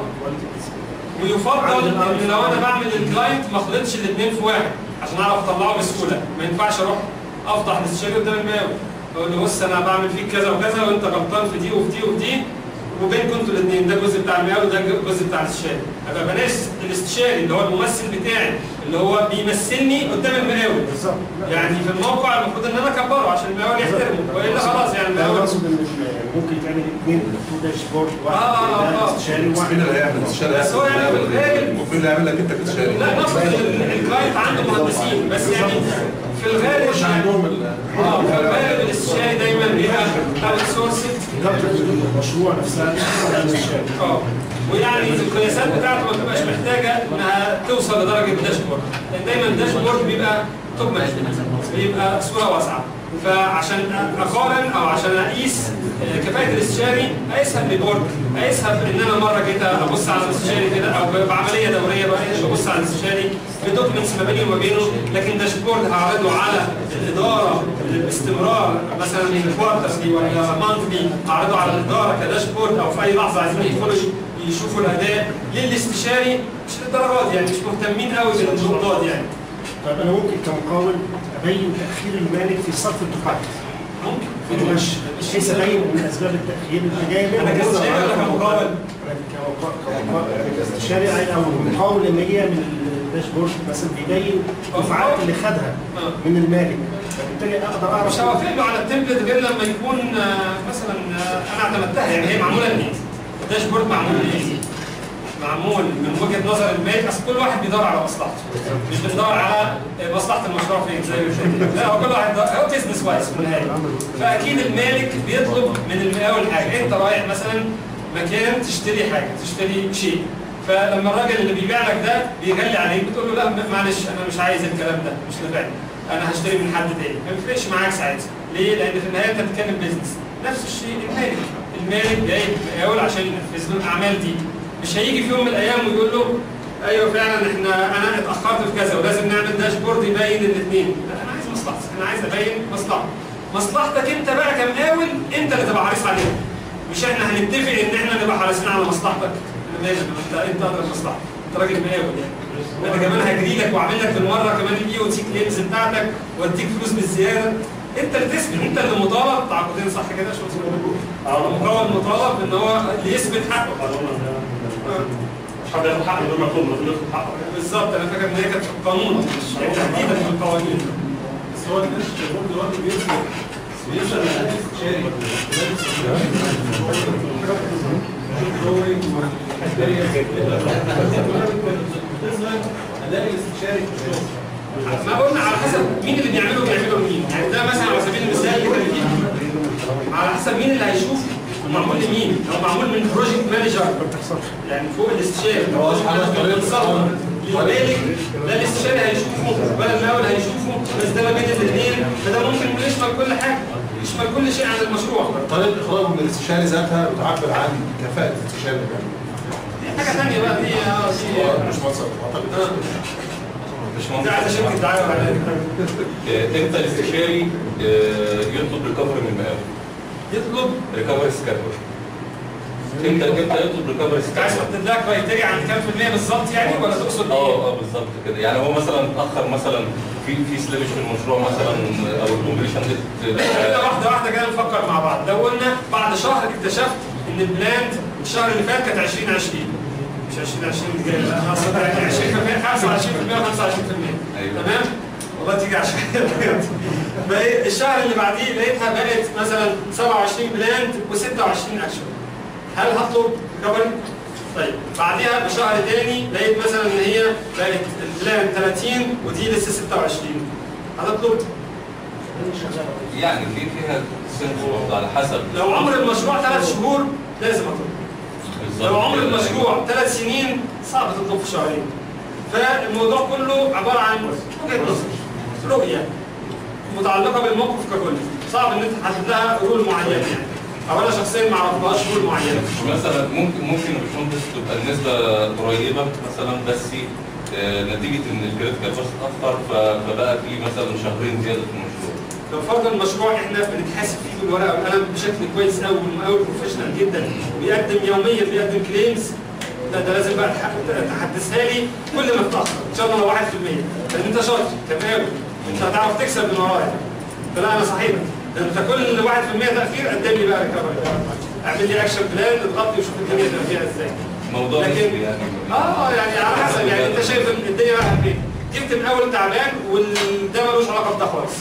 A: ويفضل ان لو انا بعمل الكلاينت ما اخلطش الاثنين في واحد عشان اعرف اطلعه بسهوله ما ينفعش اروح افضح الاستشاري قدام المقاول اقول له بص انا بعمل فيك كذا وكذا وانت غلطان في دي وفي دي وفي دي وبينكم انتوا الاثنين ده الجزء بتاع المقاول وده الجزء بتاع الاستشاري ابقى بناس الاستشاري اللي هو الممثل بتاعي اللي هو بيمثلني قدام المقاول
C: بالظبط
A: يعني في الموقع المفروض ان انا اكبره عشان المقاول يحترمه والا خلاص يعني
C: انا
A: المقاول
C: اقصد ان ممكن يتعمل اثنين تو داشبورد واحد
A: آه، آه،
C: ده
A: آه.
C: استشاري
E: مين
C: وواحد
E: اللي هيعمل الاستشاري
A: بس هو يعني في الغالب
E: المفروض اللي هيعمل لك انت كاستشاري
A: لا نقصد ال- الكلاينت عنده مهندسين بس يعني في الغالب
D: مش عندهم ال-
A: اه في الغالب الاستشاري دايما بيبقى اوت سورسد
C: إدارة المشروع نفسها ده الاستشاري
A: اه ويعني القياسات بتاعته ما بتبقاش محتاجه انها توصل لدرجه الداشبورد لان دايما الداشبورد بيبقى توب مانجمنت بيبقى صوره واسعه فعشان اقارن او عشان اقيس آه، كفاءه الاستشاري اقيسها بالورك اقيسها بان انا مره جيت ابص على الاستشاري كده او بعمليه دوريه بقى ببص على الاستشاري بدوكيومنتس ما بيني وما بينه لكن داشبورد هعرضه على الاداره باستمرار مثلا كوارترلي ولا مانثلي هعرضه على الاداره كداشبورد او في اي لحظه عايزين يدخلوا يشوفوا الاداء للاستشاري مش للدرجات يعني مش مهتمين قوي بالنقطات يعني
C: طيب انا ممكن كمقاول ابين تاخير المالك في صرف الدفعات
A: ممكن
C: في مش بحيث ابين من اسباب التاخير اللي جاي
A: انا كاستشاري ولا كمقاول؟
C: كاستشاري او المقاول لما يجي يعمل الداشبورد مثلا بيبين الدفعات اللي خدها من المالك فبالتالي اقدر اعرف
A: مش هوافق له على التمبلت غير لما يكون آه، مثلا آه، انا اعتمدتها يعني هي معموله ليه؟ الداشبورد معمول ليه؟ معمول من وجهه نظر المالك اصل كل واحد بيدور على مصلحته مش بندور على آه، مصلحه المشروع فين زي ما قلت. لا هو كل واحد بيدور- هو بيزنس وايز في النهايه فاكيد المالك بيطلب من المقاول حاجه انت رايح مثلا مكان تشتري حاجه تشتري شيء فلما الراجل اللي بيبيع لك ده بيغلي عليك بتقول له لا معلش انا مش عايز الكلام ده مش نافعني انا هشتري من حد تاني ما بيفرقش معاك ساعتها ليه؟ لان في النهايه انت بتتكلم بيزنس نفس الشيء المالك المالك جايب مقاول عشان ينفذ له الاعمال دي مش هيجي في يوم من الايام ويقول له ايوه فعلا احنا انا اتاخرت في كذا ولازم نعمل داشبورد يبين الاثنين لا انا عايز مصلحتي انا عايز ابين مصلحتي مصلحتك انت بقى كمقاول انت اللي تبقى حريص عليها مش احنا هنتفق ان احنا نبقى حريصين على مصلحتك انا مالي انت انت ادرى مصلحتك انت راجل مقاول يعني انا كمان هجري لك واعمل لك بالمره كمان الاي او تي كليمز بتاعتك واديك فلوس بالزياده انت اللي تثبت انت اللي مطالب تعاقدين صح كده شو اسمه المقاول مطالب ان هو اللي يثبت حقه
H: مش حد ياخد حقه بدون ما يطلب المفروض ياخد حقه
A: بالظبط انا فاكر ان هي كانت في القانون مش تحديدا في القوانين
K: بس هو الناس الشباب دلوقتي بيوصل بيوصل لحد استشاري الاقي الاستشاري في الشغل
A: ما قلنا على حسب مين اللي بيعمله بيعمله مين يعني ده مثلا على سبيل المثال اللي كان فيه على حسب مين اللي هيشوف معمول لمين لو معمول من بروجكت مانجر يعني فوق الاستشاري لو هو بالظبط للمالك ده الاستشاري هيشوفه ولا المقاول هيشوفه بس ده ما بين الاثنين فده ممكن يشمل كل حاجه يشمل كل شيء عن المشروع
D: طريقه اخراج من الاستشاري ذاتها بتعبر عن كفاءه الاستشاري كمان
A: دي حاجه ثانيه بقى دي اه دي
D: مش مصر اعتقد
A: دي عايزه شركه دعايه ولا
E: امتى الاستشاري آه، يطلب ريكفري من المقاول؟
A: يطلب
E: ريكفري سكادول امتى امتى يطلب ريكفري
A: انت عايز
E: سكادول؟
A: تحدد لها كرايتيريا عن كام في المية بالظبط يعني ولا تقصد ايه؟
E: اه اه بالظبط كده يعني هو مثلا اتاخر مثلا في في سليبش في المشروع مثلا او الكومبليشن
A: كده واحده واحده كده نفكر مع بعض لو قلنا بعد شهر اكتشفت ان البلاند الشهر اللي فات كانت 2020 مش 2020 اللي جاي لا اقصد يعني 20% 25% و 25%
E: أيوة.
A: تمام والله تيجي عشان بقى الشهر اللي بعديه لقيتها بقت مثلا 27 بلاند و26 اكشن هل هطلب ريكفري؟ طيب بعديها بشهر تاني لقيت مثلا ان هي بقت البلان 30 ودي لسه 26 هتطلب
E: يعني في فيها سنس برضه على حسب
A: لو عمر المشروع ثلاث شهور لازم اطلب
E: بالظبط
A: لو عمر
E: كده.
A: المشروع ثلاث سنين صعب تطلب في شهرين فالموضوع كله عباره عن وجهه نظر رؤيه متعلقه بالموقف ككل صعب ان انت تحدد لها رول معين يعني او انا شخصيا ما اعرفلهاش رول معينه
E: مثلا ممكن ممكن يا باشمهندس تبقى النسبه قريبه مثلا بس آه، نتيجه ان الكريدت كان بس اتاخر ف- فبقى في مثلا شهرين زياده في المشروع
A: لو فرضا المشروع احنا بنتحاسب فيه بالورقه والقلم بشكل كويس قوي والمقاول بروفيشنال جدا بيقدم يوميا بيقدم كليمز لا ده لازم بقى تح- تحدثها لي كل ما تتاخر ان شاء الله لو 1% لان انت شاطر كمقاول انت هتعرف تكسب من ورايا فلا انا صحيح ده انت كل 1% تاخير قدم لي بقى ريكفري اعمل لي اكشن بلان اضغط لي وشوف الدنيا تبقى فيها ازاي
E: موضوع
A: لكن-
E: نسبي يعني
A: اه يعني على حسب يعني انت شايف ان الدنيا رايحه فين جبت مقاول تعبان وده ملوش علاقه بده خالص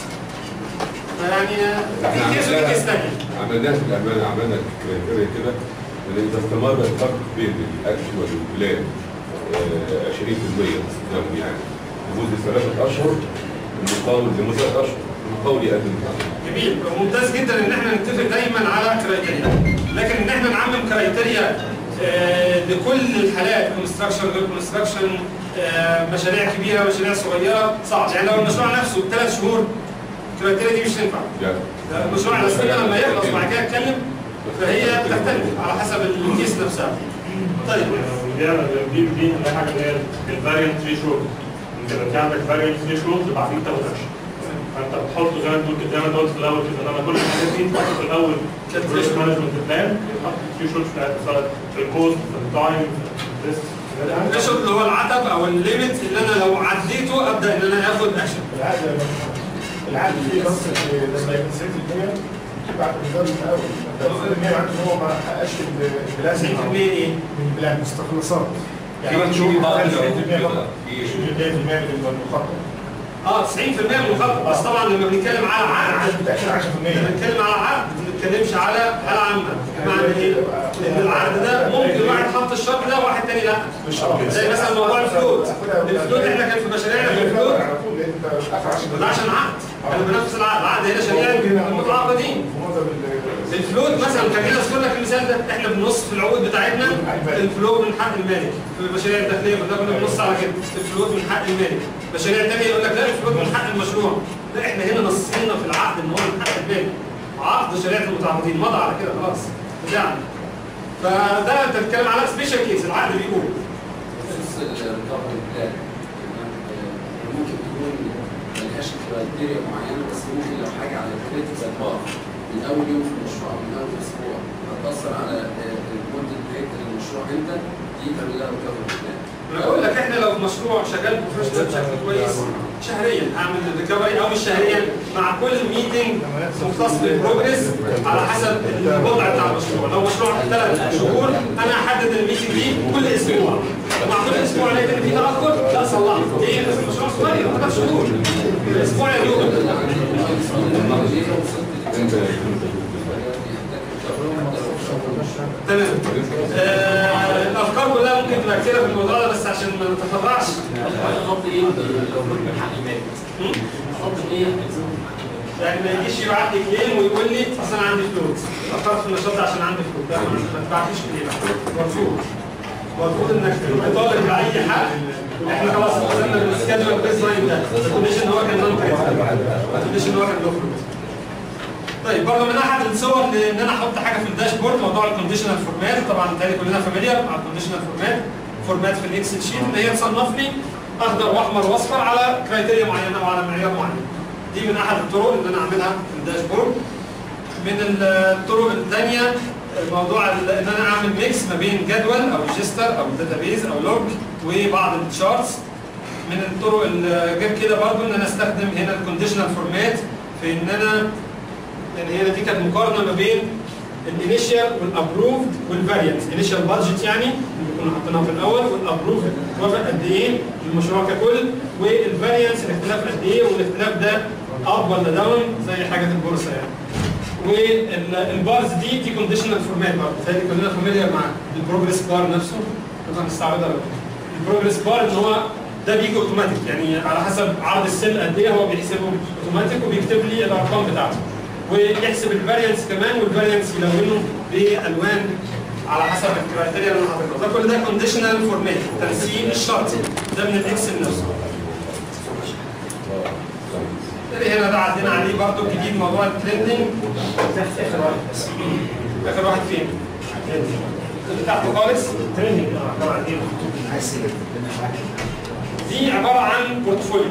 A: فيعني
J: احنا
A: في كيس وفي كيس
J: عملناها
A: ثانيه
J: عملناها في الامانه عملنا كريتيريا كده ان اذا استمر الفرق بين الاكشوال والبلان آه، 20% استخدام يعني لمده ثلاثه اشهر المقاول لمده اشهر المقاول يقدم
A: جميل ممتاز جدا ان احنا نتفق دايما على كرايتيريا لكن ان احنا نعمم كرايتيريا آه، لكل الحالات كونستراكشن غير كونستراكشن مشاريع كبيره مشاريع صغيره صعب يعني لو المشروع نفسه ثلاث شهور الكرايتيريا دي مش تنفع
J: يعني
A: ده المشروع الرسمي لما يخلص وبعد كده اتكلم فهي بتختلف على حسب الكيس نفسها طيب
H: دي دي دي اللي هي حاجه اللي هي الفاريانت ثري شورت انت لو في عندك فاريانت ثري شورت يبقى فيك تاخد اكشن فانت بتحط زي ما انت قلت زي ما انت قلت في الاول كده ان انا كل الحاجات دي تحط في الاول ريسك مانجمنت بلان تحط ثري شورت بتاعت سواء في الكوست في التايم في الريسك
A: الثريشولد اللي هو العتب او الليميت اللي انا لو عديته ابدا ان انا اخد اكشن
I: العقد العقد فيه بس لما يكون الدنيا بعد النظام من الاول انت المفروض ان هي عنده هو ما حققش البلازم
A: 90% ايه؟
I: من البلاد
C: مستخلصات
I: يعني
E: في-
I: انت
E: في
I: شوف
E: بعض
I: 90%
E: العقود
I: فقط
E: كده، في-
I: 90% من المخاطره
A: اه 90% من المخاطر بس طبعا لما بنتكلم على عقد
I: بتاكل 10%
A: لما بنتكلم على عقد ما بنتكلمش على حاله عامه بمعنى ايه؟ ان العقد ده ممكن واحد حط الشرط ده وواحد تاني لا
I: مش شرط
A: زي مثلا موضوع الفلوت الفلوت احنا كان في مشاريعنا في الفلوت
I: على طول لان انت بتقفل
A: ده عشان عقد انا بنفذ العقد العقد هنا شريان المتعاقدين
I: معظم ال-
A: الفلوت مثلا كان جينا اذكر لك المثال ده احنا بنص في العقود بتاعتنا الفلوت من حق المالك في المشاريع الداخليه كلها كنا بنص على كده الفلوت من حق المالك مشاريع تانية يقول لك لا الفلوت من حق المشروع لا احنا هنا نصينا في العقد ان هو من حق المالك عقد شريعه المتعاقدين مضى على كده خلاص بتاعنا فده انت بتتكلم على سبيشال كيس العقد بيقول
B: بخصوص الرقابة البلاد ممكن تكون ملهاش كرايتيريا معينة بس ممكن لو حاجة على الكريتيكال بار من أول يوم في المشروع من أول أسبوع هتأثر على المدة بتاعت المشروع أنت دي تعمل لها رقابة بلاد
A: انا بقول لك احنا لو في مشروع شغال بروفيشنال بشكل كويس شهريا هعمل ريكفري او مش شهريا مع كل ميتنج مختص بالبروجرس على حسب الوضع بتاع المشروع لو مشروع ثلاث شهور انا احدد الميتنج دي كل اسبوع مع كل اسبوع لقيت ان في تاخر لا صلحه ايه المشروع صغير ثلاث شهور الاسبوع يا دوب تمام آه، الافكار كلها ممكن تبقى كتيره في الموضوع ده بس عشان ما نتفرعش
G: خط ايه لو كنت من حق المالك خط ايه
A: يعني ما يجيش يبعت لي كليم ويقول لي اصل انا عندي فلوس فكرت في النشاط ده عشان عندي فلوس لا ما تبعتليش كليم مرفوض مرفوض انك تطالب باي حق احنا خلاص وصلنا للسكادجول بيز لاين ده ما تقوليش ان هو كان نون ما تقوليش ان هو كان له فلوس طيب برضه من احد الصور لان انا احط حاجه في الداشبورد موضوع الكونديشنال فورمات طبعا تاني كلنا فاميليار مع الكونديشنال فورمات فورمات في الاكسل شيت اللي هي تصنف لي اخضر واحمر واصفر على كرايتيريا معينه او على معيار معين دي من احد الطرق اللي انا اعملها في الداشبورد من الطرق الثانيه موضوع ال- ان انا اعمل ميكس ما بين جدول او ريجستر او داتابيز او لوج وبعض الشارتس من الطرق اللي غير كده برضو ان انا استخدم هنا الكونديشنال فورمات في ان انا يعني هنا دي كانت مقارنه ما بين الانيشال والابروفد والفاريانس انيشال بادجت يعني اللي كنا حاطينها في الاول والابروفد وافق قد ايه المشروع ككل والفاريانس الاختلاف قد ايه والاختلاف ده اب ولا داون زي حاجه البورصه يعني والبارز دي دي كونديشنال فورمات برضه فدي كلنا فاميليار مع البروجريس بار نفسه نقدر نستعرضها بقى. البروجريس بار ان هو ده بيجي اوتوماتيك يعني على حسب عرض السيل قد ايه هو بيحسبه اوتوماتيك وبيكتب لي الارقام بتاعته ويحسب الفاريانس كمان والفاريانس يلونه بالوان على حسب الكرايتيريا اللي انا حاططها ده كل ده كونديشنال فورمات تنسيق الشرطي ده من الاكسل نفسه اللي هنا ده عدينا عليه برضو جديد موضوع الترندنج اخر واحد بس اخر واحد فين؟ اللي تحته خالص
C: تريننج اه طبعا دي
A: دي عباره عن بورتفوليو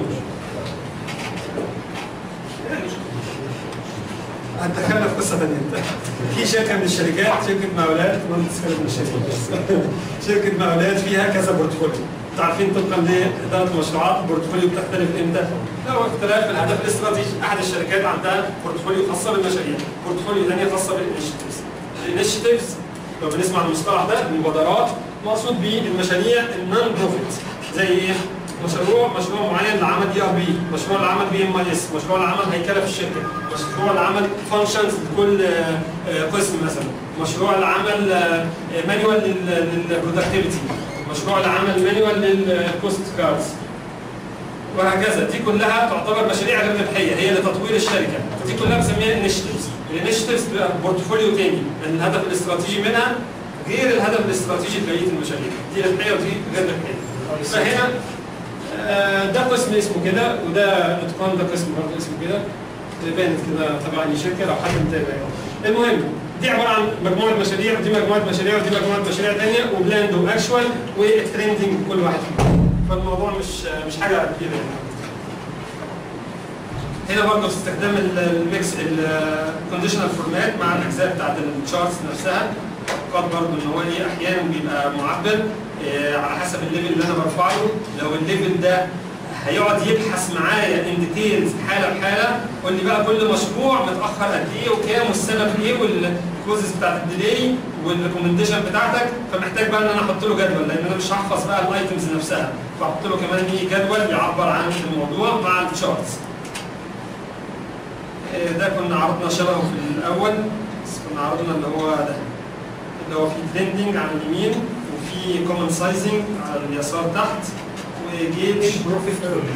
A: هتدخلنا في قصه ثانيه في شركه من الشركات شركه مقاولات مهندس خالد من الشركه شركه مقاولات فيها كذا بورتفوليو انتوا عارفين طبقا لاداره المشروعات البورتفوليو بتختلف امتى؟ لا هو اختلاف الهدف الاستراتيجي احد الشركات عندها بورتفوليو خاصه بالمشاريع بورتفوليو ثانيه خاصه بالانشيتيفز الانشيتيفز لو بنسمع عن المصطلح ده المبادرات مقصود بيه المشاريع النون بروفيت زي ايه؟ مشروع مشروع معين لعمل اي ار بي، مشروع لعمل بي ام اي اس، مشروع لعمل هيكله في الشركه، مشروع لعمل فانكشنز لكل آه، آه، قسم مثلا، مشروع لعمل مانيوال للبرودكتيفيتي، مشروع لعمل مانيوال للكوست كاردز وهكذا دي كلها تعتبر مشاريع غير ربحيه هي لتطوير الشركه دي كلها بنسميها انشيتيفز الانشيتيفز بتبقى بورتفوليو تاني لان الهدف الاستراتيجي منها غير الهدف الاستراتيجي لبقيه المشاريع دي ربحيه ودي غير ربحيه فهنا آه، ده قسم اسمه كده وده اتقان ده قسم برضه اسمه كده بانت كده تبع اي شركه لو حد متابع يعني. المهم دي عباره عن مجموعه مشاريع ودي مجموعه مشاريع ودي مجموعه مشاريع ثانيه وبلاند واكشوال والترندنج كل واحد فيهم. فالموضوع مش مش حاجه كبيره يعني. هنا برضه في استخدام ال- الميكس الكونديشنال فورمات مع الاجزاء بتاعت الشارتس نفسها قد برضه ان هو ايه احيانا بيبقى معبر إيه على حسب الليفل اللي انا برفعه لو الليفل ده هيقعد يبحث معايا ان ديتيلز حاله بحاله قول لي بقى كل مشروع متاخر قد ايه وكام والسبب ايه والكوزز بتاعت الديلي والريكومنديشن بتاعتك فمحتاج بقى ان انا احط له جدول لان انا مش هحفظ بقى الايتمز نفسها فاحط له كمان ايه جدول يعبر عن الموضوع مع التشارتس إيه ده كنا عرضنا شبهه في الاول بس كنا عرضنا اللي هو ده اللي هو في ترندنج على اليمين وفي كومن سايزنج على اليسار تحت وجيج
C: بروفيت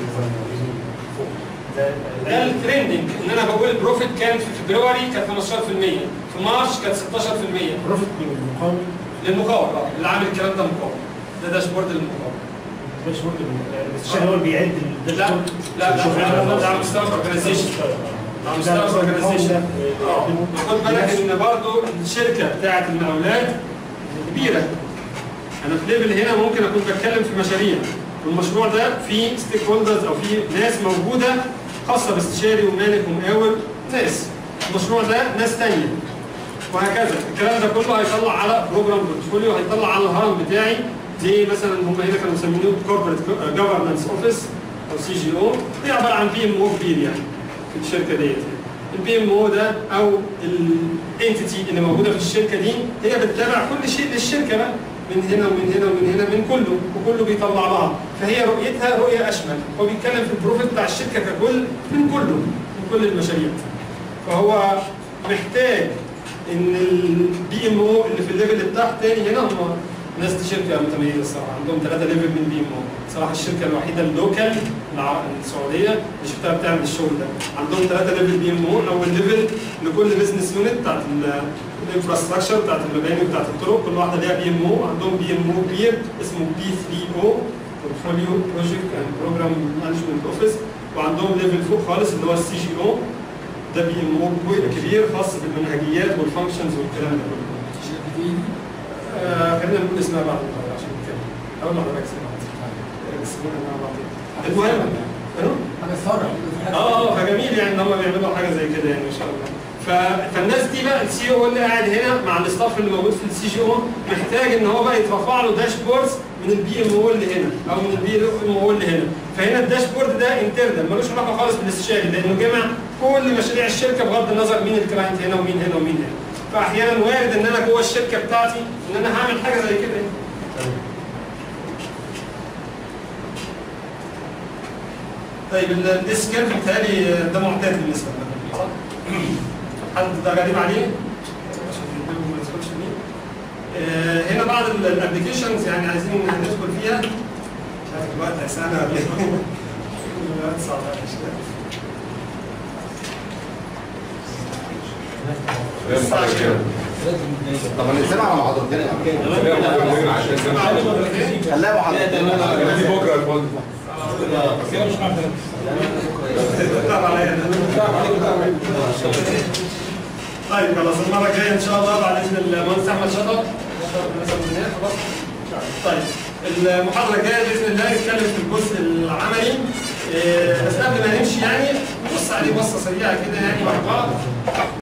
A: ده الترندنج ان انا بقول البروفيت كانت في فبراير كانت 15% في مارش كانت 16%
C: بروفيت من المقاومه
A: للمقاول اه اللي عامل الكلام ده مقاول ده داشبورد للمقاول
C: مش برضه الاستشاري هو اللي بيعد
A: لا لا لا
C: شوف
A: لا ده على مستوى الاورجنايزيشن على مستوى الاورجنايزيشن اه خد بالك ان برضه الشركه بتاعت المقاولات كبيره انا في ليفل هنا ممكن اكون بتكلم في مشاريع والمشروع ده فيه ستيك هولدرز او فيه ناس موجوده خاصه باستشاري ومالك ومقاول ناس المشروع ده ناس تانية وهكذا الكلام ده كله هيطلع على بروجرام بورتفوليو هيطلع على الهرم بتاعي زي مثلا هم هنا كانوا مسمينه كوربريت جفرنس اوفيس او سي جي او دي عباره عن بي ام او كبير يعني في الشركه ديت البي ام او ده او الانتيتي اللي موجوده في الشركه دي هي بتتابع كل شيء للشركه بقى من هنا ومن هنا ومن هنا من كله وكله بيطلع بعض فهي رؤيتها رؤيه اشمل هو بيتكلم في البروفيت بتاع الشركه ككل من كله من كل المشاريع فهو محتاج ان البي ام او اللي في الليفل اللي تحت تاني هنا هم ناس شركه متميزه الصراحه عندهم ثلاثه ليفل من بي ام او صراحه الشركه الوحيده اللوكال الع- السعوديه اللي شفتها بتعمل الشغل ده عندهم ثلاثه ليفل بي ام او اول ليفل لكل بزنس يونت بتاعت الانفراستراكشر بتاعت المباني بتاعت الطرق كل واحده ليها بي ام او عندهم بي ام او كبير اسمه بي 3 او بورتفوليو بروجكت اند بروجرام مانجمنت اوفيس وعندهم ليفل فوق خالص اللي هو السي جي او ده بي ام او كبير خاص بالمنهجيات والفانكشنز والكلام ده كله آه، خلينا نقول اسمها بعد المحاضرة عشان نتكلم اول ما حضرتك سمعت بس قلنا انها بعد المهم أيوه؟
F: حاجه ثروه
A: اه اه فجميل يعني ان هم بيعملوا حاجه زي كده يعني ما شاء الله ف- فالناس دي بقى السي او اللي قاعد هنا مع الاستاف اللي موجود في السي جي او محتاج ان هو بقى يترفع له داشبوردز من البي ام او اللي هنا او من البي ام او اللي هنا فهنا الداشبورد ده انترنال ملوش علاقه خالص بالاستشاري لانه جمع كل مشاريع الشركه بغض النظر مين الكلاينت هنا ومين هنا ومين هنا فاحيانا وارد ان انا جوه الشركه بتاعتي ان انا هعمل حاجه زي كده طيب الاس كيرف بتهيألي ده معتاد بالنسبه لنا صح؟ حد ده غريب عليه؟ عشان الفيديو ما يدخلش فيه. آه، هنا بعض الابلكيشنز يعني عايزين ندخل فيها مش عارف الوقت هيساعدنا ولا ايه؟ الوقت صعب على الساعة كام؟
I: طب هنسمع على محاضرتين خليها محاضرتين
J: دي بكره يا فندم
A: طبعا عليا طيب خلاص المره الجايه ان شاء الله بعد اذن المهندس احمد شطر خلاص طيب المحاضره الجايه باذن الله نتكلم في الجزء العملي إيه، بس قبل ما نمشي يعني نبص عليه بصه سريعه كده يعني مع بعض